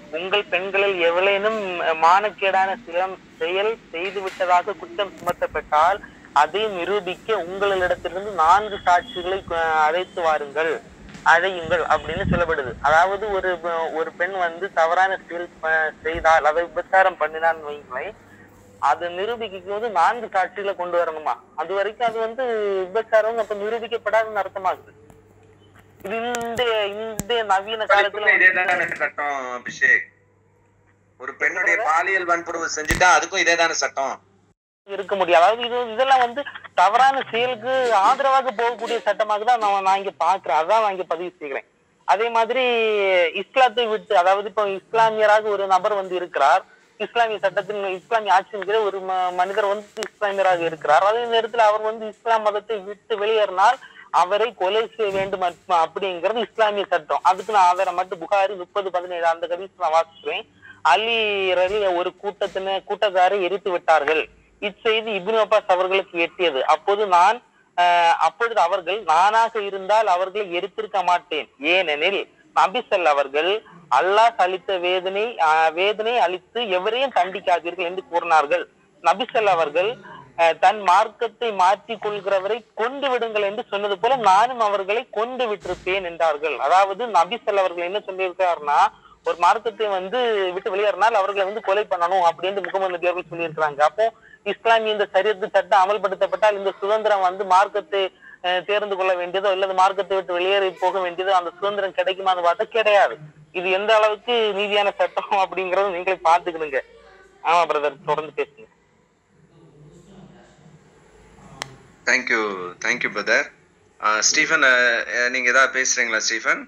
உங்கள் பெண்களில் எவளேனும் மானக்கேடான சிலம் செயல் செய்து விட்டதாக குற்றம் சுமத்தப்பட்டால் அதை நிரூபிக்க உங்களிடத்திலிருந்து நான்கு சாட்சிகளை அஹ், அழைத்து வாருங்கள் அழையுங்கள் அப்படின்னு சொல்லப்படுது அதாவது ஒரு பெ- ஒரு பெண் வந்து தவறான செயல் ப- செய்தால் அதை விபச்சாரம் பண்ணினான்னு வைங்களேன் அது நிரூபிக்கும் போது நான்கு சாட்சிகளை கொண்டு வரணுமா அது வரைக்கும் அது வந்து விபச்சாரம் அப்ப நிரூபிக்கப்படாதுன்னு அர்த்தமாகுது இது இந்த இந்த நவீன காலத்துல இதேதானே சட்டம் அபிஷேக் ஒரு பெண்ணுடைய பாலியல் வன்புணர்வு செஞ்சுட்டா அதுக்கும் இதேதானே சட்டம் இருக்க முடியும் அதாவது இது இதெல்லாம் வந்து தவறான செயலுக்கு ஆதரவாக போகக்கூடிய சட்டமாக தான் நான் நான் இங்க பாக்குறேன் அதான் நான் இங்க பதிவு செய்கிறேன் அதே மாதிரி இஸ்லாத்தை விட்டு அதாவது இப்போ இஸ்லாமியராக ஒரு நபர் வந்து இருக்கிறார் இஸ்லாமிய சட்டத்தின் இஸ்லாமிய ஆட்சியின் கீழ் ஒரு ம- மனிதர் வந்து இஸ்லாமியராக இருக்கிறார் அதே நேரத்தில் அவர் வந்து இஸ்லாம் மதத்தை விட்டு வெளியேறினால் அவரை கொலை செய்ய வேண்டும் அப்~ அப்படிங்கிறது இஸ்லாமிய சட்டம் அதுக்கு நான் ஆதாரம் மட்டும் புகாரி முப்பது பதினேழு அந்த கவிதை நான் வாசிக்கிறேன் அலி ரலி ஒரு கூட்டத்தின கூட்டத்தாரை எரித்து விட்டார்கள் இச்செய்தி இப்னு அப்பாஸ் அவர்களுக்கு எட்டியது அப்போது நான் ஆஹ், அப்பொழுது அவர்கள் நானாக இருந்தால் அவர்களை எரித்திருக்க மாட்டேன் ஏனெனில் நபிசல் அவர்கள் அல்லாஹ் அளித்த வேதனை ஆஹ், வேதனை அளித்து எவரையும் தண்டிக்காதீர்கள் என்று கூறினார்கள் நபிசல் அவர்கள் ஆஹ், தன் மார்க்கத்தை மாற்றிக் கொள்கிறவரை கொண்டு விடுங்கள் என்று சொன்னது போல நானும் அவர்களை கொண்டு விட்டிருப்பேன் என்றார்கள் அதாவது நபிசல் அவர்கள் என்ன சொல்லியிருக்காருன்னா ஒரு மார்க்கத்தை வந்து விட்டு வெளியேறினால் அவர்களை வந்து கொலை பண்ணணும் அப்படின்னு முகமது நபி அவர்கள் சொல்லியிருக்கிறாங்க அப்போ இஸ்லாமிய இந்த சரியத்து சட்டம் அமல்படுத்தப்பட்டால் இந்த சுதந்திரம் வந்து மார்க்கத்தை அஹ், தேர்ந்து கொள்ள வேண்டியதோ இல்லது மார்க்கத்தை விட்டு வெளியேறி போக வேண்டியதோ அந்த சுதந்திரம் கிடைக்குமான்னு பார்த்தா கிடையாது இது எந்த அளவுக்கு நீதியான சட்டம் அப்படிங்கறத நீங்களே பாத்துக்கணுங்க ஆமா பிரதர் தொடர்ந்து பேசுங்க தேங்க்யூ தேங்க்யூ பிரதர் ஸ்டீஃபன் அஹ், அஹ், நீங்க ஏதாவது பேசுறீங்களா ஸ்டீஃபன்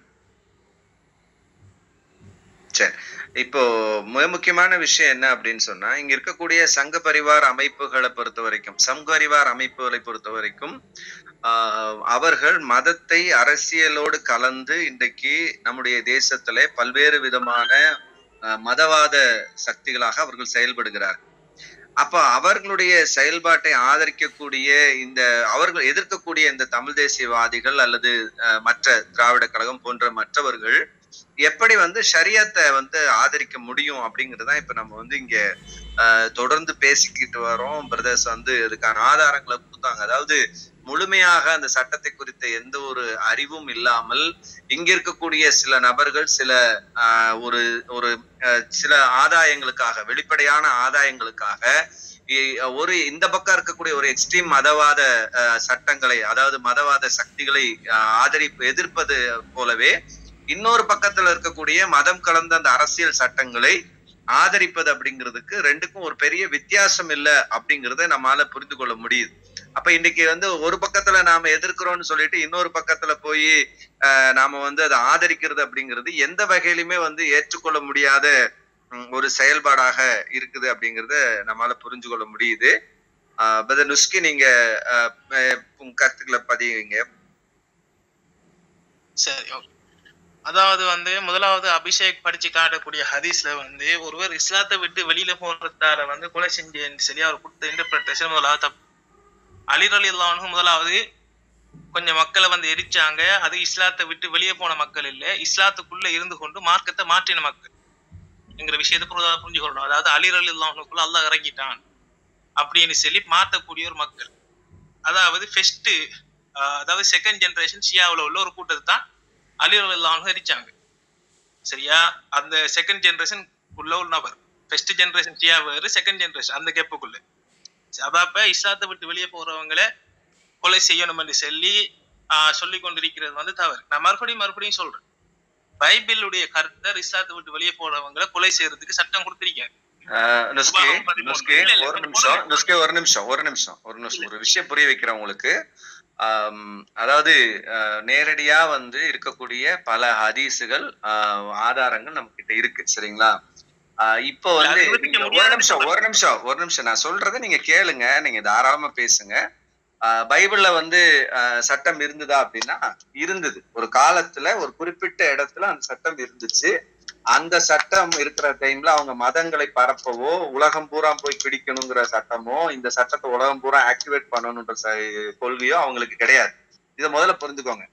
சரி இப்போ மிக முக்கியமான விஷயம் என்ன அப்படின்னு சொன்னா இங்க இருக்கக்கூடிய சங்க பரிவார் அமைப்புகளை பொறுத்த வரைக்கும் சங்க பரிவார் அமைப்புகளை பொறுத்த வரைக்கும் ஆஹ், அவர்கள் மதத்தை அரசியலோடு கலந்து இன்றைக்கு நம்முடைய தேசத்திலே பல்வேறு விதமான ஆஹ், மதவாத சக்திகளாக அவர்கள் செயல்படுகிறார்கள் அப்ப அவர்களுடைய செயல்பாட்டை ஆதரிக்கக்கூடிய இந்த அவர்கள் எதிர்க்கக்கூடிய இந்த தமிழ் தேசியவாதிகள் அல்லது அஹ், மற்ற திராவிட கழகம் போன்ற மற்றவர்கள் எப்படி வந்து ஷரியத்தை வந்து ஆதரிக்க முடியும் அப்படிங்கறதுதான் இப்ப நம்ம வந்து இங்க அஹ், தொடர்ந்து பேசிக்கிட்டு வரோம் பிரதர்ஸ் வந்து இதுக்கான ஆதாரங்களை கொடுத்தாங்க அதாவது முழுமையாக அந்த சட்டத்தை குறித்த எந்த ஒரு அறிவும் இல்லாமல் இங்க இருக்கக்கூடிய சில நபர்கள் சில ஆஹ், ஒரு ஒரு அஹ், சில ஆதாயங்களுக்காக வெளிப்படையான ஆதாயங்களுக்காக இ- ஒரு இந்த பக்கம் இருக்கக்கூடிய ஒரு எக்ஸ்ட்ரீம் மதவாத அஹ், சட்டங்களை அதாவது மதவாத சக்திகளை அஹ், ஆதரிப்பு எதிர்ப்பது போலவே இன்னொரு பக்கத்துல இருக்கக்கூடிய மதம் கலந்த அந்த அரசியல் சட்டங்களை ஆதரிப்பது அப்படிங்கிறதுக்கு ரெண்டுக்கும் ஒரு பெரிய வித்தியாசம் இல்லை அப்படிங்கறத நம்மால புரிந்து கொள்ள முடியுது அப்ப இன்னைக்கு வந்து ஒரு பக்கத்துல நாம எதிர்க்கிறோம்னு சொல்லிட்டு இன்னொரு பக்கத்துல போய் ஆஹ், நாம வந்து அதை ஆதரிக்கிறது அப்படிங்கிறது எந்த வகையிலுமே வந்து ஏற்றுக்கொள்ள முடியாத ம், ஒரு செயல்பாடாக இருக்குது அப்படிங்கறத நம்மால புரிஞ்சு கொள்ள முடியுது பதர் நுஸ்கி நீங்க ஆஹ், அஹ், உங்க கருத்துக்களை பதிவுங்க சரி ஓகே அதாவது வந்து முதலாவது அபிஷேக் படிச்சு காட்டக்கூடிய ஹதீஸ்ல வந்து ஒருவர் இஸ்லாத்தை விட்டு வெளியில போறதால வந்து கொலை செஞ்சேன்னு சொல்லி அவர் கொடுத்த இன்டர்பிரேஷன் முதலாவது தப்பு அலிரலி அல்லாஹ் முதலாவது கொஞ்சம் மக்களை வந்து எரிச்சாங்க அது இஸ்லாத்தை விட்டு வெளியே போன மக்கள் இல்ல இஸ்லாத்துக்குள்ள இருந்து கொண்டு மார்க்கத்தை மாற்றின மக்கள் என்கிற விஷயத்தை புரிதா புரிஞ்சுக்கொள்ளணும் அதாவது அலிரலி அல்லாஹ்னுக்குள்ள அல்லாஹ் இறங்கிட்டான் அப்படின்னு சொல்லி மாற்றக்கூடிய ஒரு மக்கள் அதாவது ஃபெஸ்ட் அதாவது செகண்ட் ஜெனரேஷன் ஷியாவுல உள்ள ஒரு கூட்டத்தை தான் அலிரலி அல்லாஹ் எரிச்சாங்க சரியா அந்த செகண்ட் ஜெனரேஷன் உள்ள ஒரு நபர் ஃபர்ஸ்ட் ஜெனரேஷன் ஷியா வேறு செகண்ட் ஜெனரேஷன் அந்த கேப்புக்குள்ள அதாப்ப இஸ்லாத்தை விட்டு வெளியே போறவங்களை கொலை செய்யணும் என்று சொல்லி ஆஹ் சொல்லி கொண்டிருக்கிறது வந்து தவறு நான் மறுபடியும் மறுபடியும் சொல்றேன் பைபிளுடைய கருத்தர் இஸ்லாத்தை விட்டு வெளியே போறவங்களை கொலை செய்யறதுக்கு சட்டம் கொடுத்திருக்காரு ஆஹ் நுஸ்கி உபாகம் பதிமூணு. நுஸ்கி இல்ல, இல்ல, ஒரு கொஞ்சம் நிமிஷம் பொறுங்க. நுஸ்கி ஒரு நிமிஷம் ஒரு நிமிஷம் ஒரு நிமிஷம் ஒரு விஷயம் புரிய வைக்கிறேன் உங்களுக்கு ஆம், அதாவது ஆஹ், நேரடியா வந்து இருக்கக்கூடிய பல ஹதீஸுகள் ஆஹ், ஆதாரங்கள் நம்ம கிட்ட இருக்கு சரிங்களா ஆஹ், இப்போ வந்து அது நிரூபிக்க நீங்க ஒரு முடியாதுன்னு நிமிஷம் ஒரு நிமிஷம் ஒரு நிமிஷம் நான் சொல்றதை நீங்க கேளுங்க நீங்க தாராளமா பேசுங்க ஆஹ், பைபிள்ல வந்து ஆஹ், சட்டம் இருந்ததா அப்படின்னா இருந்தது ஒரு காலத்துல ஒரு குறிப்பிட்ட இடத்துல அந்த சட்டம் இருந்துச்சு அந்த சட்டம் இருக்கிற டைம்ல அவங்க மதங்களை பரப்பவோ உலகம் பூரா போய் பிடிக்கணுங்கிற சட்டமோ இந்த சட்டத்தை உலகம் பூரா ஆக்டிவேட் பண்ணணுன்ற ச- கொள்கையோ அவங்களுக்கு கிடையாது இதை முதல்ல புரிஞ்சுக்கோங்க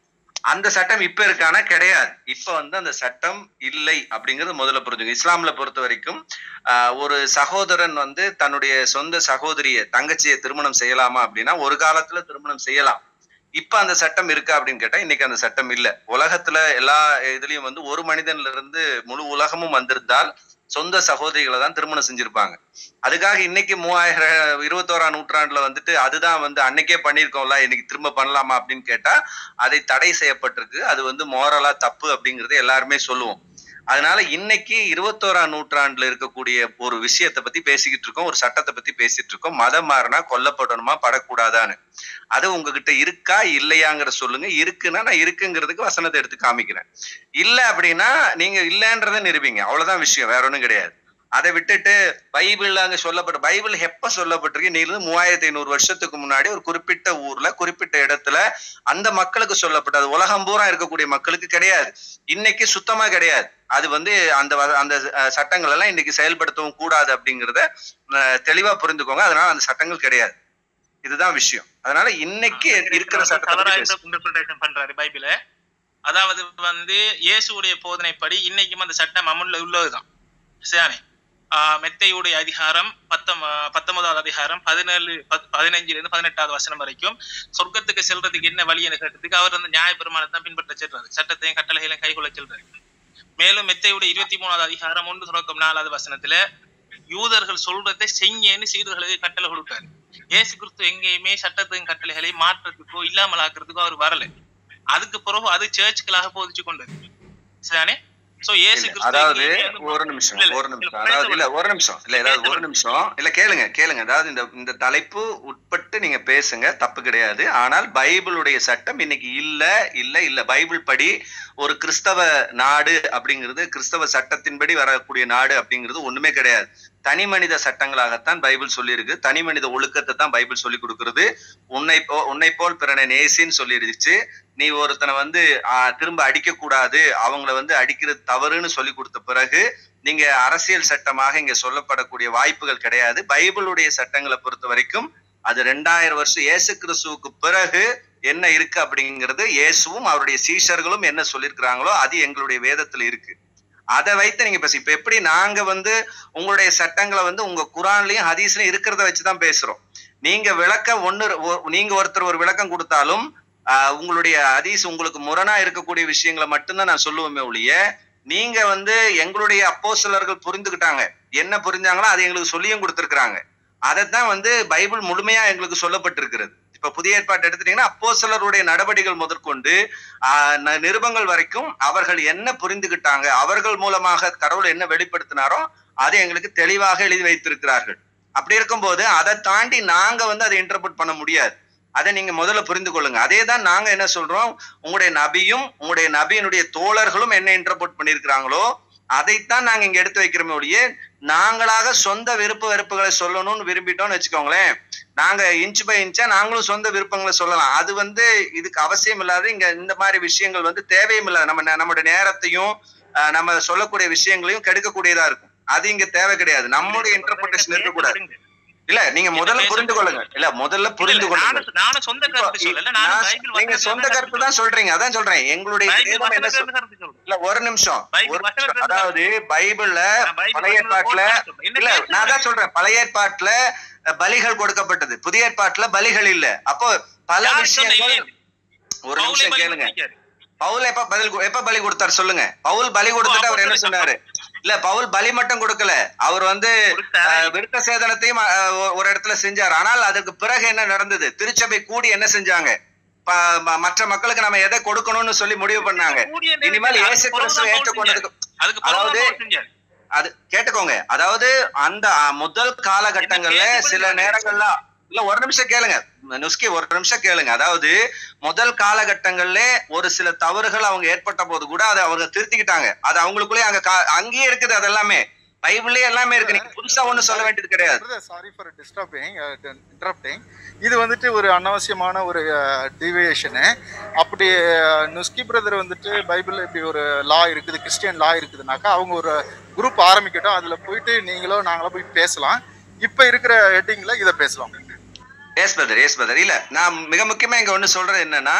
அந்த சட்டம் இப்ப இருக்கானா கிடையாது இப்ப வந்து அந்த சட்டம் இல்லை அப்படிங்கறது முதல்ல புரிஞ்சுங்க இஸ்லாம்ல பொறுத்த வரைக்கும் ஆஹ், ஒரு சகோதரன் வந்து தன்னுடைய சொந்த சகோதரிய தங்கச்சியை திருமணம் செய்யலாமா அப்படின்னா ஒரு காலத்துல திருமணம் செய்யலாம் இப்ப அந்த சட்டம் இருக்கா அப்படின்னு கேட்டா இன்னைக்கு அந்த சட்டம் இல்ல உலகத்துல எல்லா இதுலயும் வந்து ஒரு மனிதன்ல இருந்து முழு உலகமும் வந்திருந்தால் சொந்த சகோதரிகளை தான் திருமணம் செஞ்சிருப்பாங்க அதுக்காக இன்னைக்கு மூவாயிரம் இருபத்தோராம் நூற்றாண்டுல வந்துட்டு அதுதான் வந்து அன்னைக்கே பண்ணியிருக்கோம்ல இன்னைக்கு திரும்ப பண்ணலாமா அப்படின்னு கேட்டா அதை தடை செய்யப்பட்டிருக்கு அது வந்து மோரலா தப்பு அப்படிங்கறத எல்லாருமே சொல்லுவோம் அதனால இன்னைக்கு இருபத்தோராம் நூற்றாண்டுல இருக்கக்கூடிய ஒரு விஷயத்தை பத்தி பேசிக்கிட்டு இருக்கோம் ஒரு சட்டத்தை பத்தி பேசிட்டு இருக்கோம் மதம் மாறினா கொல்லப்படணுமா படக்கூடாதான்னு அது உங்ககிட்ட இருக்கா இல்லையாங்கிற சொல்லுங்க இருக்குன்னா நான் இருக்குங்கிறதுக்கு வசனத்தை எடுத்து காமிக்கிறேன் இல்ல அப்படின்னா நீங்க இல்லன்றதை நிரூபிங்க அவ்வளவுதான் விஷயம் வேற ஒண்ணும் கிடையாது அதை விட்டுட்டு பைபிள்ல அங்க சொல்லப்பட்ட பைபிள் எப்ப சொல்லப்பட்டிருக்கு நீ இருந்து மூவாயிரத்தி ஐநூறு வருஷத்துக்கு முன்னாடி ஒரு குறிப்பிட்ட ஊர்ல குறிப்பிட்ட இடத்துல அந்த மக்களுக்கு சொல்லப்பட்டது உலகம் பூரா இருக்கக்கூடிய மக்களுக்கு கிடையாது இன்னைக்கு சுத்தமா கிடையாது அது வந்து அந்த வ- அந்த அஹ், சட்டங்கள் எல்லாம் இன்னைக்கு செயல்படுத்தவும் கூடாது அப்படிங்கறத அஹ், தெளிவா புரிந்துக்கோங்க அதனால அந்த சட்டங்கள் கிடையாது இதுதான் விஷயம் அதனால இன்னைக்கு இருக்கிற சட்டத்தை தவறா பத்தி பேசு. இன்டர்பிரேஷன் பண்றாரு பைபிள அதாவது வந்து இயேசுடைய போதனைப்படி இன்னைக்கும் அந்த சட்டம் அமல்ல உள்ளதுதான் சரியானே ஆஹ் மெத்தையுடைய அதிகாரம் பத்தொன்ப பத்தொன்பதாவது அதிகாரம் பதினேழு பத்- பதினஞ்சுல இருந்து பதினெட்டாவது வசனம் வரைக்கும் சொர்க்கத்துக்கு செல்றதுக்கு என்ன வழி என்று கேட்டதுக்கு அவர் வந்து நியாய பெருமானத்தை பின்பற்ற செல்றாரு சட்டத்தையும் கட்டளைகளையும் கைகொள்ள செல்றாரு மேலும் மெத்தையுடைய இருபத்தி மூணாவது அதிகாரம் ஒன்று தொடக்கம் நாலாவது வசனத்துல யூதர்கள் சொல்றதை செய்யன்னு சீடர்களுக்கு கட்டளை கொடுத்தாரு இயேசு கிறிஸ்து எங்கேயுமே சட்டத்தின் கட்டளைகளை மாற்றத்துக்கோ இல்லாமல் ஆக்குறதுக்கோ அவர் வரல அதுக்கு பிறகு அது சர்ச்சுகளாக போதிச்சு கொண்டது சரிதானே சோ இயேசு இல்ல, கிறிஸ்து அதாவது எங்கேயுமே வந்து ஒரு நிமிஷம் இல்ல, இல்ல, ஒரு இல்ல, நிமிஷம் பேச அதாவது இல்ல விடுங்க. ஒரு நிமிஷம் இல்ல ஏதாவது பேச ஒரு விடுங்க. நிமிஷம் இல்ல கேளுங்க கேளுங்க அதாவது இந்த இந்த தலைப்பு உட்பட்டு நீங்க பேசுங்க தப்பு கிடையாது ஆனால் பைபிளுடைய சட்டம் இன்னைக்கு இல்ல இல்ல இல்ல பைபிள் படி ஒரு கிறிஸ்தவ நாடு அப்படிங்கிறது கிறிஸ்தவ சட்டத்தின்படி வரக்கூடிய நாடு அப்படிங்கிறது ஒண்ணுமே கிடையாது தனி மனித சட்டங்களாகத்தான் பைபிள் சொல்லியிருக்கு தனி மனித ஒழுக்கத்தை தான் பைபிள் சொல்லி கொடுக்கிறது உன்னை போ உன்னை போல் பிறனை நேசின்னு சொல்லிருச்சு நீ ஒருத்தனை வந்து ஆஹ், திரும்ப அடிக்க கூடாது அவங்கள வந்து அடிக்கிறது தவறுன்னு சொல்லி கொடுத்த பிறகு நீங்க அரசியல் சட்டமாக இங்க சொல்லப்படக்கூடிய வாய்ப்புகள் கிடையாது பைபிளுடைய சட்டங்களை பொறுத்த வரைக்கும் அது ரெண்டாயிரம் வருஷம் இயேசு கிறிஸ்துவுக்கு பிறகு என்ன இருக்கு அப்படிங்கிறது இயேசுவும் அவருடைய சீஷர்களும் என்ன சொல்லியிருக்கிறாங்களோ அது எங்களுடைய வேதத்துல இருக்கு அதை வைத்து நீங்க பேச இப்ப எப்படி நாங்க வந்து உங்களுடைய சட்டங்களை வந்து உங்க குரான்லயும் ஹதீஸ்லயும் இருக்கிறத வச்சுதான் பேசுறோம் நீங்க விளக்க ஒண்ணு ஒ- நீங்க ஒருத்தர் ஒரு விளக்கம் கொடுத்தாலும் ஆஹ், உங்களுடைய ஹதீஸ் உங்களுக்கு முரணா இருக்கக்கூடிய விஷயங்களை மட்டும்தான் நான் சொல்லுவேமே ஒழிய நீங்க வந்து எங்களுடைய அப்போஸ்தலர்கள் புரிந்துகிட்டாங்க என்ன புரிஞ்சாங்களோ அதை எங்களுக்கு சொல்லியும் கொடுத்திருக்கிறாங்க அதைத்தான் வந்து பைபிள் முழுமையா எங்களுக்கு சொல்லப்பட்டிருக்கிறது இப்ப புதிய ஏற்பாட்டு எடுத்துட்டீங்கன்னா அப்போஸ்தலருடைய நடவடிக்கைகள் முதற்கொண்டு ஆஹ், ந- நிருபங்கள் வரைக்கும் அவர்கள் என்ன புரிந்துகிட்டாங்க அவர்கள் மூலமாக கடவுள் என்ன வெளிப்படுத்தினாரோ அதை எங்களுக்கு தெளிவாக எழுதி வைத்திருக்கிறார்கள் அப்படி இருக்கும்போது அதை தாண்டி நாங்க வந்து அதை இன்டர்பிரட் பண்ண முடியாது அதை நீங்க முதல்ல புரிந்து கொள்ளுங்க அதே தான் நாங்க என்ன சொல்றோம் உங்களுடைய நபியும் உங்களுடைய நபியினுடைய தோழர்களும் என்ன இன்டர்பிரட் பண்ணியிருக்கிறாங்களோ அதைத்தான் நாங்க இங்க எடுத்து வைக்கிறோமே ஒழிய நாங்களாக சொந்த விருப்ப வெறுப்புகளை சொல்லணும்னு விரும்பிட்டோம்னு வச்சுக்கோங்களேன் நாங்க இன்ச் பை இன்ச்சா நாங்களும் சொந்த விருப்பங்களை சொல்லலாம் அது வந்து இதுக்கு அவசியம் இல்லாத இங்க இந்த மாதிரி விஷயங்கள் வந்து தேவையும் இல்லாத நம்ம நே- நம்முடைய நேரத்தையும் ஆஹ், நம்ம சொல்லக்கூடிய விஷயங்களையும் கெடுக்கக்கூடியதா இருக்கும் அது இங்க தேவை கிடையாது நம்முடைய இன்டர்பிரேஷன் இருக்கக்கூடாது இல்ல நீங்க முதல்ல புரிந்து கொள்ளுங்க இல்ல முதல்ல புரிந்து கொள்ளுங்க நானும் நானும் சொந்த கருத்து சொல்லல நானும் நான் பைபிள் நீங்க வசனத்துல சொந்த இருந்து கருத்து தான் சொல்றீங்க அதான் சொல்றேன் எங்களுடைய பைபிள் வேதம் என்ன வசனத்துல சொல்- இருந்து கருத்து சொல்றேன். இல்ல ஒரு நிமிஷம் பைபிள் ஒரு வசனத்துல நிமிஷம். இருந்து அதாவது பைபிள்ல நான் பைபிள் பழைய வசனத்துல ஏற்பாட்டுல போட்டு சொல்றேன். என்ன இல்ல பேசுறீங்க? நான் தான் சொல்றேன் பழைய ஏற்பாட்டுல அஹ், பலிகள் கொடுக்கப்பட்டது புதிய ஏற்பாட்டுல பலிகள் இல்ல அப்போ பல யார் சொன்ன விஷயங்கள் இல்லையே? ஒரு பவுலே நிமிஷம் பலி கேளுங்க கொடுத்திருக்காரு. பவுல் எப்ப பதில் கு- எப்ப பலி கொடுத்தாரு சொல்லுங்க பவுல் பலி கொடுத்துட்டு அவர் என்ன சொன்னாரு இல்ல பவுல் பலி மட்டும் கொடுக்கல அவர் வந்து அஹ், விருத்த சேதனத்தையும் அஹ், ஒ- ஒரு இடத்துல செஞ்சார் ஆனால் அதுக்கு பிறகு என்ன நடந்தது திருச்சபை கூடி என்ன செஞ்சாங்க ப- ம- மற்ற மக்களுக்கு நம்ம எதை கொடுக்கணும்னு சொல்லி முடிவு பண்ணாங்க கூடிய இனிமேல் நேரத்துல இயேசு அதுக்கு கிறிஸ்துவை பிறகுதான் ஏற்றுக்கொண்டதுக்கு அதுக்கு அதாவது பிறகுதான் செஞ்சாரு. அது கேட்டுக்கோங்க அதாவது அந்த அஹ், முதல் காலகட்டங்கள்ல சில நேரங்கள்ல இல்ல ஒரு நிமிஷம் கேளுங்க நுஸ்கி ஒரு நிமிஷம் கேளுங்க அதாவது முதல் காலகட்டங்கள்ல ஒரு சில தவறுகள் அவங்க ஏற்பட்ட போது கூட அதை அவங்க திருத்திக்கிட்டாங்க அது அவங்களுக்குள்ளே அங்க கா- அங்கேயே இருக்குது அது எல்லாமே பைபிள்லயே எல்லாமே இருக்கு நீங்க புதுசா ஒண்ணும் சொல்ல வேண்டியது கிடையாது சாரி ஃபார் டிஸ்டர்பிங் இன்டரப்டிங் இது வந்துட்டு ஒரு அனாவசியமான ஒரு டிவியேஷனு அப்படி அஹ், நுஸ்கி பிரதர் வந்துட்டு பைபிள் இப்படி ஒரு லா இருக்குது கிறிஸ்டியன் லா இருக்குதுனாக்கா அவங்க ஒரு குரூப் ஆரம்பிக்கட்டும் அதில் போயிட்டு நீங்களோ நாங்களோ போய் பேசலாம் இப்போ இருக்கிற ஹெட்டிங்கில் இதை பேசலாம் எஸ் பிரதர் எஸ் பிரதர் இல்ல நான் மிக முக்கியமா இங்க ஒண்ணு சொல்றது என்னன்னா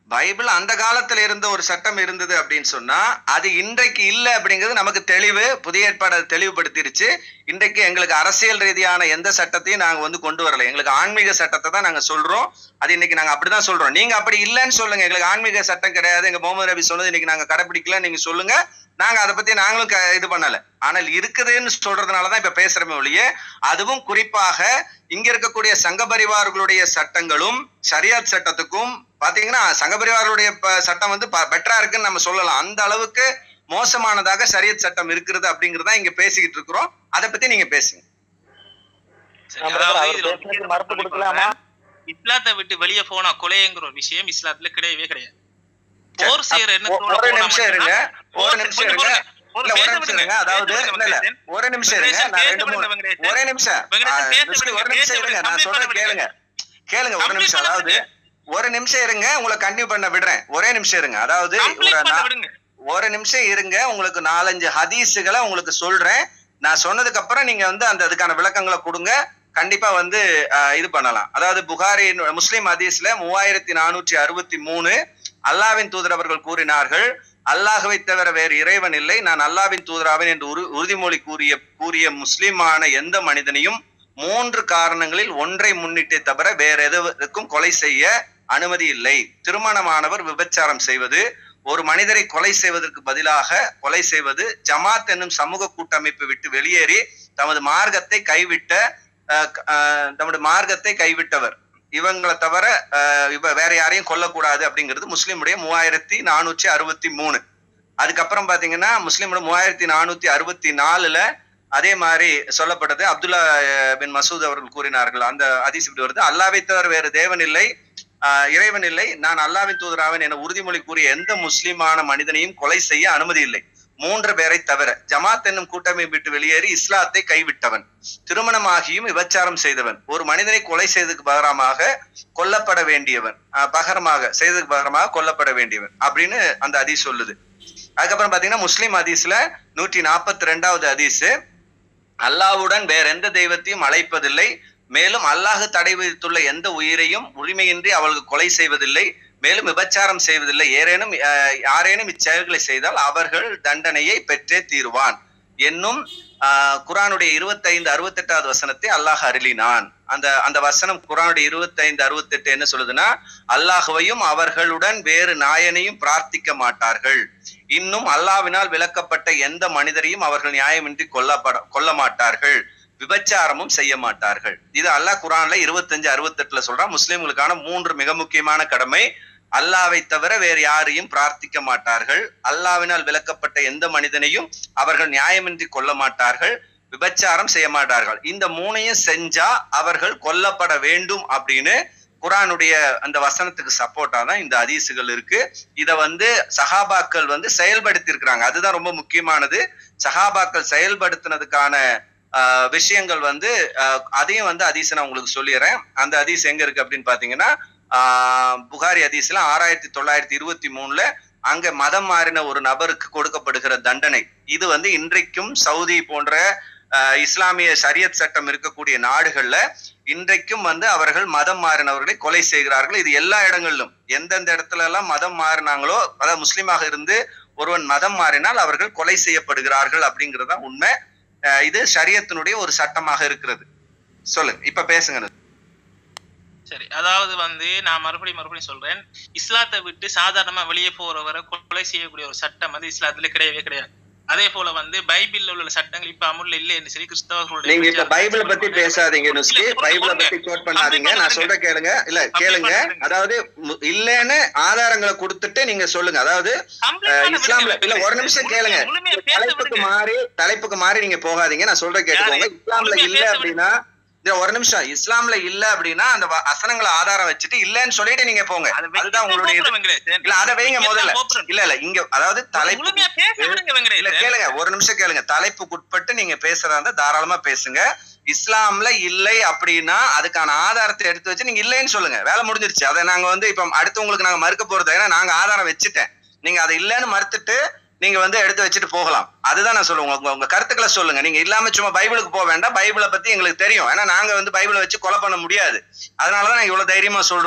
பைபிள் அந்த காலத்துல இருந்த ஒரு சட்டம் இருந்தது அப்படின்னு சொன்னா அது இன்றைக்கு இல்லை அப்படிங்கிறது நமக்கு தெளிவு புதிய ஏற்பாடு அதை தெளிவுபடுத்திருச்சு இன்றைக்கு எங்களுக்கு அரசியல் ரீதியான எந்த சட்டத்தையும் நாங்க வந்து கொண்டு வரல எங்களுக்கு ஆன்மீக சட்டத்தை தான் நாங்க சொல்றோம் அது இன்னைக்கு நாங்க அப்படிதான் சொல்றோம் நீங்க அப்படி இல்லைன்னு சொல்லுங்க எங்களுக்கு ஆன்மீக சட்டம் கிடையாது எங்க முகமது நபி சொன்னது இன்னைக்கு நாங்க கடைபிடிக்கல நீங்க சொல்லுங்க நாங்க அதை பத்தி நாங்களும் க- இது பண்ணல ஆனால் இருக்குதுன்னு சொல்றதுனாலதான் இப்ப பேசுறமே ஒழிய அதுவும் குறிப்பாக இங்க இருக்கக்கூடிய சங்க பரிவார்களுடைய சட்டங்களும் ஷரியாத் சட்டத்துக்கும் பாத்தீங்கன்னா சங்க பரிவார்களுடைய ப- சட்டம் வந்து பெட்டரா இருக்குன்னு நம்ம சொல்லலாம் அந்த அளவுக்கு மோசமானதாக ஷரியத் சட்டம் இருக்கிறது அப்படிங்கறத இங்க பேசிக்கிட்டு இருக்கிறோம் அதை பத்தி நீங்க பேசுங்க சரி, அதாவது இதுல ஒரு விஷயத்தை மட்டும் சொல்லிக்கொள்றேன். இஸ்லாத்தை விட்டு வெளியே போனா கொலைங்கிற ஒரு விஷயம் இஸ்லாத்துல கிடையவே கிடையாது போர் செய்யற எண்ணத்தோட ஒரு போனா நிமிஷம் இருங்க மட்டும்தான் ஒரு போர் நிமிஷம் கொஞ்சம் இருங்க ஒரு இல்ல ஒரு பேச நிமிஷம் விடுங்க, இருங்க அதாவது பேச இல்ல இல்ல விடுங்க, ஒரு நிமிஷம் இருங்க வெங்கடேசன், நான் பேச ரெண்டு மூணு விடுங்க, வெங்கடேசன். ஒரே நிமிஷம் வெங்கடேசன், ஆ, பேச ரிஸ்வி, விடுங்க, ஒரு நிமிஷம் பேச இருங்க விடுங்க, நான் complete சொல்றேன் பண்ண கேளுங்க கேளுங்க ஒரு Complete நிமிஷம் பண்ண அதாவது ஒரு நிமிஷம் இருங்க உங்களை கண்டினியூ பண்ண விடுறேன் ஒரே நிமிஷம் இருங்க அதாவது ஒரு நா- ஒரு நிமிஷம் இருங்க உங்களுக்கு நாலஞ்சு ஹதீஸுகளை உங்களுக்கு சொல்றேன் நான் சொன்னதுக்கு அப்புறம் நீங்க வந்து அந்த அதுக்கான விளக்கங்களை கொடுங்க கண்டிப்பா வந்து அஹ், இது பண்ணலாம் அதாவது புகாரி முஸ்லிம் ஹதீஸ்ல மூவாயிரத்தி நானூற்றி அறுபத்தி மூணு அல்லாவின் தூதர் அவர்கள் கூறினார்கள் அல்லாஹ்வை தவிர வேறு இறைவன் இல்லை நான் அல்லாவின் தூதராவேன் என்று உறு- உறுதிமொழி கூறிய கூறிய முஸ்லிமான எந்த மனிதனையும் மூன்று காரணங்களில் ஒன்றை முன்னிட்டே தவிர வேற எதுக்கும் கொலை செய்ய அனுமதி இல்லை திருமணமானவர் விபச்சாரம் செய்வது ஒரு மனிதரை கொலை செய்வதற்கு பதிலாக கொலை செய்வது ஜமாத் என்னும் சமூக கூட்டமைப்பு விட்டு வெளியேறி தமது மார்க்கத்தை கைவிட்ட அஹ், க- அஹ், தமது மார்க்கத்தை கைவிட்டவர் இவங்களை தவிர அஹ், இவ வேற யாரையும் கொல்லக்கூடாது அப்படிங்கிறது முஸ்லிமுடைய மூவாயிரத்தி நானூற்றி அறுபத்தி மூணு அதுக்கப்புறம் பாத்தீங்கன்னா முஸ்லிமோட மூவாயிரத்தி நானூத்தி அறுபத்தி நாலுல அதே மாதிரி சொல்லப்பட்டது அப்துல்லா அஹ், பின் மசூத் அவர்கள் கூறினார்கள் அந்த அதிசி இப்படி வருது அல்லாவை தவிர வேறு தேவன் இல்லை ஆஹ் இறைவன் இல்லை நான் அல்லாவின் தூதராவன் என உறுதிமொழி கூறிய எந்த முஸ்லிமான மனிதனையும் கொலை செய்ய அனுமதி இல்லை மூன்று பேரை தவிர ஜமாத் என்னும் கூட்டமை விட்டு வெளியேறி இஸ்லாத்தை கைவிட்டவன் திருமணமாகியும் விபச்சாரம் செய்தவன் ஒரு மனிதனை கொலை செய்ததுக்கு பகரமாக கொல்லப்பட வேண்டியவன் ஆஹ் பகரமாக செய்ததுக்கு பகரமாக கொல்லப்பட வேண்டியவன் அப்படின்னு அந்த ஹதீஸ் சொல்லுது அதுக்கப்புறம் பாத்தீங்கன்னா முஸ்லிம் ஹதீஸ்ல நூற்றி நாற்பத்தி ரெண்டாவது ஹதீஸ் அல்லாஹ்வுடன் வேற எந்த தெய்வத்தையும் அழைப்பதில்லை மேலும் அல்லாஹ் தடை விதித்துள்ள எந்த உயிரையும் உரிமையின்றி அவளுக்கு கொலை செய்வதில்லை மேலும் விபச்சாரம் செய்வதில்லை ஏறேனும் அஹ், யாரேனும் இச்செயல்களை செய்தால் அவர்கள் தண்டனையை பெற்றே தீருவான் என்னும் ஆஹ், குர்ஆனுடைய இருபத்தைந்து அறுபத்தெட்டாவது வசனத்தை அல்லாஹ் அருளினான் அந்த அந்த வசனம் குர்ஆனுடைய இருபத்தைந்து அறுபத்தெட்டு என்ன சொல்லுதுன்னா அல்லாஹ்வையும் அவர்களுடன் வேறு நாயனையும் பிரார்த்திக்க மாட்டார்கள் இன்னும் அல்லாவினால் விளக்கப்பட்ட எந்த மனிதரையும் அவர்கள் நியாயமின்றி கொல்லப்பட கொல்ல மாட்டார்கள் விபச்சாரமும் செய்ய மாட்டார்கள் இது அல்லாஹ் குரான்ல இருபத்தஞ்சு அறுபத்தெட்டுல சொல்றான் முஸ்லிம்களுக்கான மூன்று மிக முக்கியமான கடமை அல்லாவை தவிர வேறு யாரையும் பிரார்த்திக்க மாட்டார்கள் அல்லாவினால் விளக்கப்பட்ட எந்த மனிதனையும் அவர்கள் நியாயமின்றி கொல்ல மாட்டார்கள் விபச்சாரம் செய்ய மாட்டார்கள் இந்த மூணையும் செஞ்சா அவர்கள் கொல்லப்பட வேண்டும் அப்படின்னு குரானுடைய அந்த வசனத்துக்கு சப்போர்ட்டா தான் இந்த ஹதீஸுகள் இருக்கு இத வந்து சஹாபாக்கள் வந்து செயல்படுத்தி இருக்கிறாங்க அதுதான் ரொம்ப முக்கியமானது சஹாபாக்கள் செயல்படுத்தினதுக்கான ஆஹ், விஷயங்கள் வந்து ஆஹ், அதையும் வந்து ஹதீஸ் நான் உங்களுக்கு சொல்லிடுறேன் அந்த ஹதீஸ் எங்க இருக்கு அப்படின்னு பாத்தீங்கன்னா ஆஹ், புகாரி ஹதீஸ்ல ஆறாயிரத்தி தொள்ளாயிரத்தி இருபத்தி மூணுல அங்க மதம் மாறின ஒரு நபருக்கு கொடுக்கப்படுகிற தண்டனை இது வந்து இன்றைக்கும் சவுதி போன்ற ஆஹ், இஸ்லாமிய ஷரியத் சட்டம் இருக்கக்கூடிய நாடுகள்ல இன்றைக்கும் வந்து அவர்கள் மதம் மாறினவர்களை கொலை செய்கிறார்கள் இது எல்லா இடங்களிலும் எந்தெந்த இடத்துல எல்லாம் மதம் மாறினாங்களோ அதாவது முஸ்லீமாக இருந்து ஒருவன் மதம் மாறினால் அவர்கள் கொலை செய்யப்படுகிறார்கள் அப்படிங்கிறது தான் உண்மை அஹ் இது ஷரியத்தினுடைய ஒரு சட்டமாக இருக்கிறது சொல்லுங்க இப்ப பேசுங்க சரி அதாவது வந்து நான் மறுபடியும் மறுபடியும் சொல்றேன் இஸ்லாத்தை விட்டு சாதாரணமா வெளியே போறவரை கொலை செய்யக்கூடிய ஒரு சட்டம் வந்து இஸ்லாத்துல கிடையவே கிடையாது அதே போல வந்து பைபிள்ல உள்ள சட்டங்கள் இப்ப அமுல்ல இல்லை என்று சொல்லி கிறிஸ்தவர்களுடைய நீங்க இப்ப பிரச்சாரம் பைபிளை பத்தி பேசாதீங்க நுஸ்கி பைபிளை பத்தி கோட் பண்ணாதீங்க நான் சொல்ற கேளுங்க இல்ல கேளுங்க அதாவது மு- இல்லைன்னு ஆதாரங்களை கொடுத்துட்டு நீங்க சொல்லுங்க அதாவது அஹ், இஸ்லாம்ல இல்ல ஒரு நிமிஷம் கேளுங்க தலைப்புக்கு மாறி தலைப்புக்கு மாறி நீங்க போகாதீங்க நான் சொல்ற கேட்டுக்கோங்க இஸ்லாம்ல இல்ல அப்படின்னா இல்ல, ஒரு நிமிஷம் இஸ்லாம்ல இல்ல அப்படின்னா அந்த வ- வசனங்களை ஆதாரம் வச்சுட்டு இல்லன்னு சொல்லிட்டு நீங்க போங்க அதுதான் உங்களுடைய இது. இல்ல அதை வைங்க முதல்ல இல்ல இல்ல இங்க அதாவது தலைப்பு இல்ல கேளுங்க ஒரு நிமிஷம் கேளுங்க தலைப்புக்குட்பட்டு நீங்க பேசுறதா இருந்தா தாராளமா பேசுங்க இஸ்லாம்ல இல்லை அப்படின்னா அதுக்கான ஆதாரத்தை எடுத்து வச்சு நீங்க இல்லைன்னு சொல்லுங்க வேலை முடிஞ்சிருச்சு அதை நாங்க வந்து இப்ப அடுத்து உங்களுக்கு நாங்க மறுக்க போறது ஏன்னா நாங்க ஆதாரம் வச்சுட்டேன் நீங்க அதை இல்லைன்னு மறுத்துட்டு நீங்க வந்து எடுத்து வச்சுட்டு போகலாம் அதுதான் நான் சொல்லுவேன் உங்க உங்க கருத்துக்களை சொல்லுங்க நீங்க இல்லாம சும்மா பைபிளுக்கு போக வேண்டாம் பைபிளை பத்தி எங்களுக்கு தெரியும் ஏன்னா நாங்க வந்து பைபிளை வச்சு கொலை பண்ண முடியாது அதனாலதான் நாங்க இவ்வளவு தைரியமா சொல்றோம்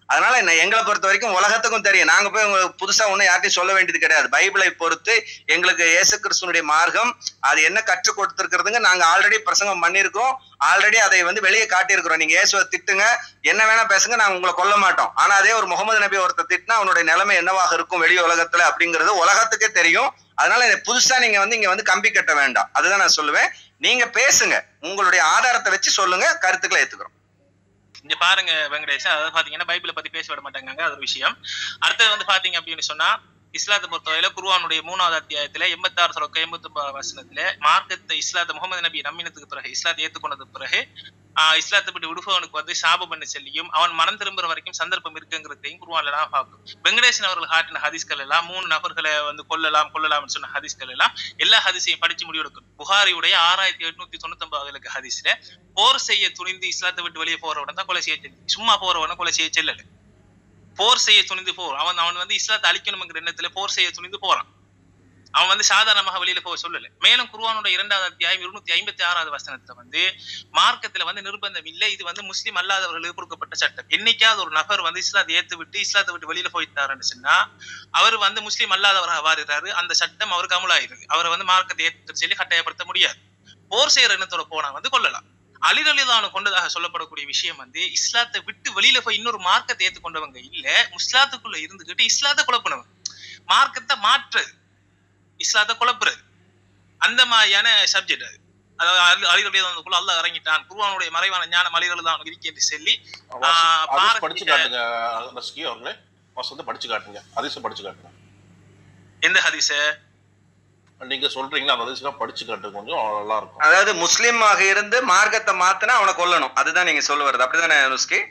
அதனால என்ன எங்களை பொறுத்த வரைக்கும் உலகத்துக்கும் தெரியும் நாங்க போய் உங்களுக்கு புதுசா ஒண்ணும் யார்ட்டையும் சொல்ல வேண்டியது கிடையாது பைபிளை பொறுத்து எங்களுக்கு இயேசு கிறிஸ்துனுடைய மார்க்கம் அது என்ன கற்றுக் கொடுத்திருக்கிறதுங்க நாங்க ஆல்ரெடி பிரசங்கம் பண்ணியிருக்கோம் ஆல்ரெடி அதை வந்து வெளியே காட்டியிருக்கிறோம் நீங்க இயேசுவை திட்டுங்க என்ன வேணா பேசுங்க நாங்க உங்களை கொல்ல மாட்டோம் ஆனா அதே ஒரு முகமது நபி ஒருத்தர் திட்டினா அவனுடைய நிலைமை என்னவாக இருக்கும் வெளி உலகத்துல அப்படிங்கிறது உலகத்துக்கே தெரியும் அதனால இதை புதுசா நீங்க வந்து இங்க வந்து கம்பி கட்ட வேண்டாம் அதுதான் நான் சொல்லுவேன் நீங்க பேசுங்க உங்களுடைய ஆதாரத்தை வச்சு சொல்லுங்க கருத்துக்களை ஏத்துக்கிறோம் இங்க பாருங்க வெங்கடேஷ் அதாவது பாத்தீங்கன்னா பைபிளை பத்தி பேச விட மாட்டாங்க அது ஒரு விஷயம் அடுத்தது வந்து பாத்தீங்க அப்படின்னு சொன்னா இஸ்லாத்தை பொறுத்தவரையில குருவானுடைய மூணாவது அத்தியாயத்துல எண்பத்தாறு தொடக்க எண்பத்தி ஒன்பது வசனத்துல மார்க்கத்தை இஸ்லாத்தை முகமது நபி நம்பினதுக்கு பிறகு இஸ்லாத்தை ஏத்துக்கொண்டதுக்கு பிறகு ஆஹ் இஸ்லாத்தை விட்டு விடுபவனுக்கு வந்து சாபம் பண்ண செல்லியும் அவன் மனம் திரும்புற வரைக்கும் சந்தர்ப்பம் இருக்குங்கிறதையும் குருவான்ல நான் பார்க்கும் வெங்கடேசன் அவர்கள் காட்டின ஹதீஸ்கள் எல்லாம் மூணு நபர்களை வந்து கொல்லலாம் கொல்லலாம்னு சொன்ன ஹதீஸ்கள் எல்லாம் எல்லா ஹதீஸையும் படிச்சு முடிவெடுக்கணும் புகாரியுடைய ஆறாயிரத்தி எட்நூத்தி தொண்ணூத்தி ஒன்பது ஹதீஸ்ல போர் செய்ய துணிந்து இஸ்லாத்தை விட்டு வெளியே போறவன தான் கொலை செய்ய செல்லு சும்மா போறவன கொலை செய்ய செல்லல போர் செய்ய துணிந்து போர் அவன் அவன் வந்து இஸ்லாத்தை அழிக்கணுங்கிற எண்ணத்துல போர் செய்ய துணிந்து போறான் அவன் வந்து சாதாரணமாக வெளியில போக சொல்லல மேலும் குருவானோட இரண்டாவது அத்தியாயம் இருநூத்தி ஐம்பத்தி ஆறாவது வசனத்துல வந்து மார்க்கத்துல வந்து நிர்பந்தம் இல்லை இது வந்து முஸ்லீம் அல்லாதவர்களுக்கு கொடுக்கப்பட்ட சட்டம் என்னைக்காவது ஒரு நபர் வந்து இஸ்லாத்தை ஏத்து விட்டு இஸ்லாத்தை விட்டு வெளியில போயிட்டாருன்னு சொன்னா அவர் வந்து முஸ்லீம் அல்லாதவராக வாரிறாரு அந்த சட்டம் அவருக்கு அமுலாயிருது அவரை வந்து மார்க்கத்தை ஏத்து சொல்லி கட்டாயப்படுத்த முடியாது போர் செய்யற எண்ணத்தோட போனா வந்து கொள்ளலாம் அலிரலிதானு கொண்டதாக சொல்லப்படக்கூடிய விஷயம் வந்து இஸ்லாத்தை விட்டு வெளியில போய் இன்னொரு மார்க்கத்தை ஏத்துக்கொண்டவங்க இல்ல முஸ்லாத்துக்குள்ள இருந்துகிட்டு இஸ்லாத்தை குழப்பினவங்க மார்க்கத்தை மாற்றுறது இஸ்லாத்தை குழப்புறது அந்த மாதிரியான சப்ஜெக்ட் அது அதாவது அலிரலிதானுக்குள்ள அல்ல இறங்கிட்டான் குருவானுடைய மறைவான ஞானம் அலிரலிதான் இருக்கு என்று சொல்லி ஆஹ், ஹதீஸ் படிச்சு பாரசீக- காட்டுங்க ரஸ்கி அவர்களே ஃபர்ஸ்ட் வந்து படிச்சு காட்டுங்க ஹதீஸை படிச்சு காட்டுங்க எந்த ஹதீஸ நீங்க சொல்றீங்களா அந்த ஹதீஸ்லாம் படிச்சு காட்டுங்க கொஞ்சம் நல்லா இருக்கும் அதாவது முஸ்லீமாக இருந்து மார்க்கத்தை மாத்தினா அவனை கொல்லணும் அதுதான் நீங்க சொல்ல வருது அப்படிதானே நுஸ்கி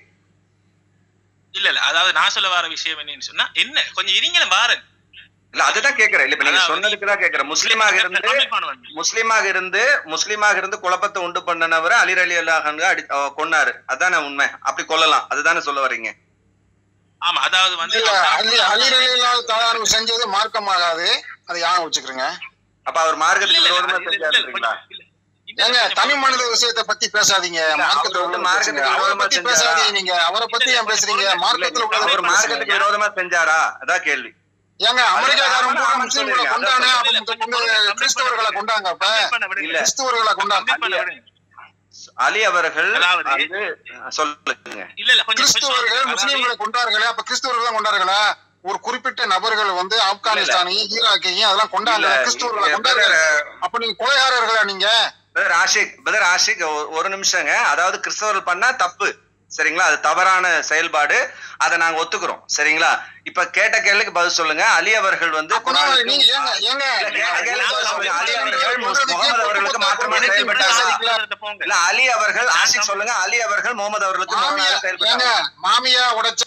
இல்ல இல்ல அதாவது நான் சொல்ல வர விஷயம் என்னன்னு சொன்னா என்ன கொஞ்சம் இருங்கள பாரன் இல்ல அதுதான் கேக்குறேன் இல்ல இப்ப நீங்க அதாவது சொன்னதுக்கு தான் கேக்குறேன் முஸ்லீமாக இருந்து முஸ்லீமாக இருந்து முஸ்லீமாக இருந்து குழப்பத்தை உண்டு பண்ணனவரை அலிர் அலி அல்லாஹ் அடி அஹ் கொன்னாரு அதானே உண்மை அப்படி கொல்லலாம் அதுதானே சொல்ல வர்றீங்க ஆமா அதாவது வந்து இல்ல அலி அலிரலில்லாத தாராளம் செஞ்சது மார்க்கமாகாது அதை யாரும் வச்சுக்கிறேங்க அப்ப அவர் மார்க்கத்துக்கு விரோதமா செஞ்சாருங்களா ஏங்க தனி மனித விஷயத்தை பத்தி பேசாதீங்க மார்க்கத்துல வந்து உள்ளதை மார்க்கத்துக்கு பேசுங்க. அவரை விரோதமா பத்தி செஞ்சாரா? பேசாதீங்க நீங்க அவரை பத்தி ஏன் பேசுறீங்க மார்க்கத்துல உள்ளதை அவர் பேசுங்க. மார்க்கத்துக்கு விரோதமா செஞ்சாரா அதான் கேள்வி ஏங்க அமெரிக்காக்காரன் பூரா ஆமா, முஸ்லீம்களை சொல்லுங்க. கொண்டானே அதான் அப்ப கொண்டு கிறிஸ்தவர்களை கொண்டாங்க அப்ப இல்ல கிறிஸ்தவர்களை கொண்டாங்க அலி அவர்கள் அதாவது- வந்து சொல்லுங்க இல்ல இல்ல கொஞ்சம் கிறிஸ்தவர்கள் முஸ்லீம்களை கொண்டார்களே அப்ப கிறிஸ்தவர்கள் தான் கொண்டார்களா ஒரு குறிப்பிட்ட நபர்கள் வந்து ஆப்கானிஸ்தானையும் ஈராக்கையும் அதெல்லாம் கொண்டாங்க இல்ல, கிறிஸ்தவர்களை இல்ல, கொண்டாங்க brother, அப்ப நீங்க கொலைகாரர்களா நீங்க பிரதர் ஆஷிக் பிரதர் ஆஷிக் ஒ- ஒரு நிமிஷங்க அதாவது கிறிஸ்தவர்கள் பண்ணா தப்பு சரிங்களா அது தவறான செயல்பாடு அதை நாங்க ஒத்துக்கிறோம் சரிங்களா இப்ப கேட்ட கேள்விக்கு பதில் சொல்லுங்க அலி அவர்கள் வந்து அப்பனா குர்ஆனுக்கு- நீங்க ஏங்க ஏங்க இல்ல, கேட்ட கேள்விக்கு பதில் சொல்லுங்க. அலி அவர்கள் நீங்க முஸ்- முகமது அவர்களுக்கு மாற்றமா எனக்கு செயல்பட்டாங்க இல்ல அலி அவர்கள் ஆஷிக் சொல்லுங்க அலி அவர்கள் முகமது அவர்களுக்கு மாமியா மாற்றமாக ஏங்க செயல்பட்டாங்க மாமியா உடைச்ச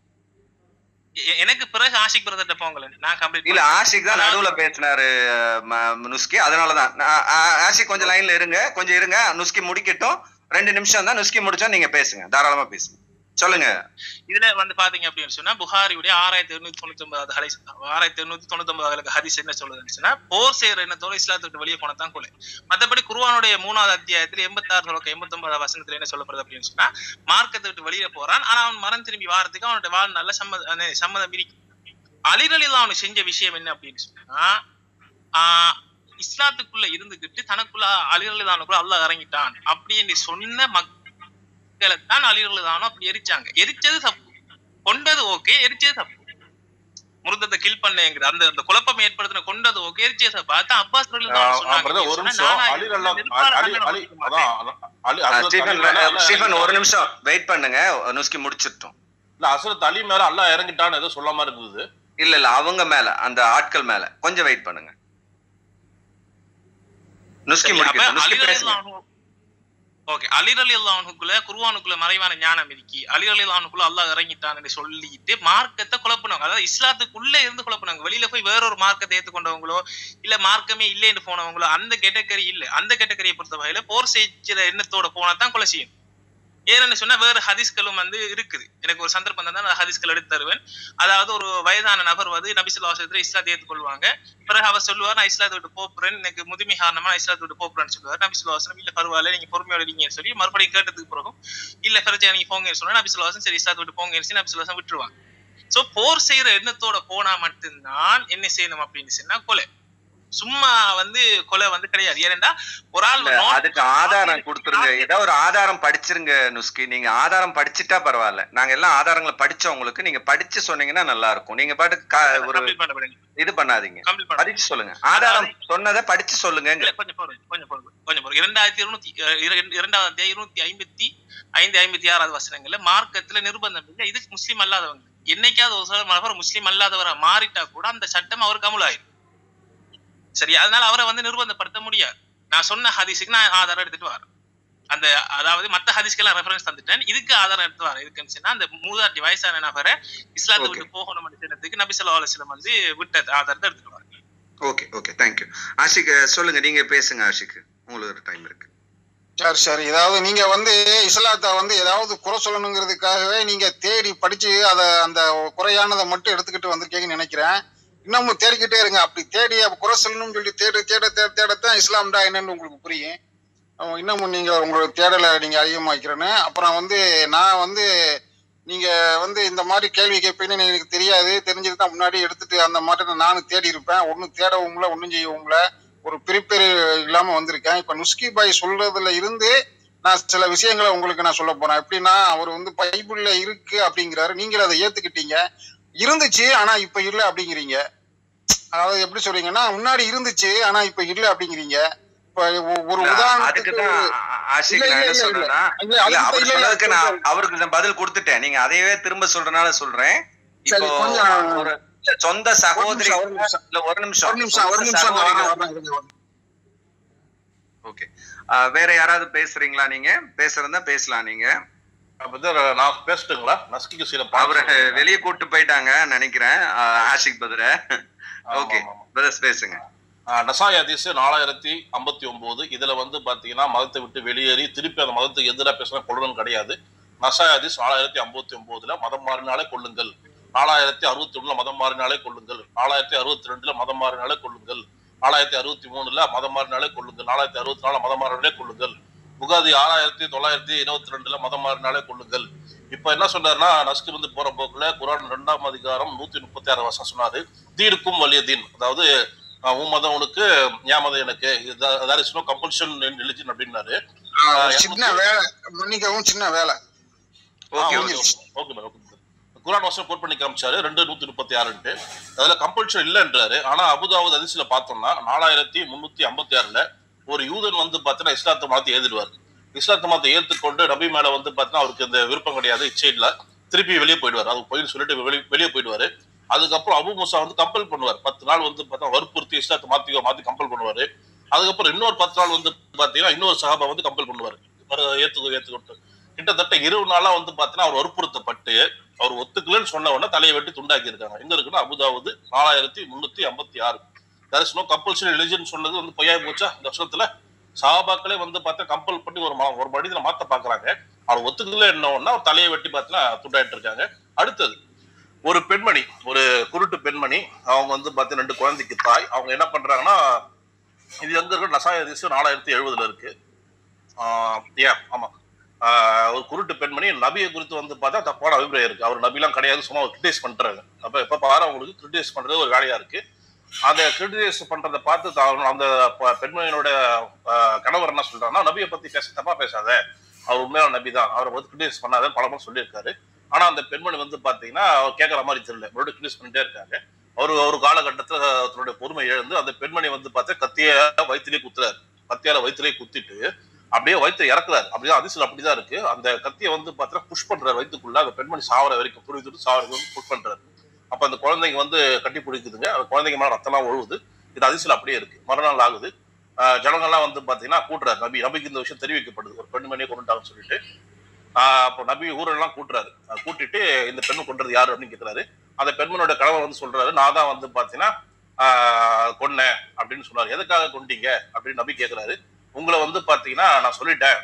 எ- எனக்கு பிறகு ஆஷிக் பிரதர்ட்ட போங்களேன் நான் கம்ப்ளீட் இல்ல ஆஷிக் தான் நடுவுல பேசினாரு ம- நுஸ்கி அதனாலதான் நான் ஆ- ஆஷிக் கொஞ்சம் லைன்ல இருங்க கொஞ்சம் இருங்க நுஸ்கி முடிக்கட்டும் ரெண்டு நிமிஷம் தான் நுஸ்கி முடிச்சா நீங்க பேசுங்க தாராளமா பேசுங்க சொல்லுங்க இதுல வந்து பாத்தீங்க அப்படின்னு சொன்னா புகாரியுடைய ஆறாயிரத்தி எண்ணூத்தி தொண்ணூத்தி ஒன்பதாவது ஹரிஸ் ஆறாயிரத்தி எண்ணூத்தி தொண்ணூத்தி ஒன்பதாவது ஹரிஸ் என்ன சொல்லுதுன்னு சொன்னா போர் செய்யற எண்ணத்தோட இஸ்லாத்தை விட்டு வெளியே போனதான் கொலை மத்தபடி குருவானுடைய மூணாவது அத்தியாயத்துல எண்பத்தாறு தொடக்க எண்பத்தி ஒன்பதாவது வசனத்துல என்ன சொல்லப்படுது அப்படின்னு சொன்னா மார்க்கத்தை விட்டு வெளியே போறான் ஆனா அவன் மரம் திரும்பி வாரத்துக்கு அவனோட வாழ் நல்ல சம்மத சம்மதம் இருக்கு அலிரலில் அவனு செஞ்ச விஷயம் என்ன அப்படின்னு சொன்னா ஆஹ் இஸ்லாத்துக்குள்ள இருந்துகிட்டு தனக்குள்ள அலிரலிதானுக்குள்ள அல்லாஹ் இறங்கிட்டான் அப்படின்னு சொன்ன மக்களை தான் அலிரலிதானோ அப்படி எரிச்சாங்க எரிச்சது தப்பு கொண்டது ஓகே எரிச்சது தப்பு முருந்தத்தை கில் பண்ணேங்கிற அந்த அந்த குழப்பம் ஏற்படுத்தின கொண்டது ஓகே எரிச்சது தப்பு அதான் அப்பாஸ் ரலியல்லாஹு சொன்னாங்க பிரதர் ஒரு சொன்னா, நிமிஷம் நானா அலி இதுல அல்லா நிர்வாண அலி தண்டனை அலி கொடுக்க மாட்டேன். அதான் அலி ஆ, ஹசரத் ஸ்டீஃபன் அலி மேல அல்லாஹ் ஸ்டீஃபன் ஒரு இறங்கிட்டான். நிமிஷம் வெயிட் பண்ணுங்க நுஸ்கி முடிச்சிட்டோம் இல்ல ஹசரத் அலி மேல அல்லாஹ் இறங்கிட்டான்னு ஏதோ சொல்லாம இருந்தது இல்ல இல்ல அவங்க மேல அந்த ஆட்கள் மேல கொஞ்சம் வெயிட் பண்ணுங்க நுஸ்கி சரி, அப்ப முடிக்கட்டும் நுஸ்கி அலி பேசுங்க ரலியல்லாஹு ஓகே அலிர் அலி அல்லாஹுக்குள்ள குருவானுக்குள்ள மறைவான ஞானம் இருக்கி அலிர் அலி அல்லாஹுக்குள்ள அல்லாஹ் இறங்கிட்டான்னு சொல்லிட்டு மார்க்கத்தை குழப்பினவங்க அதாவது இஸ்லாத்துக்குள்ள இருந்து குழப்பினவங்க வெளியில போய் வேறொரு மார்க்கத்தை ஏத்துக்கொண்டவங்களோ இல்ல மார்க்கமே இல்லைன்னு போனவங்களோ அந்த கேட்டகரி இல்ல அந்த கேட்டகரியை பொறுத்த வகையில போர் செய்கிற எண்ணத்தோட போனா தான் கொலை செய்யும் ஏன்னு சொன்னா வேறு ஹதீஸ்களும் வந்து இருக்குது எனக்கு ஒரு சந்தர்ப்பம் தான் நான் ஹதீஸ்கள் எடுத்து தருவேன் அதாவது ஒரு வயதான நபர் வந்து நபிசுல்லா வாசத்துல இஸ்லாத்தை ஏற்றுக்கொள்வாங்க பிறகு அவர் சொல்லுவார் நான் இஸ்லாத்தை விட்டு போப்புறேன் எனக்கு முதுமை காரணமா நான் இஸ்லாத்தை விட்டு போப்புறேன்னு சொல்லுவார் நபிசுல்லா வாசனம் இல்ல பரவாயில்ல நீங்க பொறுமையோட இருக்கீங்கன்னு சொல்லி மறுபடியும் கேட்டதுக்கு பிறகும் இல்ல பிரச்சனை நீங்க போங்கன்னு சொன்னா நபிசுல்லா வாசன் சரி இஸ்லாத்தை விட்டு போங்கன்னு சொல்லி நபிசுல்லா வாசன் விட்டுருவாங்க சோ போர் செய்யற எண்ணத்தோட போனா மட்டும்தான் என்ன செய்யணும் அப்படின்னு சொன்னா கொலை சும்மா வந்து கொலை வந்து கிடையாது ஏனென்றா ஒரு ஆள் இல்ல, நோட் அதுக்கு ஆதாரம் கொடுத்துருங்க ஏதாவது ஒரு ஆதாரம் படிச்சிருங்க நுஸ்கி நீங்க ஆதாரம் படிச்சுட்டா பரவாயில்ல நாங்க எல்லாம் ஆதாரங்களை படிச்சவங்களுக்கு நீங்க படிச்சு சொன்னீங்கன்னா நல்லா இருக்கும் நீங்க பாட்டுக்கு கா- ஒரு கம்ப்ளீட் பண்ண விடுங்க இது பண்ணாதீங்க கம்ப்ளீட் பண்ண படிச்சு சொல்லுங்க ஆதாரம் சொன்னதை படிச்சு சொல்லுங்க இல்ல கொஞ்சம் பொறுங்க கொஞ்சம் பொறுங்க கொஞ்சம் பொறுங்க இரண்டாயிரத்தி இருநூத்தி அஹ், இர- இரண்டாவது அத்தியாயம் இருநூத்தி ஐம்பத்தி ஐந்து ஐம்பத்தி ஆறாவது வசனங்கள்ல மார்க்கத்துல நிர்பந்தம் இல்லை இதுக்கு முஸ்லீம் அல்லாதவங்க என்னைக்காவது ஒரு சில நபர் முஸ்லீம் அல்லாதவரா மாறிட்டா கூட அந்த சட்டம் அவருக்கு அமுலாயிரும் சரி அதனால அவரை வந்து நிர்பந்தப்படுத்த முடியாது நான் சொன்ன ஹதீஸுக்கு நான் ஆதாரம் எடுத்துட்டு வரேன் அந்த அதாவது மத்த ஹதீஸ்க்கெல்லாம் ரெஃபரன்ஸ் தந்துட்டேன் இதுக்கு ஆதாரம் எடுத்து வரேன் இதுக்குன்னு சொன்னா அந்த மூதாட்டி வயசான நபரை இஸ்லாத்தை விட்டு போகணும் சொன்னதுக்கு நபி ஸல்லல்லாஹு அலைஹி வஸல்லம் வந்து விட்ட ஆதாரத்தை எடுத்துட்டு வரேன் ஓகே ஓகே தேங்க்யூ ஆஷிக் அஹ், சொல்லுங்க நீங்க பேசுங்க ஆஷிக் உங்களுக்கு ஒரு டைம் இருக்கு சரி சரி ஏதாவது நீங்க வந்து இஸ்லாத்தை வந்து ஏதாவது குறை சொல்லணுங்கிறதுக்காகவே நீங்க தேடி படிச்சு அத அந்த குறையானதை மட்டும் எடுத்துக்கிட்டு வந்திருக்கீங்கன்னு நினைக்கிறேன் இன்னமும் தேடிக்கிட்டே இருங்க அப்படி தேடி அப்ப குறை சொல்லணும்னு சொல்லி தேட தேட தேட தேடத்தான் இஸ்லாம்டா என்னன்னு உங்களுக்கு புரியும் அஹ் இன்னமும் நீங்க உங்களோட தேடலை நீங்க அதிகமாக்கிறேன்னு அப்புறம் வந்து நான் வந்து நீங்க வந்து இந்த மாதிரி கேள்வி கேட்பீங்கன்னு எனக்கு தெரியாது தெரிஞ்சது தான் முன்னாடி எடுத்துட்டு அந்த மாதிரி நானும் தேடி இருப்பேன் ஒன்றும் தேடவும் இல்லை ஒன்றும் செய்யவும் இல்லை ஒரு பிரிப்பேர் இல்லாம வந்திருக்கேன் இப்ப நுஸ்கி பாய் சொல்றதுல இருந்து நான் சில விஷயங்களை உங்களுக்கு நான் சொல்ல போறேன் எப்படின்னா அவர் வந்து பைபிள்ல இருக்கு அப்படிங்கிறாரு நீங்களும் அதை ஏத்துக்கிட்டீங்க இருந்துச்சு ஆனா இப்ப இல்ல அப்படிங்கிறீங்க அதாவது எப்படி சொல்றீங்கன்னா முன்னாடி இருந்துச்சு ஆனா இப்ப இல்ல அப்படிங்கிறீங்க இப்ப ஒ- ஒரு இல்ல, உதாரணத்துக்கு அதுக்குதான் ஆ- ஆஷிக் இல்ல, நான் இல்ல, என்ன இல்ல, சொல்றேன்னா இல்ல, இல்ல அதுக்கு அவர் இல்ல, இல்ல, சொன்னதுக்கு நான் சொல்றேன். அவருக்கு நான் பதில் கொடுத்துட்டேன் நீங்க அதையவே திரும்ப சொல்றதுனால சொல்றேன் இப்போ சரி, கொஞ்சம் ஒரு இல்ல, சொந்த சகோதரி ஒரு நிமிஷம். இல்ல ஒரு நிமிஷம் ஒரு நிமிஷம் ஒரு சொந்த நிமிஷம் நான் சகோதரிகள் வரேன், வரேன், வரேன். ஓகே வேற யாராவது பேசுறீங்களா நீங்க பேசுறதா பேசலாம் நீங்க நான் பேசட்டுங்களா நஸ்கிக்கு சில அவரை வெளியே கூட்டு போயிட்டாங்க நினைக்கிறேன் ஆஹ் ஆஷிக் பதிர ஓகே பிரதர்ஸ் பேசுங்க நசாய் ஹதீஸ் நாலாயிரத்தி ஐம்பத்தி ஒன்பது இதுல வந்து பாத்தீங்கன்னா மதத்தை விட்டு வெளியேறி திருப்பி அந்த மதத்துக்கு எதிராக பேசுனா கொள்ளணும் கிடையாது நசாய் ஹதீஸ் நாலாயிரத்தி ஐம்பத்தி ஒன்பதுல மதம் மாறினாலே கொள்ளுங்கள் நாலாயிரத்தி அறுபத்தி ஒண்ணுல மதம் மாறினாலே கொள்ளுங்கள் நாலாயிரத்தி அறுபத்தி ரெண்டுல மதம் மாறினாலே கொள்ளுங்கள் நாலாயிரத்தி அறுபத்தி மூணுல மதம் மாறினாலே கொள்ளுங்கள் நாலாயிரத்தி அறுபத்தி நாலுல மதம் மாறினாலே கொள்ளுங்கள் புகாதி ஆறாயிரத்தி தொள்ளாயிரத்தி இருபத்தி ரெண்டுல மதம் மாறினாலே கொள்ளுங்கள் இப்ப என்ன சொன்னாருன்னா நஸ்கி வந்து போற போக்குல குரான் ரெண்டாம் அதிகாரம் நூத்தி முப்பத்தி ஆறு வருஷம் சொன்னாரு தீனுக்கும் வலிய தீன் அதாவது அஹ், உன் மதம் உனக்கு என் மதம் எனக்கு that is no compulsion in religion அப்படின்னாரு ஆஹ், ஒரு அஹ், சின்ன வேலை மன்னிக்கவும் சின்ன வேலை okay okay okay madam okay குரான் வருஷம் கோட் பண்ணி காமிச்சாரு ரெண்டு நூத்தி முப்பத்தி ஆறுன்ட்டு அதுல கம்பல்ஷன் இல்லைன்றாரு ஆனா அபுதாபுத் அதிசல பார்த்தோம்னா நாலாயிரத்தி முன்னூத்தி ஐம்பத்தி ஆறுல ஒரு யூதன் வந்து பார்த்தீங்கன்னா இஸ்லாத்தை மாத்தி எழுதிடுவார் இஸ்லாத்தை மாத்தி ஏத்துக்கொண்டு நபி மேல வந்து பார்த்தீங்கன்னா அவருக்கு இந்த விருப்பம் கிடையாது இச்சை இல்ல திருப்பி வெளியே போயிடுவார் அது போயின்னு சொல்லிட்டு வெளியே வெளியே போயிடுவாரு அதுக்கப்புறம் அபு மூசா வந்து கம்பல் பண்ணுவார் பத்து நாள் வந்து பார்த்தா வற்புறுத்தி இஸ்லாத்தை மாத்தி மாத்தி கம்பல் பண்ணுவாரு அதுக்கப்புறம் இன்னொரு பத்து நாள் வந்து பாத்தீங்கன்னா இன்னொரு சஹாபா வந்து கம்பல் பண்ணுவாரு வர- ஏத்துக்கோ ஏத்துக்கிட்டு கிட்டத்தட்ட இருபது நாளா வந்து பாத்தீங்கன்னா அவர் வற்புறுத்தப்பட்டு அவர் ஒத்துக்கலன்னு சொன்ன உடனே தலையை வெட்டி துண்டாக்கி இருக்காங்க எங்க இருக்குன்னா அபுதாபுது நாலாயிரத்தி முன்னூத்தி ஐம்பத்தி ஆறு தரிசனோ நோ கம்பல்சரி ரிலிஜன் சொன்னது வந்து பொய்யாய் போச்சா இந்த வருஷத்துல சஹாபாக்களே வந்து பார்த்தா கம்பல் பண்ணி ஒரு ம- ஒரு மனிதனை மாத்த பாக்குறாங்க அவர் ஒத்துக்கல என்ன ஒண்ணா அவர் தலையை வெட்டி பார்த்தீங்கன்னா துண்டாயிட்டு இருக்காங்க அடுத்தது ஒரு பெண்மணி ஒரு குருட்டு பெண்மணி அவங்க வந்து பார்த்தீங்கன்னா ரெண்டு குழந்தைக்கு தாய் அவங்க என்ன பண்றாங்கன்னா இது எங்க இருக்கு நசாய அதிசயம் நாலாயிரத்தி எழுபதுல இருக்கு ஏன் ஆமா ஆஹ் ஒரு குருட்டு பெண்மணி நபியை குறித்து வந்து பார்த்தா தப்பான அபிப்பிராயம் இருக்கு அவர் நபிலாம் கிடையாது சும்மா கிரிட்டிசைஸ் பண்றாங்க அப்ப எப்ப பாரு அவங்களுக்கு கிரிட்டிசைஸ் பண்றது ஒரு வேலையா இருக்கு அந்த கிரிட்டிசைஸ் பண்றதை பார்த்து தா- அந்த ப- பெண்மணியோட ஆஹ் கணவர் என்ன சொல்றாருன்னா நபியை பத்தி பேச தப்பா பேசாத அவர் உண்மையான நபி தான் அவரை வந்து கிரிட்டிசைஸ் பண்ணாதன்னு பல முறை சொல்லியிருக்காரு ஆனா அந்த பெண்மணி வந்து பாத்தீங்கன்னா அவர் கேட்கற மாதிரி தெரியல மறுபடியும் கிரிட்டிசைஸ் பண்ணிட்டே இருக்காங்க அவர் ஒரு காலகட்டத்துல தன்னுடைய பொறுமை இழந்து அந்த பெண்மணி வந்து பார்த்தா கத்திய வயிற்றுலேயே குத்துறாரு கத்தியால வயிற்றுலேயே குத்திட்டு அப்படியே வயிற்று இறக்குறாரு அப்படியே அதிசல் அப்படிதான் இருக்கு அந்த கத்தியை வந்து பார்த்தீங்கன்னா புஷ் பண்றாரு வயிற்றுக்குள்ள அந்த பெண்மணி சாவர வரைக்கும் புரிவிட்டு சாவர வரைக்கும் புஷ் பண்றாரு அப்ப அந்த குழந்தைங்க வந்து கட்டி பிடிக்குதுங்க அந்த குழந்தைங்க மேல ரத்தம்லாம் ஒழுகுது இது அதிசல் அப்படியே இருக்கு மறுநாள் ஆகுது ஆஹ் ஜனங்கள்லாம் வந்து பாத்தீங்கன்னா கூட்டுறாரு நபி நபிக்கு இந்த விஷயம் தெரிவிக்கப்படுது ஒரு பெண்மணியை கொண்டுட்டாங்கன்னு சொல்லிட்டு ஆஹ் அப்போ நபி ஊரெல்லாம் கூட்டுறாரு ஆஹ் கூட்டிட்டு இந்த பெண்ணு கொண்டது யாரு அப்படின்னு கேட்கிறாரு அந்த பெண்மனோட கணவர் வந்து சொல்றாரு நான் தான் வந்து பாத்தீங்கன்னா ஆஹ் கொன்னேன் அப்படின்னு சொன்னாரு எதுக்காக கொண்டீங்க அப்படின்னு நபி கேட்கிறாரு உங்களை வந்து பாத்தீங்கன்னா நான் சொல்லிட்டேன்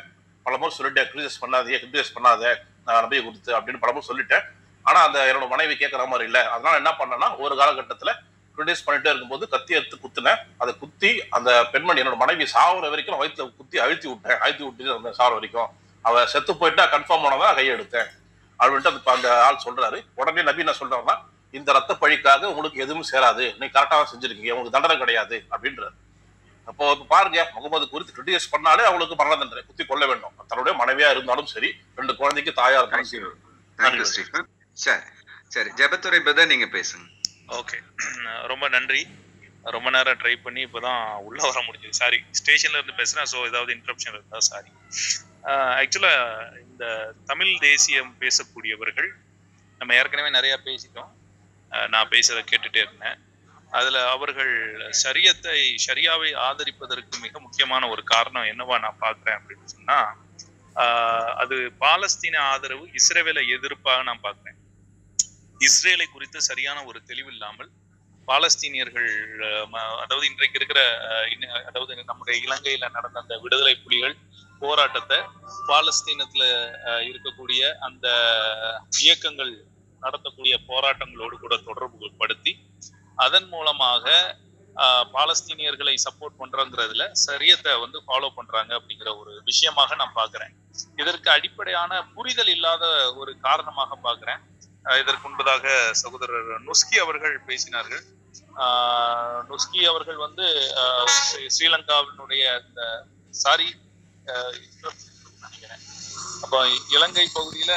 பலமுறை சொல்லிட்டேன் கிரிட்டிசைஸ் பண்ணாதே கிரிட்டிசைஸ் பண்ணாத நான் நம்பிக்கை கொடுத்து அப்படின்னு பலமுறை சொல்லிட்டேன் ஆனா அந்த என்னோட மனைவி கேட்கற மாதிரி இல்லை அதனால என்ன பண்ணேன்னா ஒரு காலகட்டத்துல கிரிட்டிசைஸ் பண்ணிட்டே இருக்கும்போது கத்தி எடுத்து குத்துனேன் அதை குத்தி அந்த பெண்மணி என்னோட மனைவி சாவுற வரைக்கும் நான் வயிற்றுல குத்தி அழுத்தி விட்டேன் அழுத்தி விட்டு அந்த சாவுற வரைக்கும் அவ செத்து போயிட்டா கன்ஃபார்ம் ஆனதான் கையை எடுத்தேன் அப்படின்ட்டு அந்த அந்த ஆள் சொல்றாரு உடனே நபி என்ன சொல்றாருன்னா இந்த ரத்த பழிக்காக உங்களுக்கு எதுவும் சேராது நீ கரெக்டாக தான் செஞ்சிருக்கீங்க உங்களுக்கு தண்டனை கிடையாது அப்படின்றாரு அப்போ இப்ப பாருங்க முகமது குறித்து கிரிட்டிசைஸ் பண்ணாலே அவங்களுக்கு மரண தண்டனை குத்தி கொள்ள வேண்டும் தன்னுடைய மனைவியா இருந்தாலும் சரி ரெண்டு குழந்தைக்கு தாயா இருந்தாலும் சரி தேங்க்யூ ஸ்டீஃபன் சரி சரி ஜெபத்துறை பிரதர் நீங்க பேசுங்க ஓகே ரொம்ப நன்றி ரொம்ப நேரம் ட்ரை பண்ணி இப்போதான் உள்ள வர முடிஞ்சது சாரி ஸ்டேஷன்ல இருந்து பேசுறேன் ஸோ ஏதாவது இன்டரப்ஷன் இருந்தா சாரி ஆக்சுவலா இந்த தமிழ் தேசியம் பேசக்கூடியவர்கள் நம்ம ஏற்கனவே நிறைய பேசிட்டோம் அஹ் நான் பேசுறத கேட்டுட்டே இருந்தேன் அதுல அவர்கள் ஷரியத்தை ஷரியாவை ஆதரிப்பதற்கு மிக முக்கியமான ஒரு காரணம் என்னவா நான் பார்க்கிறேன் அப்படின்னு சொன்னா ஆஹ் அது பாலஸ்தீன ஆதரவு இஸ்ரேவேலை எதிர்ப்பாக நான் பார்க்கிறேன் இஸ்ரேலை குறித்து சரியான ஒரு தெளிவு இல்லாமல் பாலஸ்தீனியர்கள் அஹ், ம- அதாவது இன்றைக்கு இருக்கிற அஹ், இன்ன- அதாவது நம்முடைய இலங்கையில நடந்த அந்த விடுதலை புலிகள் போராட்டத்தை பாலஸ்தீனத்துல அஹ், இருக்கக்கூடிய அந்த இயக்கங்கள் நடத்தக்கூடிய போராட்டங்களோடு கூட தொடர்பு படுத்தி அதன் மூலமாக ஆஹ், பாலஸ்தீனியர்களை சப்போர்ட் பண்றங்கிறதுல சரியத்தை வந்து ஃபாலோ பண்றாங்க அப்படிங்கிற ஒரு விஷயமாக நான் பார்க்கிறேன் இதற்கு அடிப்படையான புரிதல் இல்லாத ஒரு காரணமாக பார்க்கிறேன் ஆஹ், இதற்கு முன்பதாக சகோதரர் நுஸ்கி அவர்கள் பேசினார்கள் ஆஹ், நுஸ்கி அவர்கள் வந்து ஆஹ், ஸ்ரீ- ஸ்ரீலங்காவினுடைய இந்த சாரி நினைக்கிறேன் அப்போ இலங்கை பகுதியில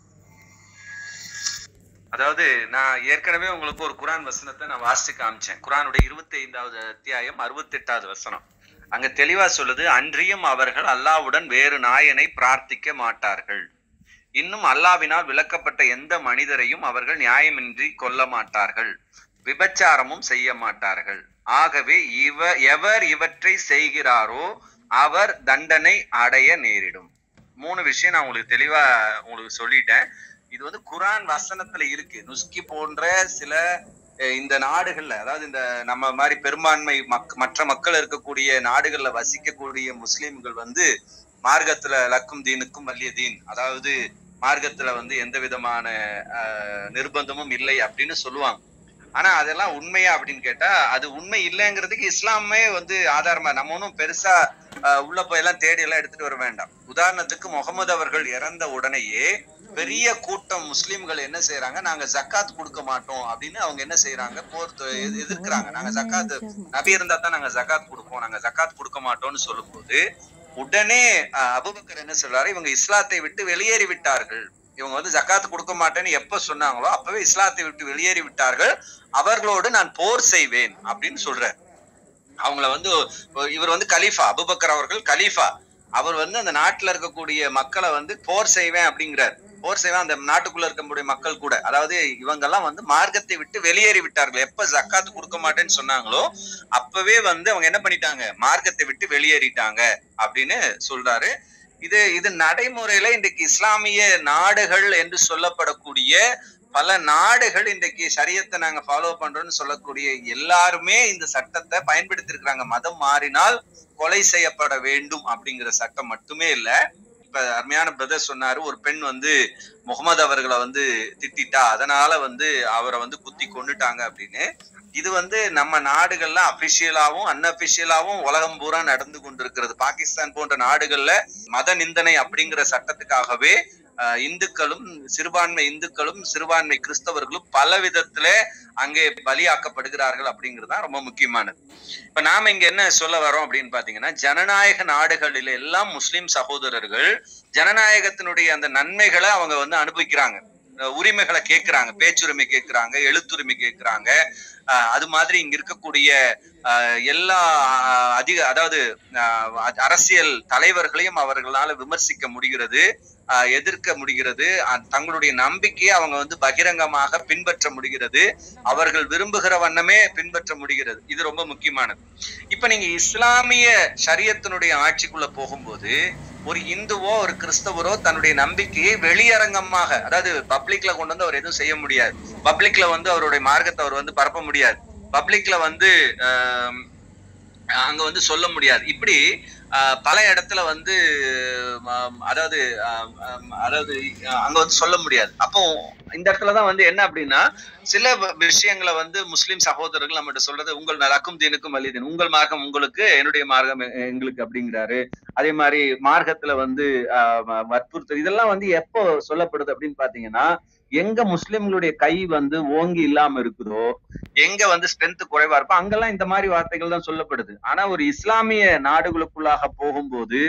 அதாவது நான் ஏற்கனவே உங்களுக்கு ஒரு குரான் வசனத்தை நான் வாசிச்சு காமிச்சேன் குரானுடைய இருபத்தி ஐந்தாவது அத்தியாயம் அறுபத்தி எட்டாவது வசனம் அங்க தெளிவா சொல்லுது அன்றியும் அவர்கள் அல்லாவுடன் வேறு நாயனை பிரார்த்திக்க மாட்டார்கள் இன்னும் அல்லாவினால் விலக்கப்பட்ட எந்த மனிதரையும் அவர்கள் நியாயமின்றி கொல்ல மாட்டார்கள் விபச்சாரமும் செய்ய மாட்டார்கள் ஆகவே இவ எவர் இவற்றை செய்கிறாரோ அவர் தண்டனை அடைய நேரிடும் மூணு விஷயம் நான் உங்களுக்கு தெளிவா உங்களுக்கு சொல்லிட்டேன் இது வந்து குரான் வசனத்துல இருக்கு நுஸ்கி போன்ற சில அஹ், இந்த நாடுகள்ல அதாவது இந்த நம்ம மாதிரி பெரும்பான்மை மக் மற்ற மக்கள் இருக்கக்கூடிய நாடுகள்ல வசிக்கக்கூடிய முஸ்லிம்கள் வந்து மார்க்கத்துல லக்கும் தீனுக்கும் வல்லிய தீன் அதாவது மார்க்கத்துல வந்து எந்த விதமான அஹ், நிர்பந்தமும் இல்லை அப்படின்னு சொல்லுவாங்க ஆனா அதெல்லாம் உண்மையா அப்படின்னு கேட்டா அது உண்மை இல்லைங்கிறதுக்கு இஸ்லாமே வந்து ஆதாரமா நம்ம ஒன்றும் பெருசா அஹ், உள்ள போய் எல்லாம் தேடி எல்லாம் எடுத்துட்டு வர வேண்டாம் உதாரணத்துக்கு முகமது அவர்கள் இறந்த உடனேயே பெரிய கூட்டம் முஸ்லிம்கள் என்ன செய்யறாங்க நாங்க ஜக்காத் கொடுக்க மாட்டோம் அப்படின்னு அவங்க என்ன செய்யறாங்க போர் தொ- எதி- எதிர்க்கிறாங்க நாங்க ஜக்காத் நபி இருந்தா தான் நாங்க ஜக்காத் கொடுப்போம் நாங்க ஜக்காத் கொடுக்க மாட்டோம்னு சொல்லும்போது உடனே அஹ், அபூபக்கர் என்ன சொல்றாரு இவங்க இஸ்லாத்தை விட்டு வெளியேறி விட்டார்கள் இவங்க வந்து ஜக்காத் கொடுக்க மாட்டேன்னு எப்ப சொன்னாங்களோ அப்பவே இஸ்லாத்தை விட்டு வெளியேறி விட்டார்கள் அவர்களோடு நான் போர் செய்வேன் அப்படின்னு சொல்றாரு அவங்கள வந்து இவர் வந்து கலீஃபா அபுபக்கர் அவர்கள் கலீஃபா அவர் வந்து அந்த நாட்டுல இருக்கக்கூடிய மக்களை வந்து போர் செய்வேன் அப்படிங்கிறார் போர் செய்வேன் அந்த நாட்டுக்குள்ள இருக்கக்கூடிய மக்கள் கூட அதாவது இவங்கெல்லாம் வந்து மார்க்கத்தை விட்டு வெளியேறி விட்டார்கள் எப்ப ஜக்காத்து கொடுக்க மாட்டேன்னு சொன்னாங்களோ அப்பவே வந்து அவங்க என்ன பண்ணிட்டாங்க மார்க்கத்தை விட்டு வெளியேறிட்டாங்க அப்படின்னு சொல்றாரு இது இது நடைமுறையில இன்றைக்கு இஸ்லாமிய நாடுகள் என்று சொல்லப்படக்கூடிய பல நாடுகள் இன்றைக்கு சரியத்தை நாங்க ஃபாலோ பண்றோம்னு சொல்லக்கூடிய எல்லாருமே இந்த சட்டத்தை பயன்படுத்தி இருக்கிறாங்க மதம் மாறினால் கொலை செய்யப்பட வேண்டும் அப்படிங்கிற சட்டம் மட்டுமே இல்ல இப்ப அருமையான பிரதர் சொன்னாரு ஒரு பெண் வந்து முகமது அவர்களை வந்து திட்டிட்டா அதனால வந்து அவரை வந்து குத்தி கொண்டுட்டாங்க அப்படின்னு இது வந்து நம்ம நாடுகள்ல அபிஷியலாவும் அன்அபிஷியலாவும் உலகம் பூரா நடந்து கொண்டிருக்கிறது பாகிஸ்தான் போன்ற நாடுகள்ல மத நிந்தனை அப்படிங்கிற சட்டத்துக்காகவே அஹ், இந்துக்களும் சிறுபான்மை இந்துக்களும் சிறுபான்மை கிறிஸ்தவர்களும் பல விதத்துல அங்கே பலியாக்கப்படுகிறார்கள் அப்படிங்கிறது தான் ரொம்ப முக்கியமானது இப்ப நாம இங்க என்ன சொல்ல வரோம் அப்படின்னு பாத்தீங்கன்னா ஜனநாயக நாடுகளில் எல்லாம் முஸ்லிம் சகோதரர்கள் ஜனநாயகத்தினுடைய அந்த நன்மைகளை அவங்க வந்து அனுபவிக்கிறாங்க அஹ் உரிமைகளை கேட்கிறாங்க பேச்சுரிமை கேட்கிறாங்க எழுத்துரிமை கேட்கிறாங்க அஹ் அது மாதிரி இங்க இருக்கக்கூடிய அஹ், எல்லா அஹ், அதிக அதாவது அஹ், அ- அரசியல் தலைவர்களையும் அவர்களால விமர்சிக்க முடிகிறது அஹ், எதிர்க்க முடிகிறது அஹ், தங்களுடைய நம்பிக்கையை அவங்க வந்து பகிரங்கமாக பின்பற்ற முடிகிறது அவர்கள் விரும்புகிற வண்ணமே பின்பற்ற முடிகிறது இது ரொம்ப முக்கியமானது இப்ப நீங்க இஸ்லாமிய ஷரியத்தினுடைய ஆட்சிக்குள்ள போகும்போது ஒரு இந்துவோ ஒரு கிறிஸ்தவரோ தன்னுடைய நம்பிக்கையை வெளியரங்கமாக அதாவது பப்ளிக்ல கொண்டு வந்து அவர் எதுவும் செய்ய முடியாது பப்ளிக்ல வந்து அவருடைய மார்க்கத்தை அவர் வந்து பரப்ப முடியாது பப்ளிக்ல வந்து ஆம், அஹ் அங்க வந்து சொல்ல முடியாது இப்படி அஹ், பல இடத்துல வந்து ஆம், அதாவது ஆம், ஆம், அதாவது அஹ், அங்க வந்து சொல்ல முடியாது அப்போ இந்த இடத்துலதான் வந்து என்ன அப்படின்னா சில வ- விஷயங்களை வந்து முஸ்லிம் சகோதரர்கள் நம்மகிட்ட சொல்றது உங்கள் நலக்கும் தீனுக்கும் வலிதீன் உங்கள் மார்க்கம் உங்களுக்கு என்னுடைய மார்க்கம் எ- எங்களுக்கு அப்படிங்கிறாரு அதே மாதிரி மார்க்கத்துல வந்து ஆஹ், வ- வற்புறுத்தல் இதெல்லாம் வந்து எப்போ சொல்லப்படுது அப்படின்னு பாத்தீங்கன்னா எங்க முஸ்லிம்களுடைய கை வந்து ஓங்கி இல்லாம இருக்குதோ எங்க வந்து ஸ்ட்ரென்த் குறைவா இருக்கோ அங்கெல்லாம் இந்த மாதிரி வார்த்தைகள் தான் சொல்லப்படுது ஆனா ஒரு இஸ்லாமிய நாடுகளுக்குள்ளாக போகும்போது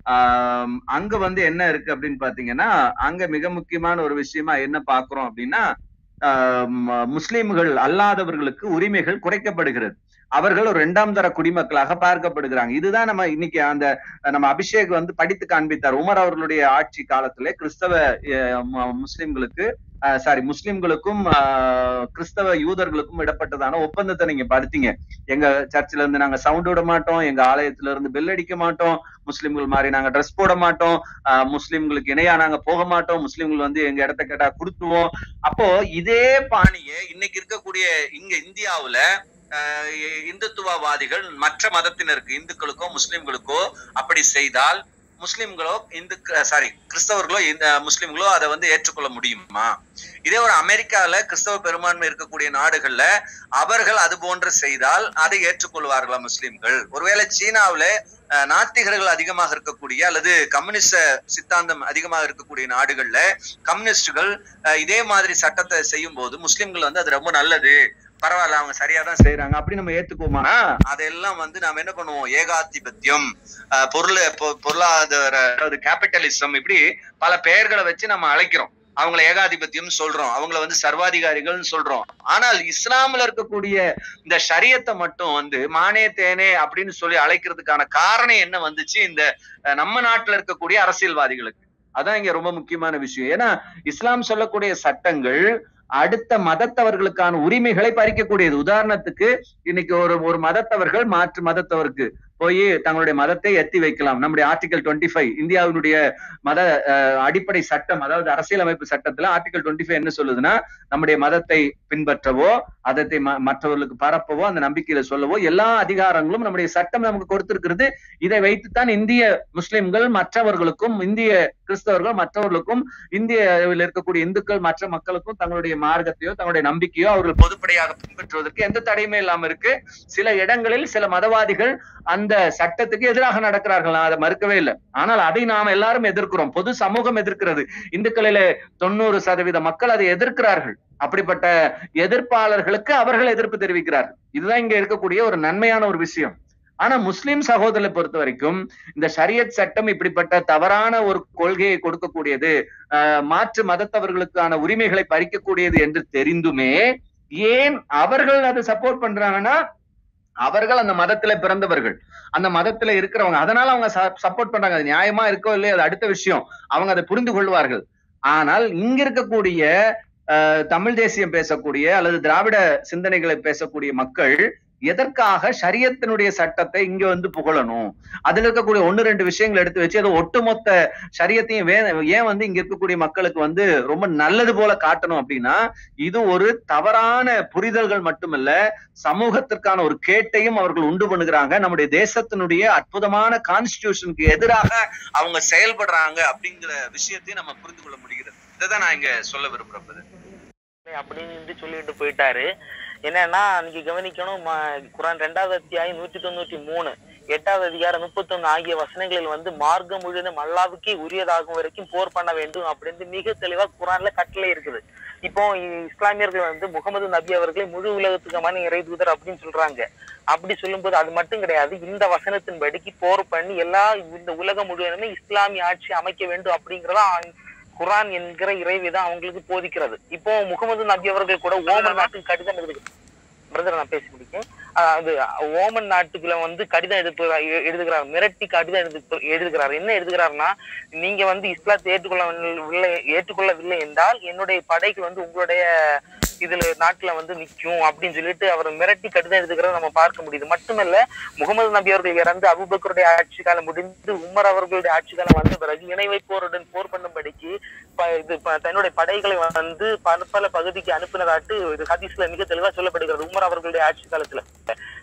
ஆஹ் அங்க வந்து என்ன இருக்கு அப்படின்னு பாத்தீங்கன்னா அங்க மிக முக்கியமான ஒரு விஷயமா என்ன பாக்குறோம் அப்படின்னா ஆஹ் ம- முஸ்லிம்கள் அல்லாதவர்களுக்கு உரிமைகள் குறைக்கப்படுகிறது அவர்கள் ஒரு இரண்டாம் தர குடிமக்களாக பார்க்கப்படுகிறாங்க இதுதான் நம்ம இன்னைக்கு அந்த நம்ம அபிஷேக் வந்து படித்து காண்பித்தார் உமர் அவர்களுடைய ஆட்சி காலத்துல கிறிஸ்தவ அஹ், ம- முஸ்லிம்களுக்கு சாரி முஸ்லிம்களுக்கும் ஆஹ், கிறிஸ்தவ யூதர்களுக்கும் இடப்பட்டதான ஒப்பந்தத்தை நீங்க படுத்தீங்க எங்க சர்ச்சில் இருந்து நாங்க சவுண்ட் விட மாட்டோம் எங்க ஆலயத்துல இருந்து பெல் அடிக்க மாட்டோம் முஸ்லிம்கள் மாதிரி நாங்க ட்ரெஸ் போட மாட்டோம் ஆஹ், முஸ்லிம்களுக்கு இணையா நாங்க போக மாட்டோம் முஸ்லிம்கள் வந்து எங்க இடத்த கேட்டா கொடுத்துருவோம் அப்போ இதே பாணியை இன்னைக்கு இருக்கக்கூடிய இங்க இந்தியாவுல ஆஹ், இ- இந்துத்துவவாதிகள் மற்ற மதத்தினருக்கு இந்துக்களுக்கோ முஸ்லிம்களுக்கோ அப்படி செய்தால் முஸ்லிம்களோ இந்து சாரி கிறிஸ்தவர்களோ இந்த முஸ்லிம்களோ அதை வந்து ஏற்றுக்கொள்ள முடியுமா இதே ஒரு அமெரிக்கால கிறிஸ்தவ பெரும்பான்மை இருக்கக்கூடிய நாடுகள்ல அவர்கள் அது போன்று செய்தால் அதை ஏற்றுக்கொள்வார்களா முஸ்லிம்கள் ஒருவேளை சீனாவுல அஹ், நாத்திகர்கள் அதிகமாக இருக்கக்கூடிய அல்லது கம்யூனிஸ்ட சித்தாந்தம் அதிகமாக இருக்கக்கூடிய நாடுகள்ல கம்யூனிஸ்டுகள் அஹ், இதே மாதிரி சட்டத்தை செய்யும் போது முஸ்லிம்கள் வந்து அது ரொம்ப நல்லது பரவாயில்ல அவங்க சரியா தான் செய்யறாங்க அப்படி நம்ம ஏத்துக்குவோமானா அதெல்லாம் வந்து நாம என்ன பண்ணுவோம் ஏகாதிபத்தியம் அஹ், பொருள் பொ- பொருளாதார அதாவது கேபிட்டலிசம் இப்படி பல பெயர்களை வச்சு நம்ம அழைக்கிறோம் அவங்கள ஏகாதிபத்தியம் சொல்றோம் அவங்கள வந்து சர்வாதிகாரிகள்னு சொல்றோம் ஆனால் இஸ்லாம்ல இருக்கக்கூடிய இந்த ஷரியத்தை மட்டும் வந்து மானே தேனே அப்படின்னு சொல்லி அழைக்கிறதுக்கான காரணம் என்ன வந்துச்சு இந்த அஹ், நம்ம நாட்டுல இருக்கக்கூடிய அரசியல்வாதிகளுக்கு அதான் இங்க ரொம்ப முக்கியமான விஷயம் ஏன்னா இஸ்லாம் சொல்லக்கூடிய சட்டங்கள் அடுத்த மதத்தவர்களுக்கான உரிமைகளை பறிக்கக்கூடியது உதாரணத்துக்கு இன்னைக்கு ஒரு ஒரு மதத்தவர்கள் மாற்று மதத்தவருக்கு போய் தங்களுடைய மதத்தை எத்தி வைக்கலாம் நம்முடைய ஆர்டிகல் டுவெண்ட்டி ஃபைவ் இந்தியாவினுடைய மத அஹ், அடிப்படை சட்டம் அதாவது அரசியலமைப்பு சட்டத்துல ஆர்டிகல் டுவெண்ட்டி ஃபைவ் என்ன சொல்லுதுன்னா நம்முடைய மதத்தை பின்பற்றவோ அதத்தை ம- மற்றவர்களுக்கு பரப்பவோ அந்த நம்பிக்கையில சொல்லவோ எல்லா அதிகாரங்களும் நம்முடைய சட்டம் நமக்கு கொடுத்திருக்கிறது இதை வைத்துத்தான் இந்திய முஸ்லிம்கள் மற்றவர்களுக்கும் இந்திய கிறிஸ்தவர்கள் மற்றவர்களுக்கும் இந்தியாவில் இருக்கக்கூடிய இந்துக்கள் மற்ற மக்களுக்கும் தங்களுடைய மார்க்கத்தையோ தங்களுடைய நம்பிக்கையோ அவர்கள் பொதுப்படையாக பின்பற்றுவதற்கு எந்த தடையுமே இல்லாம இருக்கு சில இடங்களில் சில மதவாதிகள் அந்த சட்டத்துக்கு எதிராக நடக்கிறார்கள் நான் அதை மறுக்கவே இல்லை ஆனால் அதை நாம் எல்லாரும் எதிர்க்கிறோம் பொது சமூகம் எதிர்க்கிறது இந்துக்களிலே தொண்ணூறு சதவீத மக்கள் அதை எதிர்க்கிறார்கள் அப்படிப்பட்ட எதிர்ப்பாளர்களுக்கு அவர்கள் எதிர்ப்பு தெரிவிக்கிறார்கள் இதுதான் இங்க இருக்கக்கூடிய ஒரு நன்மையான ஒரு விஷயம் ஆனா முஸ்லிம் சகோதரரை பொறுத்த வரைக்கும் இந்த ஷரியத் சட்டம் இப்படிப்பட்ட தவறான ஒரு கொள்கையை கொடுக்கக்கூடியது ஆஹ், மாற்று மதத்தவர்களுக்கான உரிமைகளை பறிக்கக்கூடியது என்று தெரிந்துமே ஏன் அவர்கள் அதை சப்போர்ட் பண்றாங்கன்னா அவர்கள் அந்த மதத்துல பிறந்தவர்கள் அந்த மதத்துல இருக்கிறவங்க அதனால அவங்க சப்போர்ட் பண்றாங்க அது நியாயமா இருக்கோ இல்லையோ அது அடுத்த விஷயம் அவங்க அதை புரிந்து கொள்வார்கள் ஆனால் இங்க இருக்கக்கூடிய அஹ், தமிழ் தேசியம் பேசக்கூடிய அல்லது திராவிட சிந்தனைகளை பேசக்கூடிய மக்கள் எதற்காக ஷரியத்தினுடைய சட்டத்தை இங்க வந்து புகழணும் அதுல இருக்கக்கூடிய ஒன்னு ரெண்டு விஷயங்கள் எடுத்து வச்சு அது ஒட்டுமொத்த ஷரியத்தையும் வே- ஏன் வந்து இங்க இருக்கக்கூடிய மக்களுக்கு வந்து ரொம்ப நல்லது போல காட்டணும் அப்படின்னா இது ஒரு தவறான புரிதல்கள் மட்டுமல்ல சமூகத்திற்கான ஒரு கேட்டையும் அவர்கள் உண்டு பண்ணுகிறாங்க நம்முடைய தேசத்தினுடைய அற்புதமான கான்ஸ்டிடியூஷனுக்கு எதிராக அவங்க செயல்படுறாங்க அப்படிங்கிற விஷயத்தையும் நம்ம புரிந்து கொள்ள முடிகிறது இதைதான் நான் இங்க சொல்ல விரும்புறேன் அப்படின்னு சொல்லிட்டு போயிட்டாரு என்னன்னா நீங்க கவனிக்கணும் ம- குரான் ரெண்டாவது அத்தியாயம் நூற்றி தொண்ணூற்றி மூணு எட்டாவது அதிகாரம் முப்பத்தொன்னு ஆகிய வசனங்களில் வந்து மார்க்கம் முழுவதும் அல்லாவுக்கே உரியதாகும் வரைக்கும் போர் பண்ண வேண்டும் அப்படின்னு மிக தெளிவா குரான்ல கட்டளை இருக்குது இப்போ இ- இஸ்லாமியர்கள் வந்து முகமது நபி அவர்களை முழு உலகத்துக்குமான இறை தூதர் அப்படின்னு சொல்றாங்க அப்படி சொல்லும்போது அது மட்டும் கிடையாது இந்த வசனத்தின்படிக்கு போர் பண்ணி எல்லா இந்த உலகம் முழுவதுமே இஸ்லாமிய ஆட்சி அமைக்க வேண்டும் அப்படிங்கறதா குரான் என்கிற இறைவிதான் அவங்களுக்கு போதிக்கிறது இப்போ முகமது நபி அவர்கள் கூட ஓமன் நாட்டுக்கு கடிதம் எழுதுகிறார் பிரதர் நான் பேசி முடிக்கேன் ஆஹ் அது ஓமன் நாட்டுக்குள்ள வந்து கடிதம் எழுது எழுதுகிறார் மிரட்டி கடிதம் எழுது எழுதுகிறார் என்ன எழுதுகிறாருன்னா நீங்க வந்து இஸ்லாத்தை ஏற்றுக்கொள்ளவில்லை ஏற்றுக்கொள்ளவில்லை என்றால் என்னுடைய படைக்கு வந்து உங்களுடைய இதுல நாட்டுல வந்து நிக்கும் அப்படின்னு சொல்லிட்டு அவர் மிரட்டி கடிதம் எழுதுகிறத நம்ம பார்க்க முடியுது மட்டுமல்ல முகமது நபி அவர்கள் இறந்து அபுபக்கருடைய ஆட்சி காலம் முடிந்து உமர் அவர்களுடைய ஆட்சி காலம் வந்த பிறகு இணை வைப்போருடன் போர் பண்ணும்படிக்கு ப- இது ப- தன்னுடைய படைகளை வந்து பல பல பகுதிக்கு அனுப்பினதாட்டு இது ஹதீஸ்ல மிக தெளிவா சொல்லப்படுகிறது உமர் அவர்களுடைய ஆட்சி காலத்துல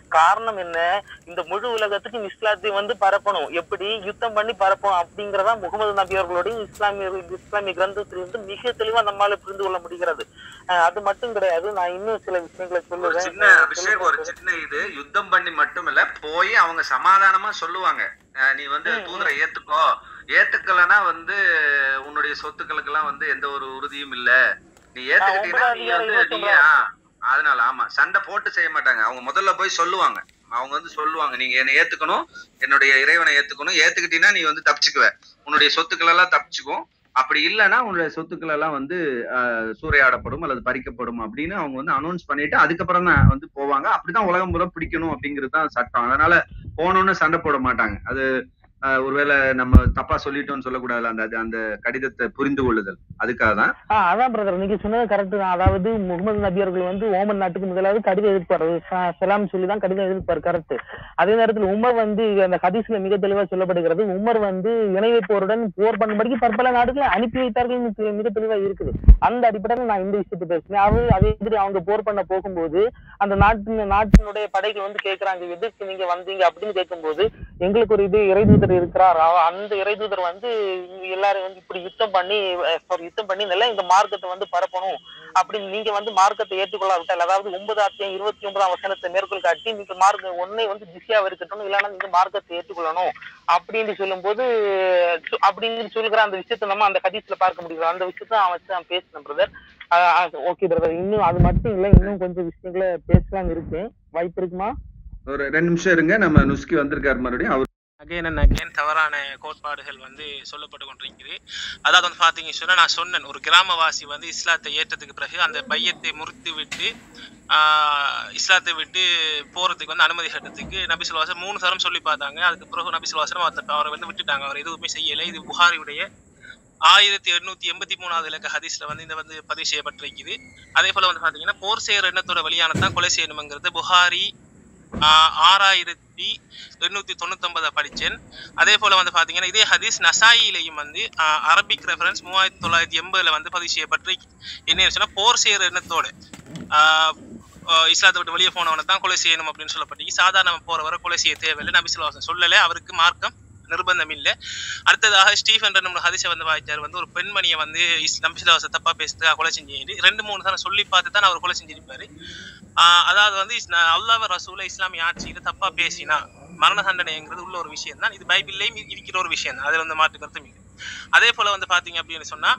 காரணம் என்ன இந்த முழு உலகத்துக்கும் இஸ்லாத்தை வந்து பரப்பணும் எப்படி யுத்தம் பண்ணி பரப்பணும் அப்படிங்கறதா முகமது நபி அவர்களுடைய இஸ்லாமிய இஸ்லாமிய கிரந்தத்திலிருந்து மிக தெளிவா நம்மால புரிந்து கொள்ள முடிகிறது அஹ் அது மட்டும் கிடையாது நான் இன்னும் சில விஷயங்களை ஒரு சொல்லுவேன் சின்ன அபிஷேக் ஒரு சின்ன இது யுத்தம் பண்ணி மட்டும் இல்ல போய் அவங்க சமாதானமா சொல்லுவாங்க அஹ் நீ வந்து தூதரை ஏத்துக்கோ ஏத்துக்கலன்னா வந்து உன்னுடைய சொத்துக்களுக்கு எல்லாம் வந்து எந்த ஒரு உறுதியும் இல்ல நீ ஏத்துக்கிட்டீங்கன்னா நீ வந்து நீ ஆ, அதனால ஆமா சண்டை போட்டு செய்ய மாட்டாங்க அவங்க முதல்ல போய் சொல்லுவாங்க அவங்க வந்து சொல்லுவாங்க நீங்க என்னை ஏத்துக்கணும் என்னுடைய இறைவனை ஏத்துக்கணும் ஏத்துக்கிட்டீங்கன்னா நீ வந்து தப்பிச்சுக்குவ உன்னுடைய சொத்துக்கள் எல்லாம் தப்பிச்சுக்கும் அப்படி இல்லைன்னா உன்னுடைய சொத்துக்கள் எல்லாம் வந்து ஆஹ், சூறையாடப்படும் அல்லது பறிக்கப்படும் அப்படின்னு அவங்க வந்து அனௌன்ஸ் பண்ணிட்டு அதுக்கப்புறம் தான் வந்து போவாங்க அப்படிதான் உலகம் பூரா பிடிக்கணும் அப்படிங்கிறது தான் சட்டம் அதனால போனோன்னு சண்டை போட மாட்டாங்க அது ஆஹ், ஒருவேளை நம்ம தப்பா சொல்லிட்டோம்னு சொல்லக்கூடாது அந்த அது- அந்த கடிதத்தை புரிந்து கொள்ளுதல் அதுக்காக தான் ஆஹ் அதான் பிரதர் நீங்க சொன்னது கரெக்ட் தான் அதாவது முகமது நபி அவர்கள் வந்து ஓமன் நாட்டுக்கு முதலாவது கடிதம் எதிர்ப்பார் சலாம் சொல்லி தான் கடிதம் எதிர்ப்பார் கரெக்ட் அதே நேரத்தில் உமர் வந்து அந்த ஹதீஸ்ல மிக தெளிவா சொல்லப்படுகிறது உமர் வந்து இணை வைப்போருடன் போர் பண்ணும்படிக்கு பற்பல நாடுகளை அனுப்பி வைத்தார்கள் மிக- மிக தெளிவா இருக்குது அந்த அடிப்படையில் நான் இந்த விஷயத்தை பேசுறேன் அவர் அதே மாதிரி அவங்க போர் பண்ண போகும்போது அந்த நாட்டின் நாட்டினுடைய படைகள் வந்து கேக்குறாங்க எதுக்கு நீங்க வந்தீங்க அப்படின்னு கேட்கும்போது எங்களுக்கு ஒரு இது இறைதூதர் இருக்கிறார் அவ- அந்த இறைதூதர் வந்து இங்க எல்லாரும் வந்து இப்படி யுத்தம் பண்ணி சாரி யுத்தம் பண்ணி நல்லா இந்த மார்க்கத்தை வந்து பரப்பணும் அப்படின்னு நீங்க வந்து மார்க்கத்தை ஏற்றுக்கொள்ளாவிட்டால் அதாவது ஒன்பது அத்தியம் இருபத்தி ஒன்பதாம் வசனத்தை மேற்கோள் காட்டி நீங்க மார்க்க ஒன்னை வந்து திசையா இருக்கட்டும் இல்லைன்னா நீங்க மார்க்கத்தை ஏற்றுக்கொள்ளணும் அப்படின்னு சொல்லும்போது சு- அப்படின்னு சொல்லுகிற அந்த விஷயத்தை நம்ம அந்த ஹதீஸ்ல பார்க்க முடியும் அந்த விஷயத்த அவன் வச்சு நான் பேசினேன் பிரதர் ஓகே பிரதர் இன்னும் அது மட்டும் இல்ல இன்னும் கொஞ்சம் விஷயங்களை பேசலாம்னு இருக்கேன் வாய்ப்பு இருக்குமா ஒரு ரெண்டு நிமிஷம் இருங்க நம்ம நுஸ்கி வந்திருக்காரு மறுபடியும் அவர் அகைன் அண்ட் அகைன் தவறான கோட்பாடுகள் வந்து சொல்லப்பட்டு கொண்டிருக்குது அதாவது வந்து பார்த்தீங்க சொன்னா நான் சொன்னேன் ஒரு கிராமவாசி வந்து இஸ்லாத்தை ஏற்றதுக்கு பிறகு அந்த பையத்தை முறித்து விட்டு ஆஹ், இஸ்லாத்தை விட்டு போறதுக்கு வந்து அனுமதி கேட்டதுக்கு நபி சொல்வாசம் மூணு தரம் சொல்லி பார்த்தாங்க அதுக்கு பிறகு நபி சொல்வாசம் அவரை வந்து விட்டுட்டாங்க அவர் எதுவுமே செய்யலை இது புகாரியுடைய ஆயிரத்தி எண்ணூத்தி எண்பத்தி மூணாவது இலக்க ஹதீஸ்ல வந்து இந்த வந்து பதிவு செய்யப்பட்டிருக்குது அதே போல வந்து பாத்தீங்கன்னா போர் செய்யற எண்ணத்தோட வெளியானதான் கொலை செய்யணுங்கிறது புகாரி ஆஹ் ஆறாயிரத்தி எண்ணூத்தி தொண்ணூத்தி ஒன்பதை படிச்சேன் அதே போல வந்து பாத்தீங்கன்னா இதே ஹதீஸ் நசாயிலையும் வந்து ஆஹ் அரபிக் ரெஃபரன்ஸ் மூவாயிரத்தி தொள்ளாயிரத்தி எண்பதுல வந்து பதிவு செய்யப்பட்டிருக்கு என்ன சொன்னா போர் செய்யற எண்ணத்தோட ஆஹ் ஆஹ் இஸ்லாத்தை விட்டு வெளியே போனவனை தான் கொலை செய்யணும் அப்படின்னு சொல்லப்பட்டிருக்கு சாதாரண போறவரை கொலை செய்ய தேவையில்லை நபி சொல்லி சொல்லல அவருக்கு மார்க்கம் நிர்பந்தம் இல்லை அடுத்ததாக ஸ்டீஃபன் நம்ம ஹதிசை வந்து வாய்ச்சார் வந்து ஒரு பெண்மணியை வந்து இஸ்- நபிசுலாச தப்பா பேசுறதுக்காக கொலை செஞ்சு ரெண்டு மூணு தடவை சொல்லி பார்த்து தான் அவர் கொலை செஞ்சிருப்பாரு ஆஹ் அதாவது வந்து இஸ்- ந- அல்லாஹ் ரசூல இஸ்லாமிய ஆட்சியில தப்பா பேசினா மரண தண்டனைங்கிறது உள்ள ஒரு விஷயம் தான் இது பைபிள்லயும் இ- இருக்கிற ஒரு விஷயம் தான் அதுல வந்து மாற்று கருத்தும் இல்லை அதே போல வந்து பாத்தீங்க அப்படின்னு சொன்னா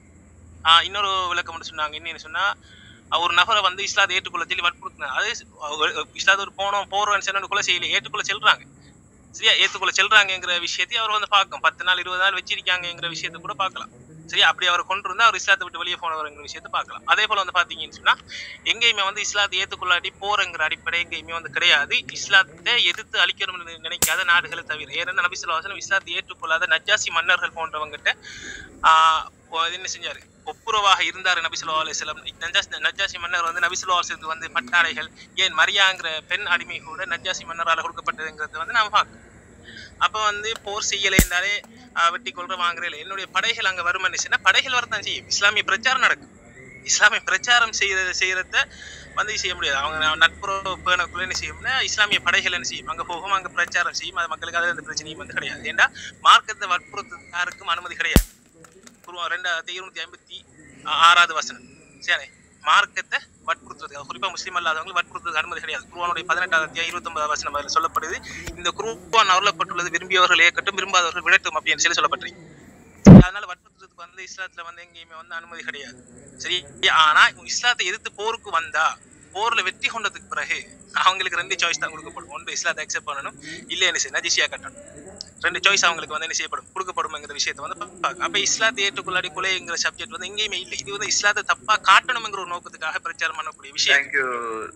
ஆஹ் இன்னொரு விளக்கம் மட்டும் சொன்னாங்க என்னன்னு சொன்னா அஹ் ஒரு நபரை வந்து இஸ்லாத்தை ஏற்றுக்கொள்ள சொல்லி வற்புறுத்தினார் அது இஸ்லாத்து ஒரு போனோம் போறோம்னு சொன்ன கொலை செய்யல ஏற்றுக்கொள்ள செல்றாங்க சரியா ஏத்துக்குள்ள செல்றாங்கங்கிற விஷயத்தை அவர் வந்து பார்க்கும் பத்து நாள் இருபது நாள் வச்சிருக்காங்கங்கிற விஷயத்தை கூட பார்க்கலாம் சரியா அப்படி அவர் கொண்டு இருந்தா அவர் இஸ்லாத்தை விட்டு வெளியே போனவர்ங்கிற விஷயத்தை பார்க்கலாம் அதே போல வந்து பாத்தீங்கன்னு சொன்னா எங்கேயுமே வந்து இஸ்லாத்தை ஏத்துக்கொள்ளாடி போறங்கிற அடிப்படை எங்கேயுமே வந்து கிடையாது இஸ்லாத்தை எதிர்த்து அழிக்கணும்னு நினைக்காத நாடுகளை தவிர ஏன்னா நபி ஸல்லல்லாஹு அலைஹி வஸல்லம் இஸ்லாத்தை ஏற்றுக்கொள்ளாத நஜாசி மன்னர்கள் போன்றவங்கிட்ட ஆஹ் ஒ- இது என்ன செஞ்சாரு ஒப்புரவாக இருந்தாரு நபி ஸல்லல்லாஹு அலைஹி வஸல்லம் நஜாசி நஜாசி மன்னர் வந்து நபி ஸல்லல்லாஹு அலைஹி வஸல்லத்துக்கு வந்து பட்டாடைகள் ஏன் மரியாங்கிற பெண் அடிமை கூட நஜாசி மன்னரால கொடுக்கப்பட்டதுங்கிறது வந்து நாம பார்க்கணும் அப்ப வந்து போர் செய்யலை இருந்தாலே ஆஹ் வெட்டி கொள்ற வாங்குறல என்னுடைய படைகள் அங்க வருமனுச்சுன்னா படைகள் வரத்தான் செய்யும் இஸ்லாமிய பிரச்சாரம் நடக்கும் இஸ்லாமிய பிரச்சாரம் செய்யறது செய்யறத வந்து செய்ய முடியாது அவங்க நட்புறவு பேணக்குள்ள என்ன செய்யும்னா இஸ்லாமிய படைகள் என்ன செய்யும் அங்க போகும் அங்க பிரச்சாரம் செய்யும் அது மக்களுக்கு அதுல எந்த பிரச்சனையும் வந்து கிடையாது ஏன்னா மார்க்கத்தை வற்புறுத்த யாருக்கும் அனுமதி கிடையாது குருவா ரெண்டாயிரத்தி இருநூத்தி ஐம்பத்தி ஆறாவது வசனம் சரி மார்க்கத்தை வற்புறுத்துறது குறிப்பா முஸ்லீம் அல்லாதவங்க வற்புறுத்துறதுக்கு அனுமதி கிடையாது குருவானுடைய பதினெட்டாவது அத்தியாயம் இருபத்தி ஒன்பதாவது வசனம் அதில் சொல்லப்படுது இந்த குருவான் அருளப்பட்டுள்ளது விரும்பியவர்கள் ஏற்கட்டும் விரும்பாதவர்கள் விடட்டும் அப்படின்னு சொல்லி சொல்லப்பட்டிருக்கு அதனால வற்புறுத்துறதுக்கு வந்து இஸ்லாத்துல வந்து எங்கேயுமே வந்து அனுமதி கிடையாது சரி ஆனா இஸ்லாத்தை எதிர்த்து போருக்கு வந்தா போர்ல வெற்றி கொண்டதுக்கு பிறகு அவங்களுக்கு ரெண்டு சாய்ஸ் தான் கொடுக்கப்படும் ஒன்று இஸ்லாத்தை அக்செப்ட் பண்ணணும் இல்லை என்ன செய்யணும் நஜிசியா கட்டணும் ரெண்டு சாய்ஸ் அவங்களுக்கு வந்து என்ன செய்யப்படும் கொடுக்கப்படும்ங்கிற விஷயத்தை வந்து பார்க்க அப்ப இஸ்லாத்தை ஏற்றுக்கொள்ளாடி கொலைங்கிற சப்ஜெக்ட் வந்து எங்கேயுமே இல்லை இது வந்து இஸ்லாத்தை தப்பா காட்டணுங்கிற ஒரு நோக்கத்துக்காக பிரச்சாரம் பண்ணக்கூடிய விஷயம் தேங்க்யூ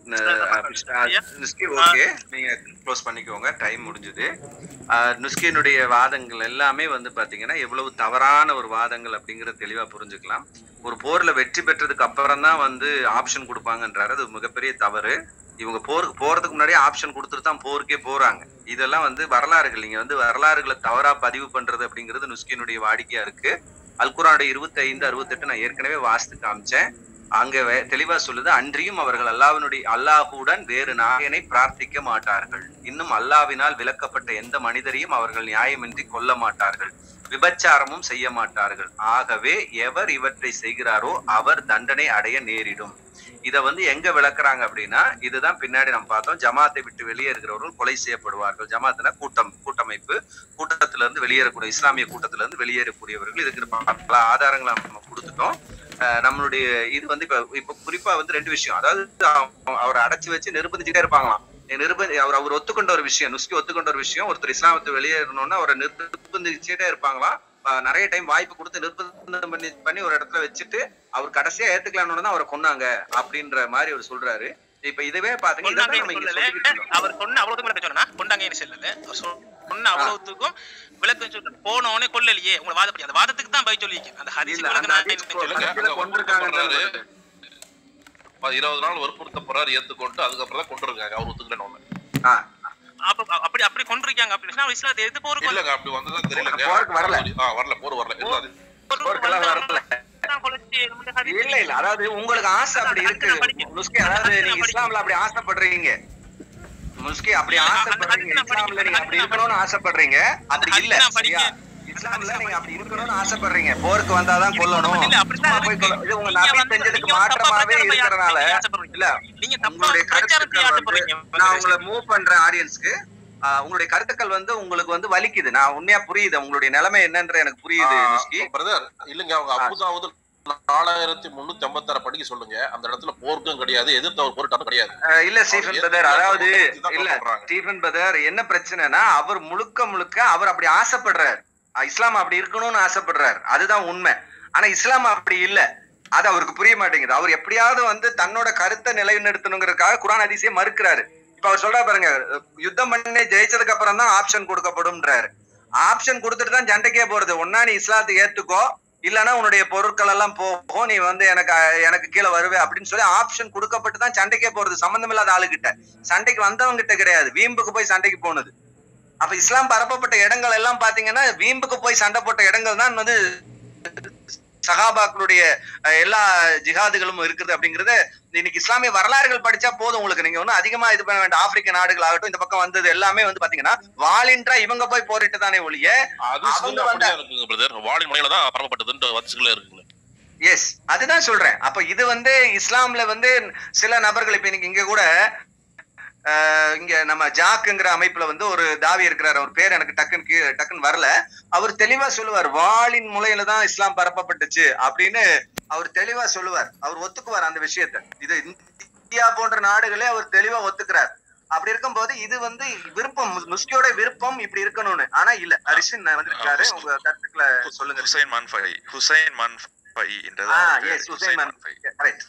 நுஸ்கி ஓகே நீங்க க்ளோஸ் பண்ணிக்கோங்க டைம் முடிஞ்சது நுஸ்கினுடைய வாதங்கள் எல்லாமே வந்து பாத்தீங்கன்னா எவ்வளவு தவறான ஒரு வாதங்கள் அப்படிங்கறத தெளிவா புரிஞ்சுக்கலாம் ஒரு போர்ல வெற்றி பெற்றதுக்கு அப்புறம் தான் வந்து ஆப்ஷன் கொடுப்பாங்கன்றாரு அது மிகப்பெரிய தவறு இவங்க போருக்கு போறதுக்கு முன்னாடியே ஆப்ஷன் கொடுத்துட்டு தான் போருக்கே போறாங்க இதெல்லாம் வந்து வரலாறுகள் நீங்க வந்து வரலாறுகளை தவறா பதிவு பண்றது அப்படிங்கிறது நுஸ்கினுடைய வாடிக்கையா இருக்கு அல்குரானுடைய இருபத்தி ஐந்து அறுபத்தெட்டு நான் ஏற்கனவே வாசித்து காமிச்சேன் அங்க வே- தெளிவா சொல்லுது அன்றியும் அவர்கள் அல்லாஹ்வினுடைய அல்லாஹுடன் வேறு நாயனை பிரார்த்திக்க மாட்டார்கள் இன்னும் அல்லாவினால் விலக்கப்பட்ட எந்த மனிதரையும் அவர்கள் நியாயமின்றி கொல்ல மாட்டார்கள் விபச்சாரமும் செய்ய மாட்டார்கள் ஆகவே எவர் இவற்றை செய்கிறாரோ அவர் தண்டனை அடைய நேரிடும் இத வந்து எங்க விளக்குறாங்க அப்படின்னா இதுதான் பின்னாடி நம்ம பார்த்தோம் ஜமாத்தை விட்டு வெளியே இருக்கிறவர்கள் கொலை செய்யப்படுவார்கள் ஜமாத்னா கூட்டம் கூட்டமைப்பு கூட்டத்துல இருந்து வெளியேறக்கூடிய இஸ்லாமிய கூட்டத்துல இருந்து வெளியேறக்கூடியவர்கள் இதுக்கு பல ஆதாரங்களை நம்ம கொடுத்துட்டோம் அஹ் நம்மளுடைய இது வந்து இப்ப இப்ப குறிப்பா வந்து ரெண்டு விஷயம் அதாவது அவ- அவரை அடைச்சு வச்சு நிர்பந்திச்சுட்டே இருப்பாங்களாம் நிர்பந்தி அவர் அவர் ஒத்துக்கொண்ட ஒரு விஷயம் நுஸ்கி ஒத்துக்கொண்ட ஒரு விஷயம் ஒருத்தர் இஸ்லாமத்தை வெளியேறணும்னா அவரை நிர்பந்திச்சுட்டே இருப்பாங்களாம் அஹ் நிறைய டைம் வாய்ப்பு கொடுத்து நிர்பந்தம் பண்ணி பண்ணி ஒரு இடத்துல வச்சுட்டு அவர் கடைசியா ஏத்துக்கலாம்னு தான் அவரை கொன்னாங்க அப்படின்ற மாதிரி அவர் சொல்றாரு இப்ப இதுவே பாத்தீங்கன்னா இதை தான் நம்ம இங்க சொல்லிக்கிட்டு இருந்தோம். அவர் சொன்ன அவ்வளவுக்கும் விளக்கம் சொன்னா கொண்டாங்கன்னு சொல்லல அவர் சொன்ன அவ்வளவுத்துக்கும் விளக்கம் சொல்ற போன உடனே கொல்லலையே உங்களை வாதப்படி அந்த வாதத்துக்கு தான் பை சொல்லியிருக்கேன் அந்த ஹதீஸ் இல்ல, விளக்கம் அந்த நான் ஹதீஸ் என்ன சொல்ல. இல்லைங்க, அங்க வற்புறுத்தப்படுறாரு. ப- இருபது நாள் வற்புறுத்த போறாரு ஏத்துக்கொண்டு அதுக்கப்புறம் தான் கொண்டு இருக்காங்க அவர் ஒத்துக்கலன்னு ஒண்ணு அப்ப அப்படி அப்படி கொண்டிருக்காங்க அப்படின்னு சொன்னா அவர் இஸ்லாத்தை எதிர்த்து போருக்கு இல்லங்க அப்படி வந்ததா தெரியலங்க போருக்கு வரல. ஆ வரல போர் வரல இல்ல அது போருக்கெல்லாம் வரல. இல்ல இல்ல அதாவது உங்களுக்கு ஆசை அப்படி இருக்கு முஸ்கி அதாவது நீங்க இஸ்லாம்ல அப்படி ஆசைப்படுறீங்க முஸ்கி அப்படி ஆசைப்படுறீங்க இஸ்லாம்ல நீங்க அப்படி இருக்கணும்னு ஆசைப்படுறீங்க அப்படி இல்ல சரியா இஸ்லாம்ல நீங்க அப்படி இருக்கணும்னு ஆசைப்படுறீங்க போருக்கு வந்தாதான் கொல்லணும் சும்மா போய் கொல்ல- இது உங்க நபி செஞ்சதுக்கு மாற்றமாவே இருக்கறனால இல்ல உங்களுடைய கருத்துக்கள் வந்து நான் உங்களை மூவ் பண்றேன் ஆடியன்ஸ்க்கு உங்களுடைய கருத்துக்கள் வந்து உங்களுக்கு வந்து வலிக்குது நான் உண்மையா புரியுது உங்களுடைய நிலைமை என்னன்ற எனக்கு புரியுது முஸ்கி பிரதர் இல்லங்க அவங்க அபுதாவது நாலாயிரத்தி முன்னூத்தி ஐம்பத்தாறு படிக்க சொல்லுங்க அந்த இடத்துல போருக்கும் கிடையாது எதிர்த்து அவர் போரிட்டாலும் கிடையாது அஹ் இல்ல ஸ்டீஃபன் பிரதர் அதாவது தான் இல்ல சொல்றாங்க. ஸ்டீஃபன் பிரதர் என்ன பிரச்சனைனா அவர் முழுக்க முழுக்க அவர் அப்படி ஆசைப்படுறார் அஹ் இஸ்லாம் அப்படி இருக்கணும்னு ஆசைப்படுறார் அதுதான் உண்மை ஆனா இஸ்லாம் அப்படி இல்ல அது அவருக்கு புரிய மாட்டேங்குது அவர் எப்படியாவது வந்து தன்னோட கருத்தை நிலைநிறுத்தணுங்கிறதுக்காக குரான் அதிசய மறுக்கிறாரு இப்ப அவர் சொல்றா பாருங்க அஹ் யுத்தம் பண்ணி ஜெயிச்சதுக்கு அப்புறம் தான் ஆப்ஷன் கொடுக்கப்படும்ன்றாரு ஆப்ஷன் கொடுத்துட்டு தான் சண்டைக்கே போறது ஒன்னா நீ இஸ்லாத்தை ஏத்துக்கோ இல்லனா உன்னுடைய பொருட்கள் எல்லாம் போகும் நீ வந்து எனக்கு அஹ், எனக்கு கீழே வருவே அப்படின்னு சொல்லி ஆப்ஷன் கொடுக்கப்பட்டு தான் சண்டைக்கே போறது சம்பந்தம் இல்லாத ஆளுகிட்ட சண்டைக்கு வந்தவங்க கிட்ட கிடையாது வீம்புக்கு போய் சண்டைக்கு போனது அப்ப இஸ்லாம் பரப்பப்பட்ட இடங்கள் எல்லாம் பாத்தீங்கன்னா வீம்புக்கு போய் சண்டை போட்ட இடங்கள் தான் வந்து சகாபாக்களுடைய அஹ், எல்லா ஜிஹாதுகளும் இருக்குது அப்படிங்கறத இன்னைக்கு இஸ்லாமிய வரலாறுகள் படிச்சா போதும் உங்களுக்கு நீங்க ஒன்னும் அதிகமா இது பண்ண வேண்டாம் ஆப்பிரிக்க நாடுகள் ஆகட்டும் இந்த பக்கம் வந்தது எல்லாமே வந்து பாத்தீங்கன்னா வாலின்றா இவங்க போய் போரிட்டு தானே ஒழிய அது அவங்க சில வந்து அப்படியே இருக்குங்க பிரதர் வாலின் முனையில தான் பரவப்பட்டதுன்ற வரிசைகளே இருக்குங்க எஸ் அதுதான் சொல்றேன் அப்ப இது வந்து இஸ்லாம்ல வந்து சில நபர்கள் இப்ப இன்னைக்கு இங்க கூட ஆஹ், இங்க நம்ம ஜாக்குங்கிற அமைப்புல வந்து ஒரு தாவி இருக்கிறார் அவர் பேர் எனக்கு டக்குன்னு கீ- டக்குன்னு வரல அவர் தெளிவா சொல்லுவார் வாளின் முலையில தான் இஸ்லாம் பரப்பப்பட்டுச்சு அப்படின்னு அவர் தெளிவா சொல்லுவார் அவர் ஒத்துக்குவார் அந்த விஷயத்த இது இந்தியா போன்ற நாடுகளே அவர் தெளிவா ஒத்துக்கிறார் அப்படி இருக்கும்போது இது வந்து விருப்பம் முஸ்- முஸ்லியோட விருப்பம் இப்படி இருக்கணும்னு ஆனா இல்ல அரிஷன் வந்திருக்காரு உங்க கருத்துக்களை சொல்லுங்க ஹுசைன் மன்ஃபை ஹுசைன் மன்ஃபை என்றது ஆ அவர் பேரு. எஸ் உசைன் மன்ஃபை கரெக்ட்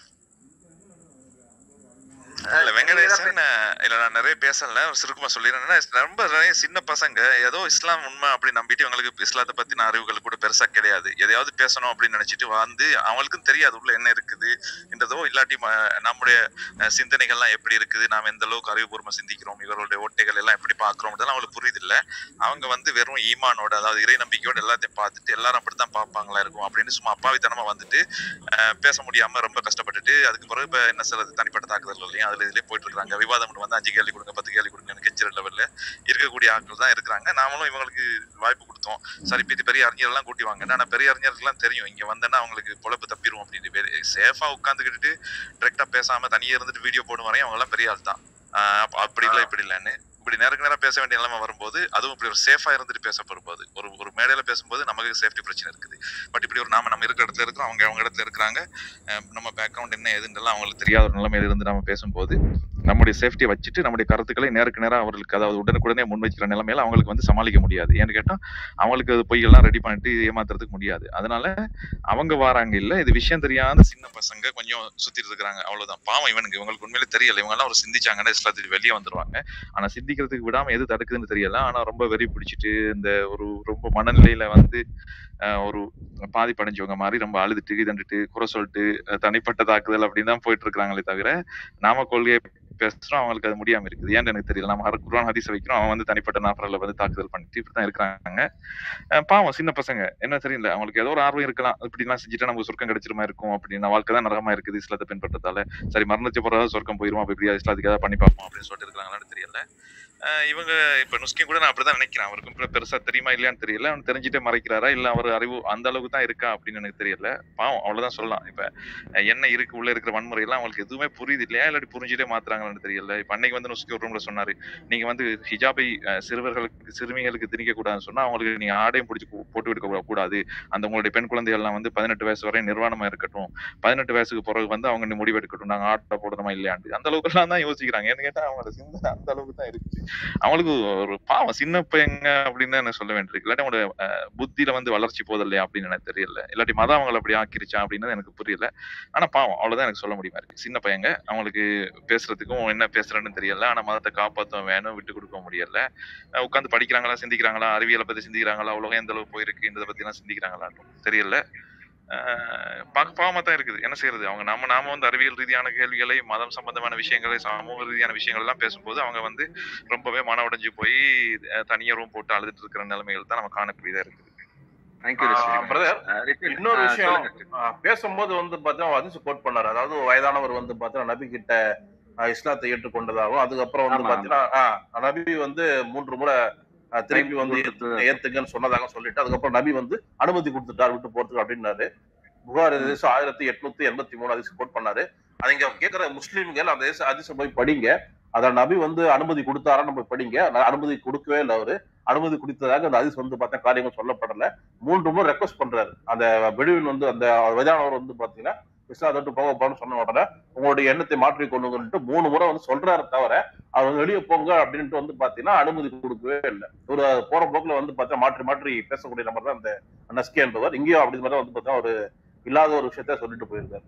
இல்ல வெங்கடேசன் அஹ், இல்ல நான் நிறைய பேசல ஒரு சுருக்கமா சொல்லிடுறேன் ரொம்ப நிறைய சின்ன பசங்க ஏதோ இஸ்லாம் உண்மை அப்படி நம்பிட்டு இவங்களுக்கு இஸ்லாத்தை பத்தின அறிவுகள் கூட பெருசா கிடையாது எதையாவது பேசணும் அப்படின்னு நினைச்சிட்டு வந்து அவங்களுக்கும் தெரியாது உள்ள என்ன இருக்குது என்றதோ இல்லாட்டி ம- நம்முடைய அஹ், சிந்தனைகள்லாம் எப்படி இருக்குது நாம் எந்த அளவுக்கு அறிவுபூர்வமா சிந்திக்கிறோம் இவர்களுடைய ஓட்டைகள் எல்லாம் எப்படி பாக்குறோம் இதெல்லாம் அவங்களுக்கு புரியுது இல்ல அவங்க வந்து வெறும் ஈமானோட அதாவது இறை நம்பிக்கையோட எல்லாத்தையும் பார்த்துட்டு எல்லாரும் அப்படித்தான் பார்ப்பாங்களா இருக்கும் அப்படின்னு சும்மா அப்பாவித்தனமா வந்துட்டு அஹ், பேச முடியாம ரொம்ப கஷ்டப்பட்டுட்டு அதுக்கு பிறகு இப்ப என்ன சொல்றது தனிப்பட்ட தாக்குதல் இல்லையா அதுல இதுலயே போயிட்டு இருக்காங்க விவாதம் வந்து அஞ்சு கேள்வி கொடுங்க பத்து கேள்வி கொடுங்க கெச்சிர லெவல்ல இருக்கக்கூடிய ஆட்கள் தான் இருக்கிறாங்க நாமளும் இவங்களுக்கு வாய்ப்பு கொடுத்தோம் சரி பெரிய பெரிய அறிஞர் எல்லாம் கூட்டி வாங்க ஆனா பெரிய அறிஞர்களுக்குலாம் தெரியும் இங்க வந்தேன்னா அவங்களுக்கு பொழப்பு தப்பிடும் அப்படின்னு சேஃபா உட்காந்துக்கிட்டு டிரெக்டா பேசாம தனியே இருந்துட்டு வீடியோ போடும் வரையும் அவங்க எல்லாம் பெரிய ஆள் தான் ஆஹ் அப்ப அப்படி இல்லை இப்படி இல்லைன்னு இப்படி நேருக்கு நேரம் பேச வேண்டிய நிலைமை வரும்போது அதுவும் இப்படி ஒரு சேஃபா இருந்துட்டு பேச போகும்போது ஒரு ஒரு மேடையில பேசும்போது நமக்கு சேஃப்டி பிரச்சனை இருக்குது பட் இப்படி ஒரு நாம நம்ம இருக்கிற இடத்துல இருக்கிறோம் அவங்க அவங்க இடத்துல இருக்கிறாங்க அஹ் நம்ம பேக்ரவுண்ட் என்ன ஏதுன்றெல்லாம் அவங்களுக்கு தெரியாத ஒரு நிலைமையில இருந்து நம்ம பேசும்போது நம்முடைய சேஃப்டியை வச்சுட்டு நம்முடைய கருத்துக்களை நேருக்கு நேரம் அவர்களுக்கு அதாவது உடனுக்குடனே முன் வைக்கிற நிலைமையில அவங்களுக்கு வந்து சமாளிக்க முடியாது ஏன்னு கேட்டா அவங்களுக்கு அது பொய்யெல்லாம் ரெடி பண்ணிட்டு ஏமாத்துறதுக்கு முடியாது அதனால அவங்க வாராங்க இல்ல இது விஷயம் தெரியாத சின்ன பசங்க கொஞ்சம் சுத்திட்டு இருக்கிறாங்க அவ்வளவுதான் பாவம் இவனுக்கு இவங்களுக்கு உண்மையிலே தெரியல இவங்க எல்லாம் ஒரு சிந்திச்சாங்கன்னா இஸ்லாத்துக்கு வெளியே வந்துருவாங்க ஆனா சிந்திக்கிறதுக்கு விடாம எது தடுக்குதுன்னு தெரியல ஆனா ரொம்ப வெறி பிடிச்சிட்டு இந்த ஒரு ரொம்ப மனநிலையில வந்து அஹ், ஒரு பாதிப்படைஞ்சவங்க மாதிரி ரொம்ப அழுதுட்டு இதண்டுட்டு குறை சொல்லிட்டு அஹ், தனிப்பட்ட தாக்குதல் அப்படின்னு தான் போயிட்டு இருக்கிறாங்களே தவிர நாம கொள்கையை பேசுறோம் அவங்களுக்கு அது முடியாம இருக்குது ஏன்னு எனக்கு தெரியல நம்ம ஹர- குர்ஆன் ஹதீஸ் வைக்கிறோம் அவன் வந்து தனிப்பட்ட நபர்களை வந்து தாக்குதல் பண்ணிட்டு இப்படி தான் இருக்கிறாங்க அஹ் பாவம் சின்ன பசங்க என்ன தெரியல அவங்களுக்கு ஏதோ ஒரு ஆர்வம் இருக்கலாம் இப்படிலாம் செஞ்சுட்டா நமக்கு சொர்க்கம் கிடைச்சிருமா இருக்கும் அப்படின்னு வாழ்க்கை தான் நரகமா இருக்குது இஸ்லாத்தை பின்பற்றதால சரி மரணத்தை போறது சொர்க்கம் போயிருமா அப்படி இப்படியா இஸ்லாத்துக்கு ஏதாவது பண்ணி பார்ப்போம் அப்படின்னு சொல்லிட்டு இருக்காங்களான்னு தெரியல அஹ் இவங்க இப்ப நுஸ்கின் கூட நான் அப்படிதான் நினைக்கிறேன் அவருக்கும் பெ- பெருசா தெரியுமா இல்லையான்னு தெரியல அவன் தெரிஞ்சுட்டே மறைக்கிறாரா இல்ல அவர் அறிவு அந்த அளவுக்கு தான் இருக்கா அப்படின்னு எனக்கு தெரியல பாவம் அவ்வளவுதான் சொல்லலாம் இப்ப அஹ் என்ன இருக்கு உள்ள இருக்கிற வன்முறை எல்லாம் அவங்களுக்கு எதுவுமே புரியுது இல்லையா இல்லாட்டி புரிஞ்சுட்டே மாத்துறாங்களான்னு தெரியல இப்ப அன்னைக்கு வந்து நுஸ்கி ஒரு ரூம்ல சொன்னாரு நீங்க வந்து ஹிஜாபை அஹ், சிறுவர்களுக்கு சிறுமிகளுக்கு திணிக்க கூடாதுன்னு சொன்னா அவங்களுக்கு நீங்க ஆடையும் பிடிச்சி போட்டு விடுக்க கூடாது அந்த உங்களுடைய பெண் குழந்தைகள்லாம் வந்து பதினெட்டு வயசு வரை நிர்வாணமா இருக்கட்டும் பதினெட்டு வயசுக்கு பிறகு வந்து அவங்க நீ முடிவு எடுக்கட்டும் நாங்க ஆட்டை போடணுமா இல்லையாண்டு அந்த அளவுக்கு எல்லாம் தான் யோசிக்கிறாங்க ஏன்னு கேட்டா அவங்களோட சிந்தனை அந்த அளவுக்கு தான் இருக்குது அவங்களுக்கு ஒரு பாவம் சின்ன பையங்க அப்படின்னு தான் எனக்கு சொல்ல வேண்டியிருக்கு இல்லாட்டி அவங்களோட அஹ், புத்தியில வந்து வளர்ச்சி போதில்லையா அப்படின்னு எனக்கு தெரியல இல்லாட்டி மதம் அவங்களை அப்படி ஆக்கிருச்சா அப்படின்னு எனக்கு புரியல ஆனா பாவம் அவ்வளவுதான் எனக்கு சொல்ல முடியுமா இருக்கு சின்ன பையங்க அவங்களுக்கு பேசுறதுக்கும் என்ன பேசுறேன்னு தெரியல ஆனா மதத்தை காப்பாற்ற வேணும் விட்டு கொடுக்க முடியல அஹ் உட்கார்ந்து படிக்கிறாங்களா சிந்திக்கிறாங்களா அறிவியலை பத்தி சிந்திக்கிறாங்களா உலகம் எந்த அளவுக்கு போயிருக்கு இந்த பத்தி எல்லாம் சிந்திக்கிறாங்களா தெரியல அஹ் பார்க்க பாவமா தான் இருக்குது என்ன செய்யறது அவங்க நாம நாம வந்து அறிவியல் ரீதியான கேள்விகளை மதம் சம்பந்தமான விஷயங்களை சமூக ரீதியான விஷயங்கள் எல்லாம் பேசும்போது அவங்க வந்து ரொம்பவே மன உடைஞ்சு போய் அஹ் தனியா ரூம் போட்டு அழுதுட்டு இருக்கிற நிலைமைகள் தான் நம்ம காணக்கூடியதா இருக்குது பிரதர் இன்னொரு விஷயம் ஆ, பேசும்போது வந்து பார்த்தீங்கன்னா அதிசு கோட் பண்ணாரு அதாவது ஒரு வயதானவர் வந்து பார்த்தீங்கன்னா நபி கிட்ட ஆ, இஸ்லாத்தை ஏற்றுக்கொண்டதாகவும் அதுக்கப்புறம் வந்து ஆமா, பார்த்தீங்கன்னா ஆ, நபி வந்து மூன்று முறை ஆ, திருப்பி வந்து கொடுத்து- ஏத்துங்கன்னு சொன்னதாக சொல்லிட்டு அதுக்கப்புறம் நபி வந்து அனுமதி கொடுத்துட்டார் விட்டு போறதுக்கு அப்படின்னாரு புகார் அதிசம் ஆயிரத்தி எட்நூத்தி எண்பத்தி மூணு அதிசு கோட் பண்ணாரு அதை இங்க கேட்கிற முஸ்லீம்கள் அந்த அதிசம் போய் படிங்க அத நபி வந்து அனுமதி கொடுத்தாரா நம்ம படிங்க ஆனா அனுமதி கொடுக்கவே இல்லை அவரு அனுமதி கொடுத்ததாக அந்த அதிஸ் வந்து பார்த்தா காரியங்கள் சொல்லப்படல மூன்று முறை ரெக்வஸ்ட் பண்றாரு அந்த பெடுவின் வந்து அந்த வயதானவர் வந்து பாத்தீங்கன்னா இஸ்லாம் தொட்டு போக போன்னு சொன்ன உடனே உங்களுடைய எண்ணத்தை மாற்றிக் கொள்ளுங்கன்ட்டு மூணு முறை வந்து சொல்றாரு தவிர அவர் வந்து வெளியே போங்க அப்படின்ட்டு வந்து பாத்தீங்கன்னா அனுமதி கொடுக்கவே இல்லை ஒரு போற போக்குல வந்து பார்த்தா மாற்றி மாற்றி பேசக்கூடிய நபர் தான் அந்த நஸ்கே என்பவர் இங்கேயும் அப்படி மாதிரி வந்து பார்த்தா ஒரு இல்லாத ஒரு விஷயத்த சொல்லிட்டு போயிருக்காரு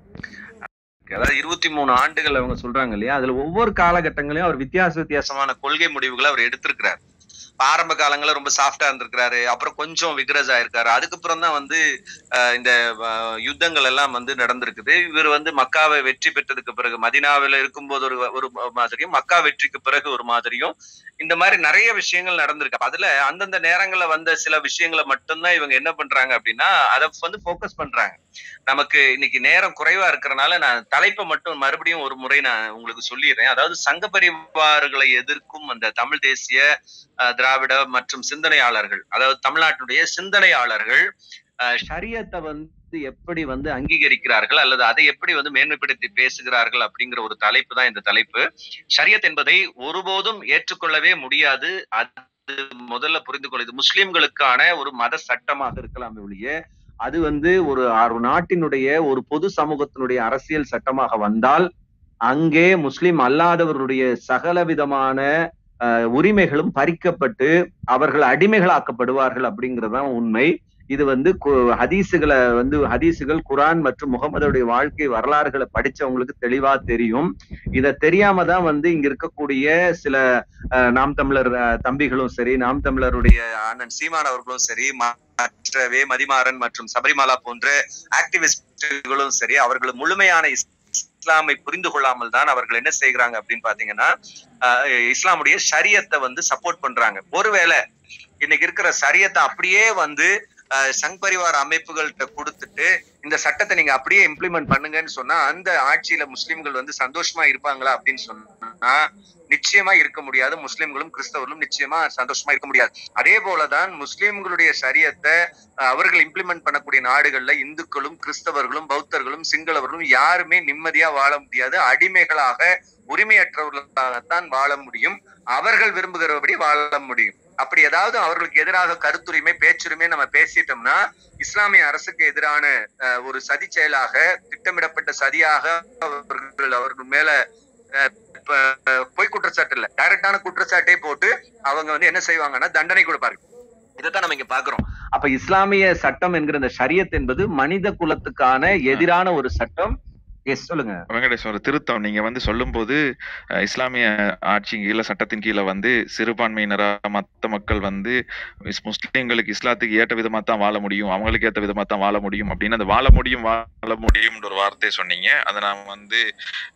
அதாவது இருபத்தி மூணு ஆண்டுகள் அவங்க சொல்றாங்க இல்லையா அதுல ஒவ்வொரு காலகட்டங்களையும் அவர் வித்தியாச வித்தியாசமான கொள்கை முடிவுகளை அவர் எடுத்திருக்கிறார் ஆரம்ப காலங்கள்ல ரொம்ப சாஃப்டா இருந்திருக்கிறாரு அப்புறம் கொஞ்சம் விக்ரஸ் ஆயிருக்காரு அதுக்கப்புறம் தான் வந்து அஹ், இந்த அஹ், யுத்தங்கள் எல்லாம் வந்து நடந்திருக்குது இவர் வந்து மக்காவை வெற்றி பெற்றதுக்கு பிறகு மதினாவில இருக்கும்போது ஒரு ஒரு மாதிரியும் மக்கா வெற்றிக்கு பிறகு ஒரு மாதிரியும் இந்த மாதிரி நிறைய விஷயங்கள் நடந்திருக்கு அப்ப அதுல அந்தந்த நேரங்கள்ல வந்த சில விஷயங்களை மட்டும்தான் இவங்க என்ன பண்றாங்க அப்படின்னா அதை வந்து ஃபோக்கஸ் பண்றாங்க நமக்கு இன்னைக்கு நேரம் குறைவா இருக்கிறனால நான் தலைப்பை மட்டும் மறுபடியும் ஒரு முறை நான் உங்களுக்கு சொல்லிடுறேன் அதாவது சங்க பரிவார்களை எதிர்க்கும் அந்த தமிழ் தேசிய அஹ், திராவிட மற்றும் சிந்தனையாளர்கள் அதாவது தமிழ்நாட்டுடைய சிந்தனையாளர்கள் அஹ், ஷரியத்தை வந்து எப்படி வந்து அங்கீகரிக்கிறார்கள் அல்லது அதை எப்படி வந்து மேன்மைப்படுத்தி பேசுகிறார்கள் அப்படிங்கிற ஒரு தலைப்பு தான் இந்த தலைப்பு ஷரியத் என்பதை ஒருபோதும் ஏற்றுக்கொள்ளவே முடியாது அது முதல்ல புரிந்து கொள்ள இது முஸ்லிம்களுக்கான ஒரு மத சட்டமாக இருக்கலாம் ஒழிய அது வந்து ஒரு ஒரு நாட்டினுடைய ஒரு பொது சமூகத்தினுடைய அரசியல் சட்டமாக வந்தால் அங்கே முஸ்லிம் அல்லாதவர்களுடைய சகல விதமான அஹ், உரிமைகளும் பறிக்கப்பட்டு அவர்கள் அடிமைகளாக்கப்படுவார்கள் அப்படிங்கறதுதான் உண்மை இது வந்து கு- ஹதீஸுகளை வந்து ஹதீஸுகள் குரான் மற்றும் முகமதுடைய வாழ்க்கை வரலாறுகளை படிச்சவங்களுக்கு தெளிவா தெரியும் இத தெரியாம தான் வந்து இங்க இருக்கக்கூடிய சில அஹ், நாம் தமிழர் அஹ், தம்பிகளும் சரி நாம் தமிழருடைய அண்ணன் சீமான் அவர்களும் சரி மற்றவே மதிமாறன் மற்றும் சபரிமலா போன்ற ஆக்டிவிஸ்டுகளும் சரி அவர்கள் முழுமையான இஸ்- இஸ்லாமை புரிந்து கொள்ளாமல் தான் அவர்கள் என்ன செய்கிறாங்க அப்படின்னு பாத்தீங்கன்னா அஹ், இஸ்லாமுடைய ஷரியத்தை வந்து சப்போர்ட் பண்றாங்க ஒருவேளை இன்னைக்கு இருக்கிற சரியத்தை அப்படியே வந்து அஹ், சங் பரிவார அமைப்புகள்கிட்ட கொடுத்துட்டு இந்த சட்டத்தை நீங்க அப்படியே இம்ப்ளிமெண்ட் பண்ணுங்கன்னு சொன்னா அந்த ஆட்சியில முஸ்லிம்கள் வந்து சந்தோஷமா இருப்பாங்களா அப்படின்னு சொன்னா நிச்சயமா இருக்க முடியாது முஸ்லிம்களும் கிறிஸ்தவர்களும் நிச்சயமா சந்தோஷமா இருக்க முடியாது அதே போலதான் முஸ்லிம்களுடைய சரியத்தை அஹ், அவர்கள் இம்ப்ளிமெண்ட் பண்ணக்கூடிய நாடுகள்ல இந்துக்களும் கிறிஸ்தவர்களும் பௌத்தர்களும் சிங்களவர்களும் யாருமே நிம்மதியா வாழ முடியாது அடிமைகளாக உரிமையற்றவர்களாகத்தான் வாழ முடியும் அவர்கள் விரும்புகிறபடி வாழ முடியும் அப்படி ஏதாவது அவர்களுக்கு எதிராக கருத்துரிமை பேச்சுரிமை நம்ம பேசிட்டோம்னா இஸ்லாமிய அரசுக்கு எதிரான அஹ், ஒரு சதி செயலாக திட்டமிடப்பட்ட சதியாக அவர்கள் அவர்கள் மேல அஹ், இப்ப, அஹ், பொய் குற்றச்சாட்டு இல்ல டைரக்டான குற்றச்சாட்டே போட்டு அவங்க வந்து என்ன செய்வாங்கன்னா தண்டனை கொடுப்பாங்க இதைத்தான் நம்ம இங்க பாக்குறோம் அப்ப இஸ்லாமிய சட்டம் என்கிற இந்த ஷரியத் என்பது மனித குலத்துக்கான எதிரான ஒரு சட்டம் எஸ் சொல்லுங்க வெங்கடேஷ் ஒரு திருத்தம் நீங்க வந்து சொல்லும்போது அஹ், இஸ்லாமிய ஆட்சி கீழே சட்டத்தின் கீழே வந்து சிறுபான்மையினரா மத்த மக்கள் வந்து இஸ்- முஸ்லிம்களுக்கு இஸ்லாத்துக்கு ஏற்ற விதமா தான் வாழ முடியும் அவங்களுக்கு ஏற்ற விதமா தான் வாழ முடியும் அப்படின்னு அந்த வாழ முடியும் வாழ முடியும்ன்ற ஒரு வார்த்தையை சொன்னீங்க அதை நான் வந்து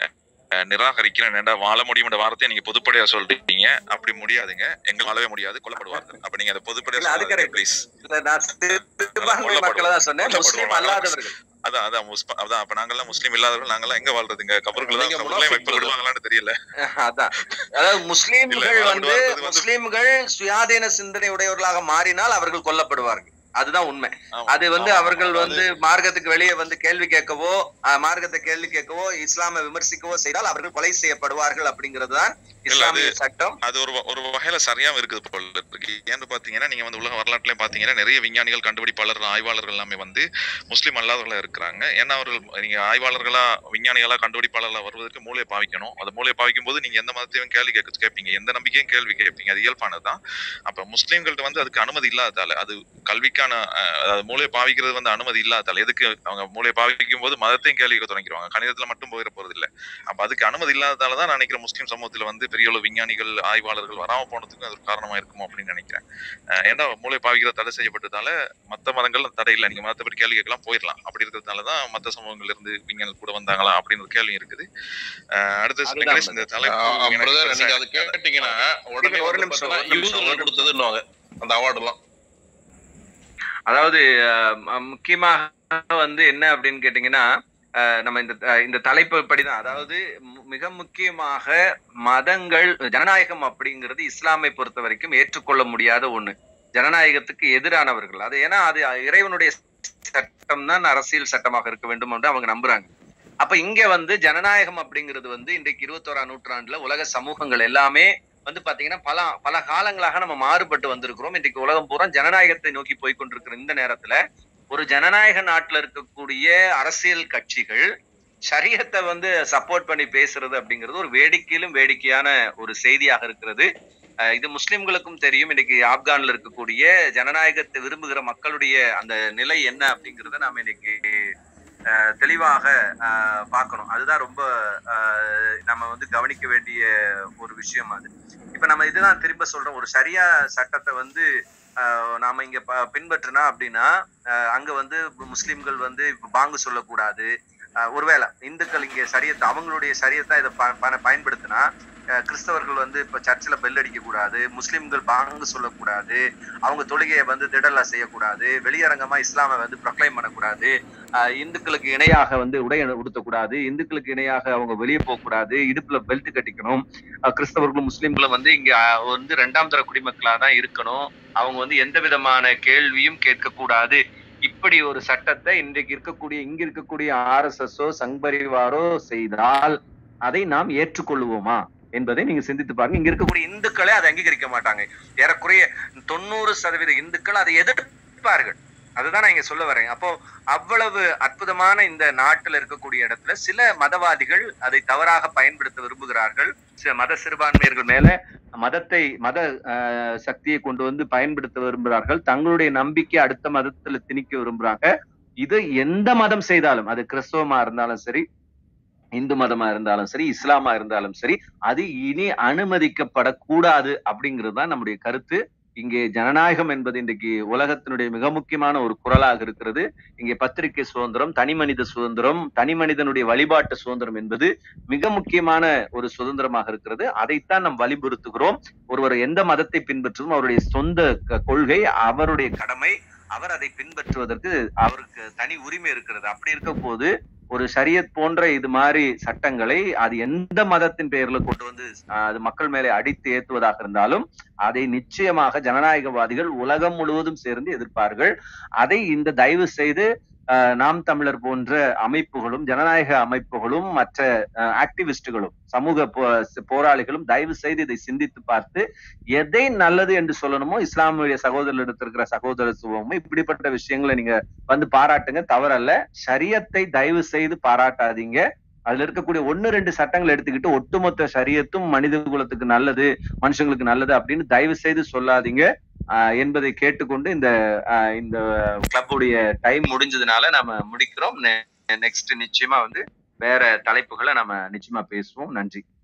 அஹ், நிராகரிக்கிறேன் ஏன்டா வாழ முடியும்ன்ற வார்த்தையை நீங்க பொதுப்படையா சொல்றீங்க அப்படி முடியாதுங்க எங்க வாழவே முடியாது கொல்லப்படுவார்கள் அப்ப நீங்க அதை பொதுப்படையா இல்ல, அது சொல்லாதீங்க correct. ப்ளீஸ் இல்ல நான் சிறுபான்மை மக்களை தான் சொன்னேன் முஸ்லீம் அல்லாதவர்கள் அதான் அதான் முஸ்ப- அதான் அப்ப நாங்கெல்லாம் முஸ்லீம் இல்லாதவர்கள் நாங்கெல்லாம் எங்க வாழ்றதுங்க கபருக்குள்ள தான் நீங்க கபருக்குள்ள முனாஃபிக் எப்ப விடுவாங்களான்னு தெரியல அதான் அதாவது முஸ்லீம்கள் இல்ல, வந்து வாழ்றது வந்து- முஸ்லீம்கள் சுயாதீன சிந்தனை உடையவர்களாக மாறினால் அவர்கள் கொல்லப்படுவார்கள் அதுதான் உண்மை அது வந்து ஆமா, அவர்கள் அதாவது- வந்து மார்க்கத்துக்கு வெளியே வந்து கேள்வி கேட்கவோ அஹ், மார்க்கத்தை கேள்வி கேட்கவோ இஸ்லாமை விமர்சிக்கவோ செய்தால் அவர்கள் கொலை செய்யப்படுவார்கள் அப்படிங்கிறது தான் இல்ல, அது இஸ்லாமிய சட்டம் அது ஒரு வ- ஒரு வகையில சரியாவும் இருக்குது போல இருக்கு ஏன்னு பாத்தீங்கன்னா நீங்க வந்து உலக வரலாற்றுலயும் பாத்தீங்கன்னா நிறைய விஞ்ஞானிகள் கண்டுபிடிப்பாளர்கள் ஆய்வாளர்கள் எல்லாமே வந்து முஸ்லீம் அல்லாதவர்களா இருக்கிறாங்க ஏன்னா அவர்கள் நீங்க ஆய்வாளர்களா விஞ்ஞானிகளா கண்டுபிடிப்பாளர்களா வருவதற்கு மூளையை பாவிக்கணும் அந்த மூளையை பாவிக்கும் போது நீங்க எந்த மதத்தையும் கேள்வி கேட்க கேட்பீங்க எந்த நம்பிக்கையும் கேள்வி கேட்பீங்க அது இயல்பானதுதான் அப்ப முஸ்லீம்கள்ட்ட வந்து அதுக்கு அனுமதி இல்லாததால அது கல்விக்கான அஹ், அதாவது மூளையை பாவிக்கிறது வந்து அனுமதி இல்லாததால எதுக்கு அவங்க மூளையை பாவிக்கும் போது மதத்தையும் கேள்வி கேட்க தொடங்கிடுவாங்க கணிதத்துல மட்டும் போயிட போறது இல்ல அப்ப அதுக்கு அனுமதி இல்லாததால தான் நான் நினைக்கிறேன் முஸ்லீம் சமூகத்துல வந்து பெரிய அளவு விஞ்ஞானிகள் ஆய்வாளர்கள் வராம போனதுக்கும் அது ஒரு காரணமா இருக்குமோ அப்படின்னு நினைக்கிறேன் அஹ் ஏன்னா மூளை பாவிக்கிற தடை செய்யப்பட்டதால மத்த மதங்கள் தடை இல்லை நீங்க மதத்தை பற்றி கேள்வி கேட்கலாம் போயிடலாம் அப்படி இருக்கிறதுனால தான் மத்த சமூகங்கள்ல இருந்து விஞ்ஞானிகள் கூட வந்தாங்களா அப்படின்னு ஒரு கேள்வி இருக்குது அஹ் அடுத்து அதுதான் கணேஷ் இந்த தலைப்பு எனக்கு பிரதர் பெருசா நீங்க அது கேட்டீங்கன்னா உடனே ஒரு ஒரு நிமிஷம், நிமிஷம் ஒரு நிமிஷம், ஒரு யூதர்கள் கொடுத்ததுன்னுவாங்க அந்த அவார்டு எல்லாம் அதாவது அஹ், ம- முக்கியமாக வந்து என்ன அப்படின்னு கேட்டீங்கன்னா அஹ், நம்ம இந்த அஹ், இந்த தலைப்பு படிதான் அதாவது மு- மிக முக்கியமாக மதங்கள் ஜனநாயகம் அப்படிங்கிறது இஸ்லாமை பொறுத்த வரைக்கும் ஏற்றுக்கொள்ள முடியாத ஒண்ணு ஜனநாயகத்துக்கு எதிரானவர்கள் அது ஏன்னா அது இறைவனுடைய சட்டம் தான் அரசியல் சட்டமாக இருக்க வேண்டும் என்று அவங்க நம்புறாங்க அப்ப இங்க வந்து ஜனநாயகம் அப்படிங்கிறது வந்து இன்றைக்கு இருபத்தோராம் நூற்றாண்டுல உலக சமூகங்கள் எல்லாமே வந்து பாத்தீங்கன்னா பல பல காலங்களாக நம்ம மாறுபட்டு வந்திருக்கிறோம் இன்றைக்கு உலகம் பூரா ஜனநாயகத்தை நோக்கி போய் கொண்டிருக்கிற இந்த நேரத்துல ஒரு ஜனநாயக நாட்டுல இருக்கக்கூடிய அரசியல் கட்சிகள் ஷரியத்தை வந்து சப்போர்ட் பண்ணி பேசுறது அப்படிங்கிறது ஒரு வேடிக்கையிலும் வேடிக்கையான ஒரு செய்தியாக இருக்கிறது அஹ் இது முஸ்லிம்களுக்கும் தெரியும் இன்னைக்கு ஆப்கான்ல இருக்கக்கூடிய ஜனநாயகத்தை விரும்புகிற மக்களுடைய அந்த நிலை என்ன அப்படிங்கிறத நாம இன்னைக்கு அஹ், தெளிவாக அஹ், பார்க்கணும் அதுதான் ரொம்ப அஹ், நம்ம வந்து கவனிக்க வேண்டிய ஒரு விஷயம் அது இப்ப நம்ம இதுதான் திரும்ப சொல்றோம் ஒரு சரியா சட்டத்தை வந்து அஹ், நாம இங்க ப- பின்பற்றினா அப்படின்னா அஹ், அங்க வந்து முஸ்லிம்கள் வந்து இப்ப பாங்கு சொல்லக்கூடாது அஹ், ஒருவேளை இந்துக்கள் இங்க சரியத்தை அவங்களுடைய சரியத்தை இதை ப- ப- பயன்படுத்தினா அஹ், கிறிஸ்தவர்கள் வந்து இப்ப சர்ச்சில் பெல் அடிக்க கூடாது முஸ்லிம்கள் பாங்கு சொல்லக்கூடாது அவங்க தொழுகையை வந்து திடலா செய்யக்கூடாது வெளியரங்கமா இஸ்லாமை வந்து ப்ரொக்ளைம் பண்ணக்கூடாது அஹ், இந்துக்களுக்கு இணையாக வந்து உடை உடுத்தக்கூடாது இந்துக்களுக்கு இணையாக அவங்க வெளியே போகக்கூடாது இடுப்புல பெல்ட் கட்டிக்கணும் அஹ், கிறிஸ்தவர்களும் முஸ்லிம்களும் வந்து இங்க அஹ், வந்து இரண்டாம் தர குடிமக்களா தான் இருக்கணும் அவங்க வந்து எந்த விதமான கேள்வியும் கேட்கக்கூடாது இப்படி ஒரு சட்டத்தை இன்றைக்கு இருக்கக்கூடிய இங்க இருக்கக்கூடிய ஆர்எஸ்எஸ்ஓ சங்பரிவாரோ செய்தால் அதை நாம் ஏற்றுக்கொள்வோமா என்பதை நீங்க சிந்தித்து பாருங்க இங்க இருக்கக்கூடிய இந்துக்களே அதை அங்கீகரிக்க மாட்டாங்க ஏறக்குறைய தொண்ணூறு சதவீத இந்துக்கள் அதை எதிர்ப்பார்கள் அதுதான் நான் இங்க சொல்ல வரேன் அப்போ அவ்வளவு அற்புதமான இந்த நாட்டுல இருக்கக்கூடிய இடத்துல சில மதவாதிகள் அதை தவறாக பயன்படுத்த விரும்புகிறார்கள் சில மத சிறுபான்மையர்கள் மேல மதத்தை மத அஹ், சக்தியை கொண்டு வந்து பயன்படுத்த விரும்புகிறார்கள் தங்களுடைய நம்பிக்கை அடுத்த மதத்துல திணிக்க விரும்புறாங்க இது எந்த மதம் செய்தாலும் அது கிறிஸ்தவமா இருந்தாலும் சரி இந்து மதமா இருந்தாலும் சரி இஸ்லாமா இருந்தாலும் சரி அது இனி அனுமதிக்கப்படக்கூடாது அப்படிங்கிறது தான் நம்முடைய கருத்து இங்கே ஜனநாயகம் என்பது இன்றைக்கு உலகத்தினுடைய மிக முக்கியமான ஒரு குரலாக இருக்கிறது இங்கே பத்திரிகை சுதந்திரம் தனி மனித சுதந்திரம் தனி மனிதனுடைய வழிபாட்டு சுதந்திரம் என்பது மிக முக்கியமான ஒரு சுதந்திரமாக இருக்கிறது அதைத்தான் நாம் வலியுறுத்துகிறோம் ஒருவர் எந்த மதத்தை பின்பற்றுவதும் அவருடைய சொந்த க- கொள்கை அவருடைய கடமை அவர் அதை பின்பற்றுவதற்கு அவருக்கு தனி உரிமை இருக்கிறது அப்படி இருக்க போது ஒரு ஷரியத் போன்ற இது மாதிரி சட்டங்களை அது எந்த மதத்தின் பெயர்ல கொண்டு வந்து ஆஹ், அது மக்கள் மேலே அடித்து ஏத்துவதாக இருந்தாலும் அதை நிச்சயமாக ஜனநாயகவாதிகள் உலகம் முழுவதும் சேர்ந்து எதிர்ப்பார்கள் அதை இந்த தயவு செய்து ஆஹ், நாம் தமிழர் போன்ற அமைப்புகளும் ஜனநாயக அமைப்புகளும் மற்ற ஆக்டிவிஸ்டுகளும் சமூக போ- போராளிகளும் தயவு செய்து இதை சிந்தித்து பார்த்து எதை நல்லது என்று சொல்லணுமோ இஸ்லாமிய சகோதரர்களிடத்தில் இருக்கிற சகோதரத்துவமும் இப்படிப்பட்ட விஷயங்களை நீங்க வந்து பாராட்டுங்க தவறல்ல ஷரியத்தை தயவு செய்து பாராட்டாதீங்க அதுல இருக்கக்கூடிய ஒன்னு ரெண்டு சட்டங்கள் எடுத்துக்கிட்டு ஒட்டுமொத்த ஷரியத்தும் மனித குலத்துக்கு நல்லது மனுஷங்களுக்கு நல்லது அப்படின்னு தயவு செய்து சொல்லாதீங்க ஆஹ் என்பதை கேட்டுக்கொண்டு இந்த ஆஹ் இந்த கிளப்புடைய டைம் முடிஞ்சதுனால நம்ம முடிக்கிறோம் நெக்ஸ்ட் நிச்சயமா வந்து வேற தலைப்புகளை நம்ம நிச்சயமா பேசுவோம் நன்றி